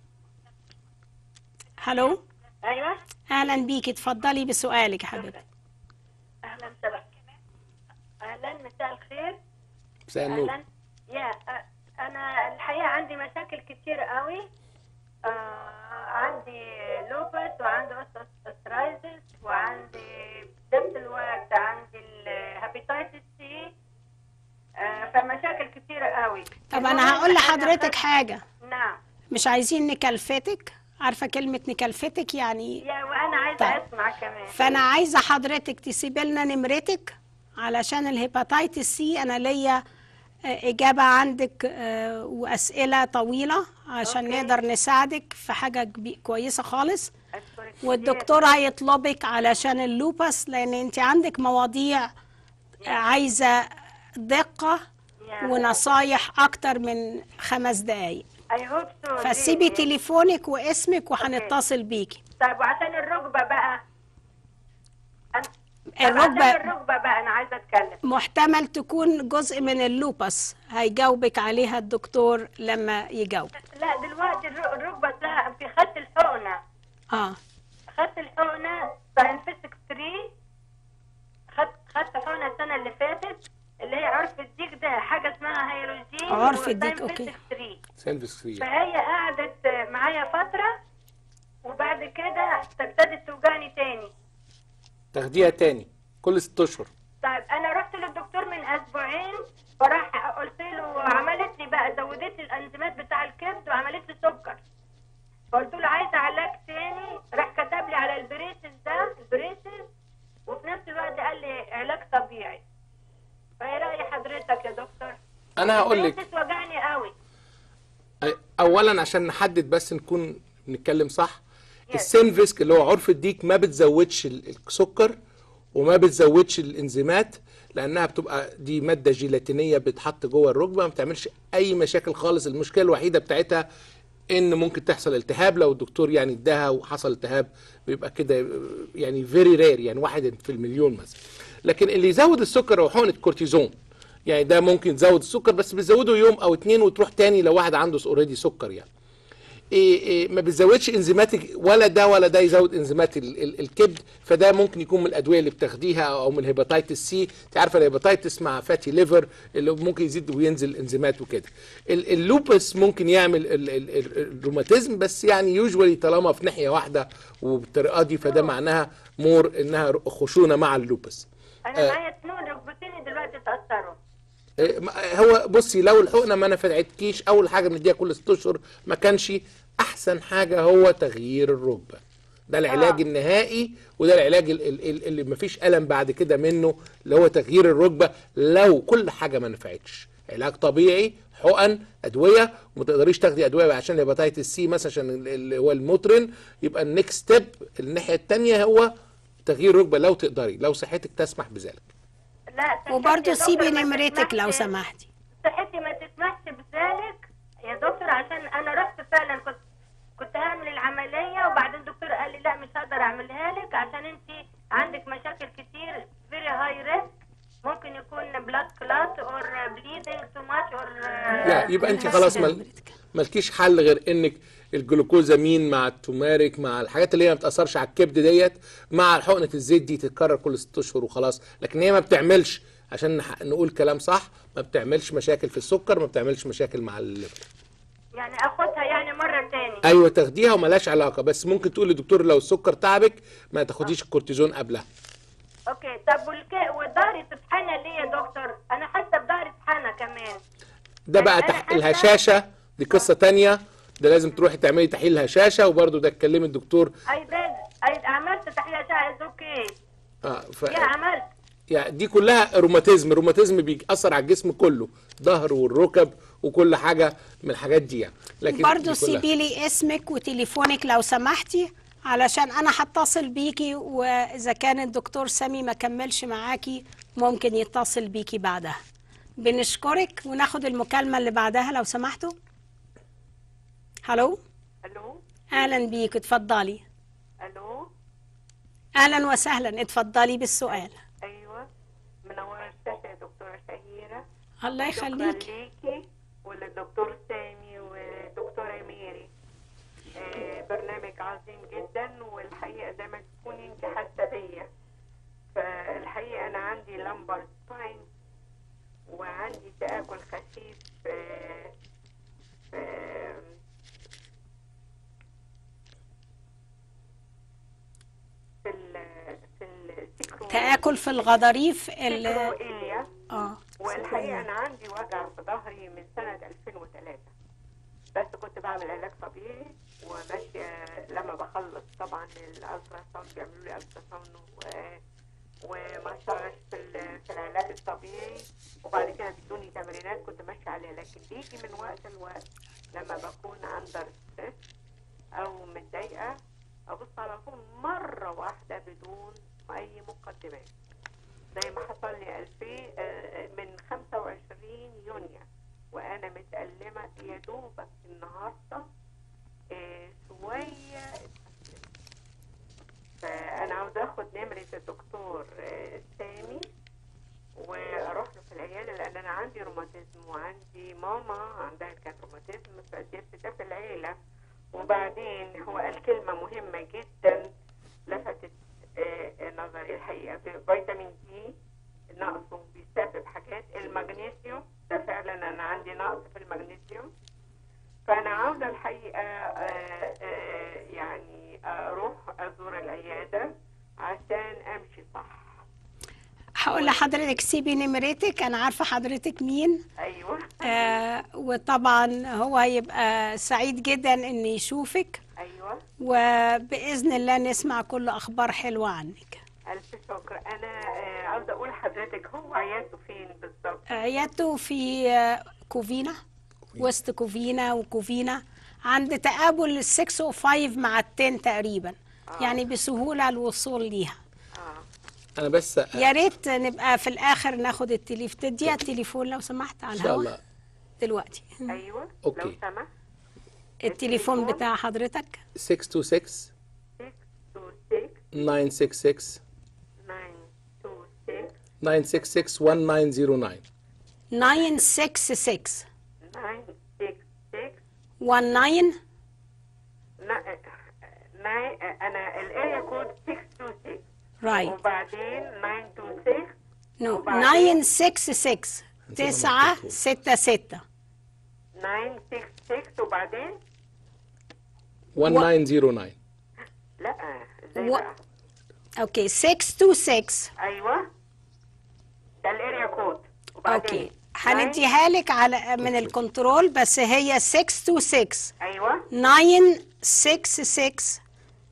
هلو ايوه اهلا بيك اتفضلي بسؤالك يا حبيبتي اهلا وسهلا اهلا مساء الخير مساء النور اهلا يا أ- انا الحقيقه عندي مشاكل كتير قوي آه عندي لوبس وعندي اوسترايزس وعندي بنفس الوقت عندي الهابيتايتس سي آه فمشاكل كتير قوي طب انا هقول لحضرتك حاجة نعم مش عايزين نكلفتك عارفة كلمة نكلفتك يعني يا وانا عايزه طيب. اسمع كمان فانا عايزه حضرتك تسيبي لنا نمرتك علشان الهيباتيتس سي انا ليا آه، اجابه عندك آه، واسئله طويله عشان أوكي. نقدر نساعدك في حاجه كبي- كويسه خالص أشكرك كتير. والدكتور هيطلبك علشان اللوبس لان انت عندك مواضيع آه، عايزه دقه يا. ونصايح اكتر من خمس دقايق I hope so. فسيبي really. تليفونك واسمك وهنتصل بيكي طيب وعشان الركبه بقى أنا- طب الركبة- عشان الركبه بقى انا عايزه اتكلم محتمل تكون جزء من اللوبس هيجاوبك عليها الدكتور لما يجاوب لا دلوقتي الر- الركبه ده في خدت الحقنه اه خدت الحقنه ساينفيسك 3 خدت خدت حقنه السنه اللي فاتت اللي هي عرف الديك ده حاجه اسمها هيلوجين عرف الديك، وساينفيسك أوكي. 3 سيلفس فري فهي قعدت معايا فتره وبعد كده ابتدت توجعني تاني تاخديها تاني كل ست اشهر طيب انا رحت للدكتور من اسبوعين فراح قلت له عملت لي بقى زودت لي الانزيمات بتاع الكبد وعملت لي سكر فقلت له عايزه علاج تاني راح كتب لي على البريسز ده البريسز وفي نفس الوقت قال لي علاج طبيعي فايه راي حضرتك يا دكتور انا هقول لك البريسز وجعني قوي اولا عشان نحدد بس نكون بنتكلم صح السينفيسك اللي هو عرف الديك ما بتزودش ال- السكر وما بتزودش الانزيمات لانها بتبقى دي ماده جيلاتينيه بتحط جوه الركبه ما بتعملش اي مشاكل خالص المشكله الوحيده بتاعتها ان ممكن تحصل التهاب لو الدكتور يعني اداها وحصل التهاب بيبقى كده يعني فيري رير يعني واحد في المليون مثلا لكن اللي يزود السكر هو حقنه كورتيزون يعني ده ممكن تزود السكر بس بتزوده يوم او اتنين وتروح تاني لو واحد عنده اوريدي سكر يعني إيه إيه ما بتزودش انزيمات ولا ده ولا ده يزود انزيمات ال- ال- الكبد فده ممكن يكون من الادويه اللي بتاخديها او من الهيباتيتس سي انت عارفه الهيباتيتس مع فاتي ليفر اللي ممكن يزيد وينزل الانزيمات وكده ال- اللوبس ممكن يعمل ال- ال- ال- الروماتيزم بس يعني يوجوالي طالما في ناحيه واحده وبالطريقه دي فده معناها مور انها خشونه مع اللوبس انا معايا اتنين ركبتين دلوقتي اتاثروا إيه، ما- هو بصي لو الحقنه ما نفعتكيش اول حاجه بنديها كل ست اشهر ما كانش احسن حاجه هو تغيير الركبه ده العلاج آه. النهائي وده العلاج ال- ال- ال- اللي ما فيش الم بعد كده منه اللي هو تغيير الركبه لو كل حاجه ما نفعتش علاج طبيعي حقن ادويه وما تقدريش تاخدي ادويه عشان الهيباتيتس سي مثلا عشان ال- اللي هو الموترين يبقى النكست ستيب الناحيه الثانيه هو تغيير الركبه لو تقدري لو صحتك تسمح بذلك لا صحتي وبرضه يا سيبي دكتور ما نمرتك لو تسمحش- سمحتي صحتي ما تسمحش بذلك يا دكتور عشان انا رحت فعلا كنت كنت هعمل العمليه وبعدين الدكتور قال لي لا مش هقدر اعملها لك عشان انت عندك مشاكل كتير فيري هاي ريسك ممكن يكون بلاد كلات اور بليدنج تو ماتش اور لا يبقى انت خلاص مل... مالكيش حل غير انك الجلوكوزامين مع التوماريك مع الحاجات اللي هي ما بتاثرش على الكبد ديت مع حقنه الزيت دي تتكرر كل ست اشهر وخلاص لكن هي ما بتعملش عشان نح- نقول كلام صح ما بتعملش مشاكل في السكر ما بتعملش مشاكل مع الليفر يعني اخدها يعني مره تاني ايوه تاخديها وملهاش علاقه بس ممكن تقول للدكتور لو السكر تعبك ما تاخديش الكورتيزون قبلها اوكي طب والك... وظهري تطحنه ليه يا دكتور انا حاسه بظهري طحنه كمان ده بقى أنا تح... حاسة- الهشاشه دي قصه تانية ده لازم تروحي تعملي تحليل هشاشه وبرده ده تكلمي الدكتور اي باد اي عملت تحليل اشعه اوكي اه ف... يا عملت يعني دي كلها روماتيزم الروماتيزم بيأثر على الجسم كله ظهر والركب وكل حاجه من الحاجات دي يعني لكن برضو دي كلها- سيبي لي اسمك وتليفونك لو سمحتي علشان انا هتصل بيكي واذا كان الدكتور سامي ما كملش معاكي ممكن يتصل بيكي بعدها بنشكرك وناخد المكالمة اللي بعدها لو سمحتوا هلو الو اهلا بيك اتفضلي الو اهلا وسهلا اتفضلي بالسؤال ايوه منوره الشاشه يا دكتوره شهيره الله شكرا يخليكي ليكي وللدكتور سامي ودكتوره ميري آه برنامج عظيم جدا والحقيقه زي ما تكوني انت حاسه بيا فالحقيقه انا عندي لامبر سباين وعندي تاكل خفيف آه آه في ال في السيكرو تآكل في الغضاريف ال سيكروإيليا اه والحقيقه انا عندي وجع في ظهري من سنه 2003 بس كنت بعمل علاج طبيعي وماشيه لما بخلص طبعا الالترا ساوند بيعملوا لي الترا ساوند و- وما اشتغلش في ال- في العلاج الطبيعي وبعد كده بيدوني تمرينات كنت ماشيه عليها لكن بيجي من وقت لوقت لما بكون اندر ستريس او متضايقه ابص على طول مره واحده بدون اي مقدمات زي ما حصل لي ألفي آه، من 25 يونيو وأنا متألمة يا دوبك النهاردة آه، شوية اتحسنت. فأنا عاوزة آخد نمرة الدكتور آه، سامي وأروح له في العيادة لأن أنا عندي روماتيزم وعندي ماما عندها كان روماتيزم فجبت ده في العيلة وبعدين هو قال كلمة مهمة جدا لفتت آه، نظري الحقيقة في فيتامين دي نقصه بيسبب حاجات المغنيسيوم ده فعلا أنا عندي نقص في المغنيسيوم فأنا عاوزة الحقيقة آه، آه، يعني أروح أزور العيادة عشان أمشي صح هقول لحضرتك سيبي نمرتك انا عارفة حضرتك مين أيوه آه وطبعا هو هيبقى سعيد جدا ان يشوفك أيوه وباذن الله نسمع كل اخبار حلوه عنك ألف شكر أنا آه، عاوزة أقول لحضرتك هو عيادته فين بالظبط عيادته في آه، كوفينا وسط كوفينا وكوفينا عند تقابل ال 605 مع التن تقريبا يعني بسهوله الوصول ليها انا بس يا ريت نبقى في الاخر ناخد التليف تديها التليفون لو سمحت على ان شاء الهواء الله دلوقتي أيوه أوكي. لو سمحت التليفون بتاع حضرتك 626 966 966 1909 966 966 19 نا- ناي انا الاريا كود 626 رايت وبعدين 926 نو وبعدين 966 966 966 وبعدين 1909 لا ازاي و- بقى اوكي 626 ايوه ده الاريا كود وبعدين اوكي هنديها لك على من الكنترول بس هي 626 ايوه 966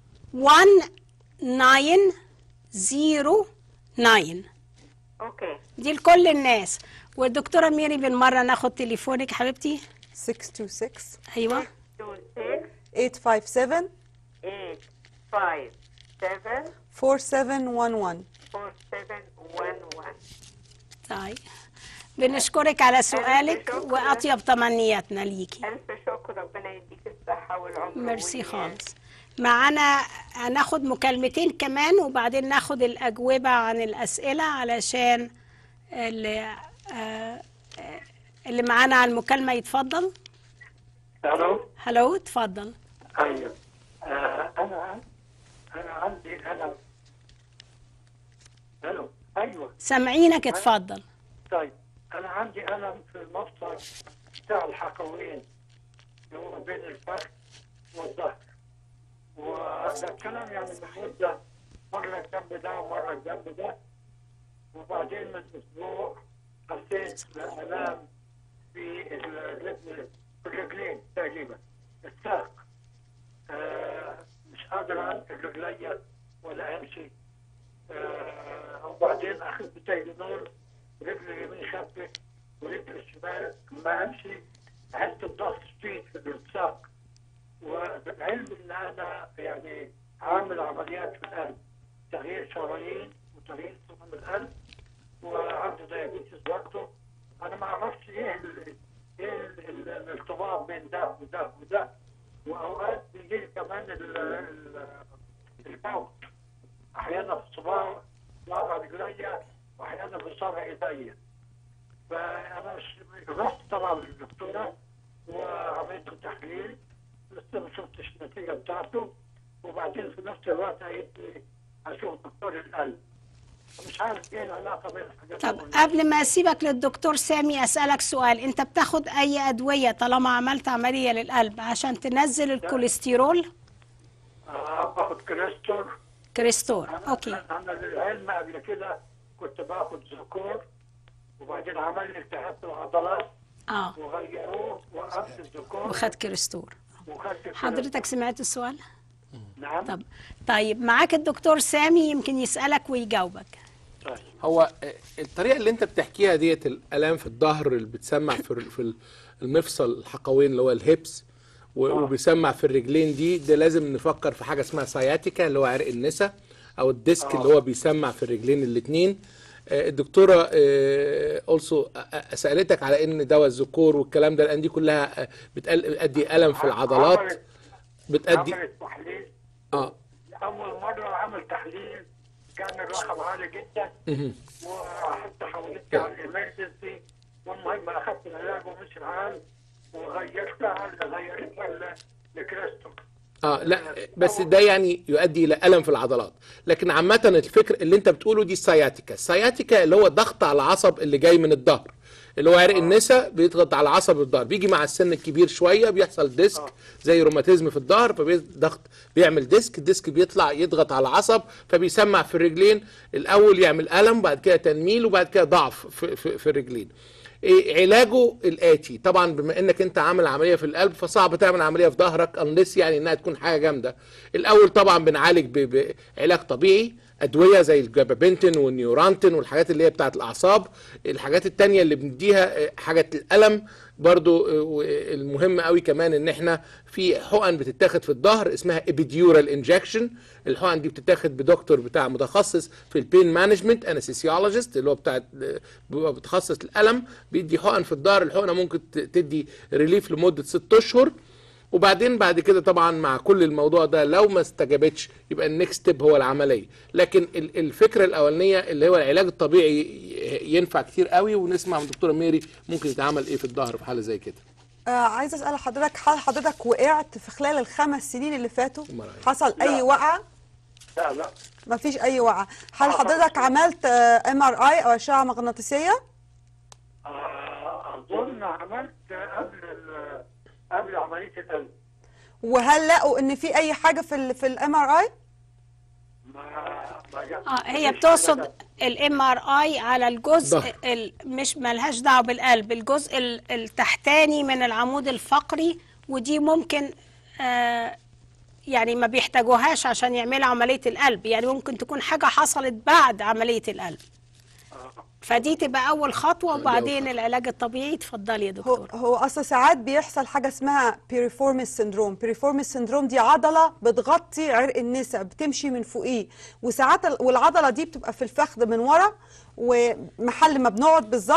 1909 اوكي دي لكل الناس والدكتورة ميري بالمرة ناخد تليفونك حبيبتي 626 ايوه 26 857 8 5 7 4711 4711 طيب بنشكرك على سؤالك واطيب تمنياتنا ليكي الف شكر ربنا يديك الصحه والعمر ميرسي وال- خالص معانا هناخد مكالمتين كمان وبعدين ناخد الأجوبة عن الأسئلة علشان اللي, آه، آه، اللي معانا على المكالمة يتفضل الو هلو اتفضل ايوه آه انا انا عندي الم الو ايوه سامعينك اتفضل طيب انا عندي الم في المفصل بتاع الحقوين اللي هو بين الفخذ والظهر وهذا الكلام يعني من مده مره الجنب ده ومره الجنب ده وبعدين من اسبوع حسيت بالام في الرجل في الرجلين تقريبا الساق آه مش قادر انقل رجليا ولا امشي آه وبعدين اخذت تايلينول رجل اليمين خفت ورجل الشمال ما امشي احس بضغط شديد في الساق والعلم ان انا يعني عامل عمليات في القلب تغيير شرايين وتغيير صمام القلب وعنده دايابيتس برضه انا ما اعرفش ايه ال- ايه ال- ال- الارتباط بين ده وده وده واوقات بيجي لي كمان ال- ال- الموت احيانا في صباع صباع رجليا واحيانا في صابع ايديا فانا مش رحت طبعا للدكتوره وعملت له تحليل لسه ما شفتش النتيجه بتاعته وبعدين في نفس الوقت قالت لي اشوف دكتور القلب مش عارف ايه العلاقه بين الحاجات طب دول. قبل ما اسيبك للدكتور سامي اسالك سؤال انت بتاخد اي ادويه طالما عملت عمليه للقلب عشان تنزل الكوليسترول آه، باخد كريستور كريستور اوكي انا للعلم قبل كده كنت باخد زكور وبعدين عمل لي التهاب في العضلات اه وغيروه وقفت الزكور وخد كريستور وخدت حضرتك سمعت السؤال نعم طب طيب معاك الدكتور سامي يمكن يسالك ويجاوبك هو الطريقه اللي انت بتحكيها ديت الالام في الظهر اللي بتسمع في ال- في المفصل الحقوين اللي هو الهيبس و- وبيسمع في الرجلين دي ده لازم نفكر في حاجه اسمها سياتيكا اللي هو عرق النسا او الديسك اللي هو بيسمع في الرجلين الاثنين الدكتوره اولسو سالتك على ان دواء الذكور والكلام ده لان دي كلها آه، بتقل- بتؤدي الم في العضلات عملت- بتؤدي عملت تحليل اه اول مره عمل تحليل كان الرقم عالي جدا مهم. وحتى حولت على الامرجنسي والمهم اخذت العلاج ومشي الحال وغيرتها غيرتها ل- لكريستو اه لا بس ده يعني يؤدي الى الم في العضلات لكن عامه الفكر اللي انت بتقوله دي السياتيكا السياتيكا اللي هو ضغط على العصب اللي جاي من الظهر اللي هو عرق النسا بيضغط على عصب الظهر بيجي مع السن الكبير شويه بيحصل ديسك زي روماتيزم في الظهر فبيضغط بيعمل ديسك الديسك بيطلع يضغط على العصب فبيسمع في الرجلين الاول يعمل الم بعد كده تنميل وبعد كده ضعف في, في, في الرجلين إيه علاجه الاتي طبعا بما انك انت عامل عمليه في القلب فصعب تعمل عمليه في ظهرك انلس يعني انها تكون حاجه جامده الاول طبعا بنعالج ب- بعلاج طبيعي ادويه زي الجابابنتين والنيورانتين والحاجات اللي هي بتاعه الاعصاب الحاجات التانية اللي بنديها آه، حاجه الالم برضو آه، و- المهم قوي كمان ان احنا في حقن بتتاخد في الظهر اسمها ابيديورال انجكشن الحقن دي بتتاخد بدكتور بتاع متخصص في البين مانجمنت انستيسيولوجيست اللي هو بتاع بيبقى متخصص الالم بيدي حقن في الظهر الحقنه ممكن ت- تدي ريليف لمده ست اشهر وبعدين بعد كده طبعا مع كل الموضوع ده لو ما استجابتش يبقى النكست ستيب هو العمليه لكن ال- الفكره الاولانيه اللي هو العلاج الطبيعي ي- ينفع كتير قوي ونسمع من دكتوره ميري ممكن يتعمل ايه في الظهر في حاله زي كده آه عايزه اسال حضرتك هل حضرتك وقعت في خلال الخمس سنين اللي فاتوا مرة. حصل اي وقعه لا لا ما فيش اي وقعه هل حضرتك عملت ام ار اي او اشعه مغناطيسيه آه، اظن عملت قبل ال- قبل عمليه القلب وهل لقوا ان في اي حاجه في ال في الام ار اي ما ما جا- اه هي مفيش بتقصد حاجة. الام ار اي على الجزء ظهر. ال- مش ملهاش دعوه بالقلب الجزء ال- التحتاني من العمود الفقري ودي ممكن آه يعني ما بيحتاجوهاش عشان يعملوا عمليه القلب يعني ممكن تكون حاجه حصلت بعد عمليه القلب فدي تبقى اول خطوه وبعدين العلاج الطبيعي اتفضلي يا هو دكتور هو اصلا ساعات بيحصل حاجه اسمها بيريفورمس سندروم بيريفورمس سندروم دي عضله بتغطي عرق النسا بتمشي من فوقيه وساعات ال- والعضله دي بتبقى في الفخذ من ورا ومحل ما بنقعد بالظبط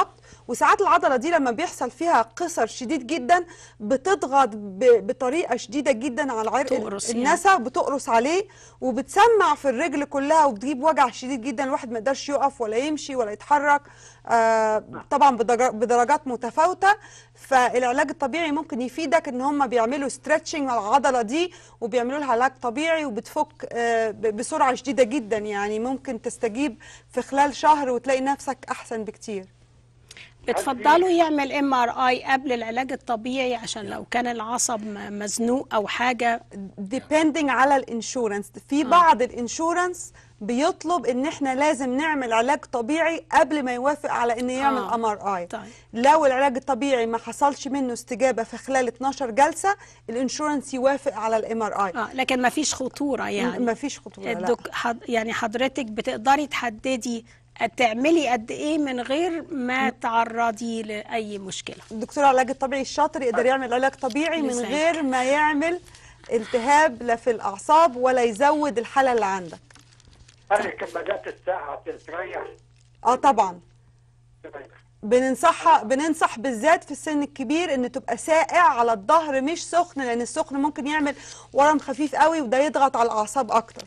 وساعات العضله دي لما بيحصل فيها قصر شديد جدا بتضغط ب- بطريقه شديده جدا على العرق تقرص يعني. النسا بتقرص عليه وبتسمع في الرجل كلها وبتجيب وجع شديد جدا الواحد ما يقدرش يقف ولا يمشي ولا يتحرك آه طبعا بدرجا- بدرجات متفاوته فالعلاج الطبيعي ممكن يفيدك ان هم بيعملوا ستريتشنج على العضله دي وبيعملوا لها علاج طبيعي وبتفك آه ب- بسرعه شديده جدا يعني ممكن تستجيب في خلال شهر وتلاقي نفسك احسن بكتير بتفضلوا يعمل ام ار اي قبل العلاج الطبيعي عشان لو كان العصب م- مزنوق او حاجه depending على الانشورنس في بعض الانشورنس بيطلب ان احنا لازم نعمل علاج طبيعي قبل ما يوافق على ان يعمل آه. ام ار اي طيب. لو العلاج الطبيعي ما حصلش منه استجابه في خلال 12 جلسه الانشورنس يوافق على الام ار اي اه لكن ما فيش خطوره يعني ما فيش خطوره لا. الدك... حض... يعني حضرتك بتقدري تحددي تعملي قد ايه من غير ما تعرضي لاي مشكله الدكتور العلاج الطبيعي الشاطر يقدر يعمل علاج طبيعي من لذلك. غير ما يعمل التهاب لا في الاعصاب ولا يزود الحاله اللي عندك هل كمادات الساعة تستريح؟ اه طبعا تستريح. بننصحها بننصح بالذات في السن الكبير ان تبقى ساقع على الظهر مش سخن لان السخن ممكن يعمل ورم خفيف قوي وده يضغط على الاعصاب اكتر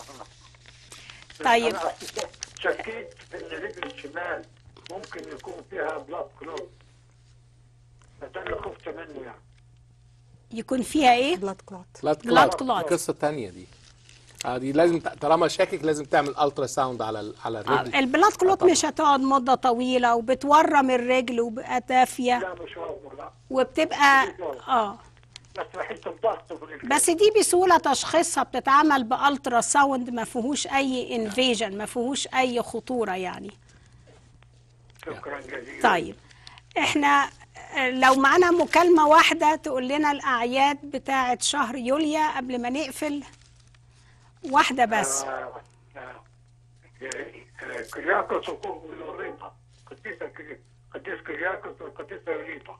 طيب أنا شكيت إن رجل الشمال ممكن يكون فيها بلاد كلوت فده اللي خفت منه يعني يكون فيها ايه بلاد كلوت لا Blood كلات clot. قصه تانية دي اه دي لازم ت- طالما شاكك لازم تعمل الترا ساوند على ال- على الرجل البلاد كلوت طبعاً. مش هتقعد مده طويله وبتورم الرجل وبقى دافيه لا مش واضح لا وبتبقى اه بس بحس بضغط في الرجل بس دي بسهوله تشخيصها بتتعمل بالترا ساوند ما فيهوش اي انفيجن ما فيهوش اي خطوره يعني شكرا جزيلا طيب احنا آه، لو معانا مكالمة واحدة تقول لنا الأعياد بتاعة شهر يوليا قبل ما نقفل واحدة بس آه، آه، آه، كرياكوس ولوريتا قديسة كري- قديس كرياكوس والقديسة يوليتا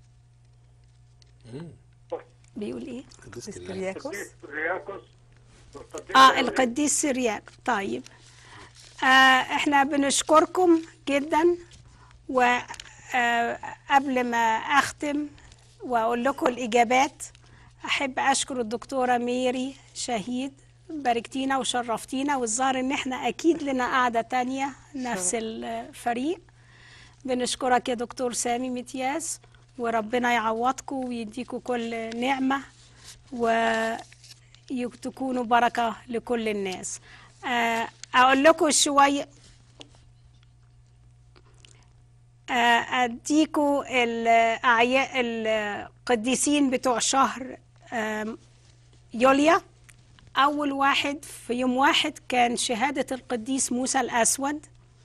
بيقول ايه؟ قديس كريم. كرياكوس قديس كرياكوس والقديسة اه يوليتا. القديس سرياك طيب آه احنا بنشكركم جدا وقبل ما اختم واقول لكم الاجابات احب اشكر الدكتوره ميري شهيد باركتينا وشرفتينا والظاهر ان احنا اكيد لنا قعده تانية نفس الفريق بنشكرك يا دكتور سامي متياس وربنا يعوضكم ويديكم كل نعمه وتكونوا بركه لكل الناس آه، اقول لكم شويه آه، اديكوا الاعياء القديسين بتوع شهر آم، يوليا اول واحد في يوم واحد كان شهاده القديس موسى الاسود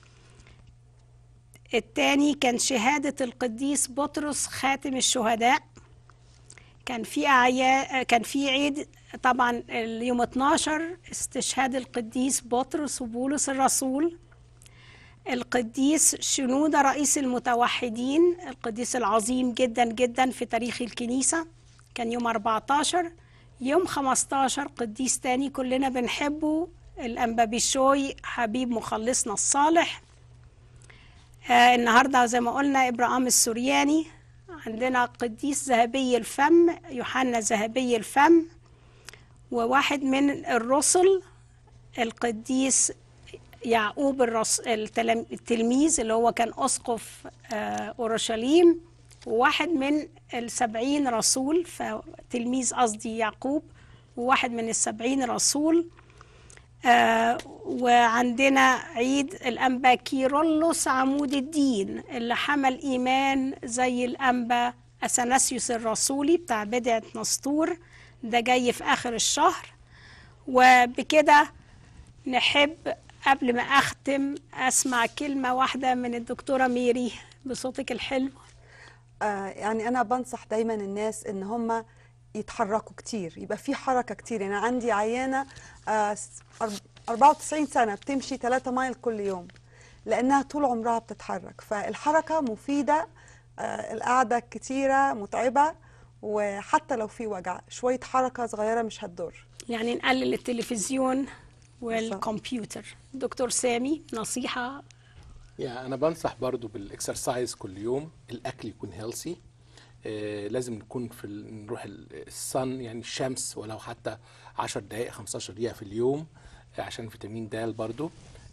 التاني كان شهاده القديس بطرس خاتم الشهداء كان في أعياد كان في عيد طبعا اليوم 12 استشهاد القديس بطرس وبولس الرسول القديس شنودة رئيس المتوحدين القديس العظيم جدا جدا في تاريخ الكنيسة كان يوم 14 يوم 15 قديس تاني كلنا بنحبه الأنبا بيشوي حبيب مخلصنا الصالح آه النهارده زي ما قلنا ابراهام السورياني عندنا قديس ذهبي الفم يوحنا ذهبي الفم وواحد من الرسل القديس يعقوب الرس... التلم... التلميذ اللي هو كان أسقف آه، أورشليم وواحد من السبعين رسول فتلميذ قصدي يعقوب وواحد من السبعين رسول آه وعندنا عيد الأنبا كيرلس عمود الدين اللي حمل إيمان زي الأنبا أثناسيوس الرسولي بتاع بدعة نسطور ده جاي في آخر الشهر وبكده نحب قبل ما أختم أسمع كلمة واحدة من الدكتورة ميري بصوتك الحلو آه يعني انا بنصح دايما الناس ان هم يتحركوا كتير يبقى في حركه كتير يعني عندي عيانه آه س- أرب- 94 سنه بتمشي 3 مايل كل يوم لانها طول عمرها بتتحرك فالحركه مفيده آه القعده كتيره متعبه وحتى لو في وجع شويه حركه صغيره مش هتضر يعني نقلل التلفزيون والكمبيوتر دكتور سامي نصيحة يعني انا بنصح برضو بالاكسرسايز كل يوم الاكل يكون هيلثي آه لازم نكون في ال- نروح ال- الصن يعني الشمس ولو حتى 10 دقائق 15 دقيقه في اليوم آه عشان فيتامين د برضو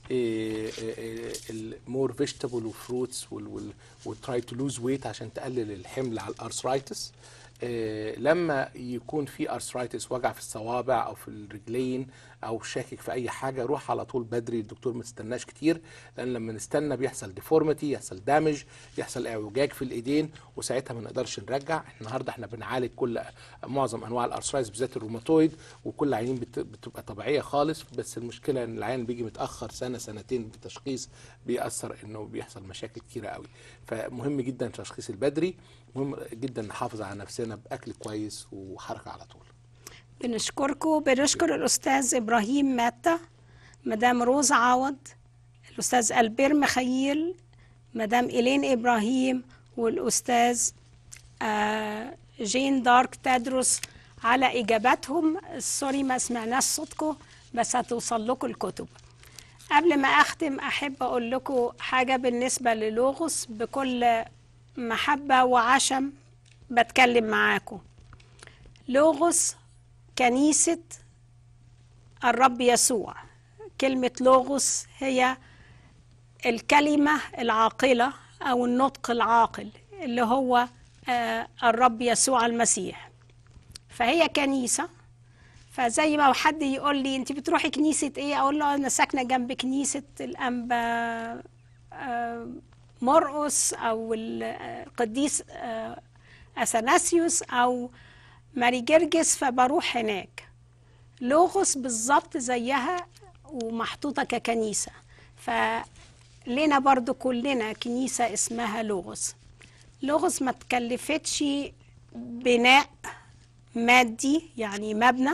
المور فيجيتابل وفروتس وتراي تو لوز ويت عشان تقلل الحمل على الارثرايتس آه، لما يكون في ارثرايتس وجع في الصوابع او في الرجلين او شاكك في اي حاجه روح على طول بدري الدكتور ما تستناش كتير لان لما نستنى بيحصل ديفورميتي يحصل دامج يحصل اعوجاج في الايدين وساعتها ما نقدرش نرجع النهارده احنا بنعالج كل معظم انواع الارثرايتس بالذات الروماتويد وكل عينين بت- بتبقى طبيعيه خالص بس المشكله ان العيان بيجي متاخر سنه سنتين بالتشخيص بيأثر انه بيحصل مشاكل كتيره قوي فمهم جدا التشخيص البدري مهم جدا نحافظ على نفسنا باكل كويس وحركه على طول بنشكركم بنشكر الأستاذ إبراهيم ماتة مدام روز عوض الأستاذ ألبير مخيل مدام إيلين إبراهيم والأستاذ آه، جين دارك تدرس على إجاباتهم سوري ما سمعناش صوتكم بس هتوصل لكم الكتب قبل ما أختم أحب أقول لكم حاجة بالنسبة للوغوس بكل محبة وعشم بتكلم معاكم لوغوس كنيسة الرب يسوع كلمة لوغوس هي الكلمة العاقلة أو النطق العاقل اللي هو آه، الرب يسوع المسيح فهي كنيسة فزي ما حد يقول لي انت بتروحي كنيسة ايه اقول له انا ساكنة جنب كنيسة الانبا آه، مرقس او القديس آه، اثناسيوس او ماري جرجس فبروح هناك لوغوس بالظبط زيها ومحطوطة ككنيسة فلنا برضو كلنا كنيسة اسمها لوغوس لوغوس ما تكلفتش بناء مادي يعني مبنى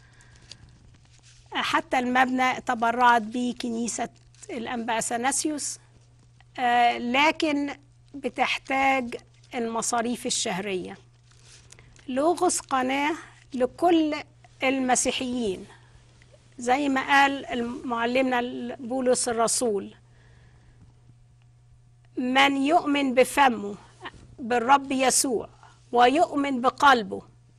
حتى المبنى تبرعت به كنيسة الأنبا أثناسيوس آه، لكن بتحتاج المصاريف الشهرية لوغوس قناة لكل المسيحيين زي ما قال معلمنا بولس الرسول من يؤمن بفمه بالرب يسوع ويؤمن بقلبه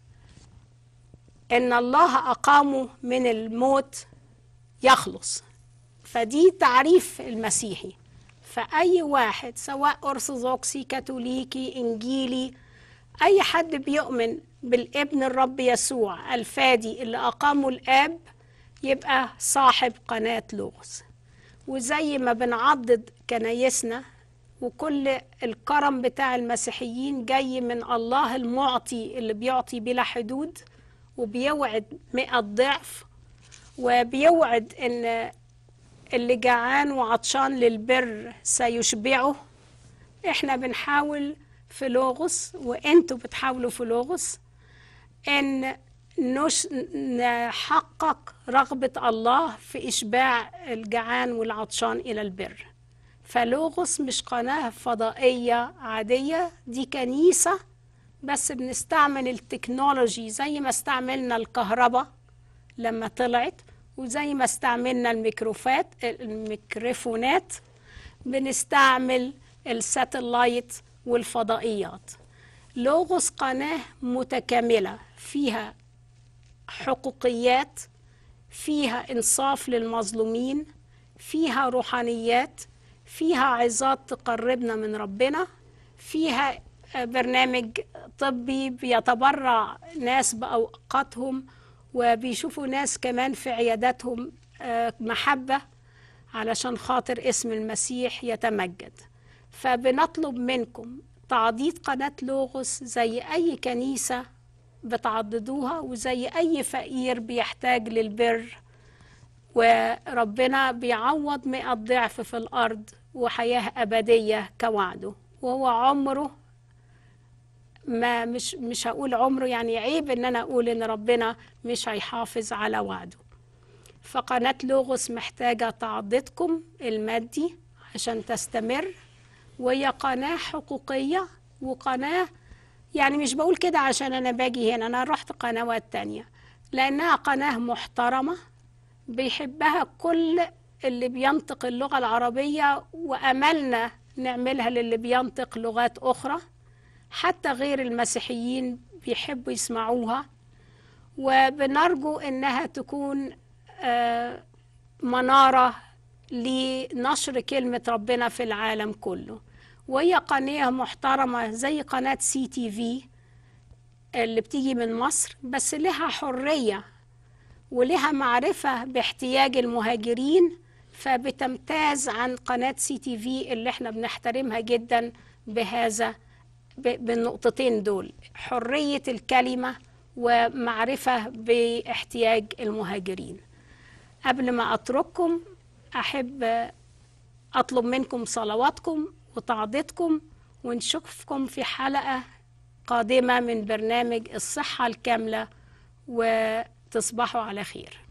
ان الله اقامه من الموت يخلص فدي تعريف المسيحي فاي واحد سواء ارثوذكسي كاثوليكي انجيلي اي حد بيؤمن بالابن الرب يسوع الفادي اللي اقامه الاب يبقى صاحب قناه لغز وزي ما بنعضد كنايسنا وكل الكرم بتاع المسيحيين جاي من الله المعطي اللي بيعطي بلا حدود وبيوعد مئة ضعف وبيوعد ان اللي جعان وعطشان للبر سيشبعه احنا بنحاول في لوغوس وانتوا بتحاولوا في لوغوس ان نش... نحقق رغبة الله في إشباع الجعان والعطشان إلى البر فلوغوس مش قناة فضائية عادية دي كنيسة بس بنستعمل التكنولوجي زي ما استعملنا الكهرباء لما طلعت وزي ما استعملنا الميكروفات الميكروفونات بنستعمل الساتلايت والفضائيات لوغوس قناة متكاملة فيها حقوقيات فيها إنصاف للمظلومين فيها روحانيات فيها عظات تقربنا من ربنا فيها برنامج طبي بيتبرع ناس بأوقاتهم وبيشوفوا ناس كمان في عياداتهم محبة علشان خاطر اسم المسيح يتمجد فبنطلب منكم تعضيد قناة لوغوس زي أي كنيسة بتعضدوها وزي أي فقير بيحتاج للبر وربنا بيعوض مئة ضعف في الأرض وحياة أبدية كوعده وهو عمره ما مش مش هقول عمره يعني عيب ان انا اقول ان ربنا مش هيحافظ على وعده فقناة لوغوس محتاجة تعضيدكم المادي عشان تستمر وهي قناة حقوقية وقناة يعني مش بقول كده عشان أنا باجي هنا أنا رحت قنوات تانية لأنها قناة محترمة بيحبها كل اللي بينطق اللغة العربية وأملنا نعملها للي بينطق لغات أخرى حتى غير المسيحيين بيحبوا يسمعوها وبنرجو إنها تكون آه، منارة لنشر كلمة ربنا في العالم كله وهي قناة محترمة زي قناة سي تي في اللي بتيجي من مصر بس لها حرية ولها معرفة باحتياج المهاجرين فبتمتاز عن قناة سي تي في اللي احنا بنحترمها جدا بهذا ب- بالنقطتين دول حرية الكلمة ومعرفة باحتياج المهاجرين قبل ما أترككم أحب أطلب منكم صلواتكم وتعضيدكم ونشوفكم في حلقة قادمة من برنامج الصحة الكاملة وتصبحوا على خير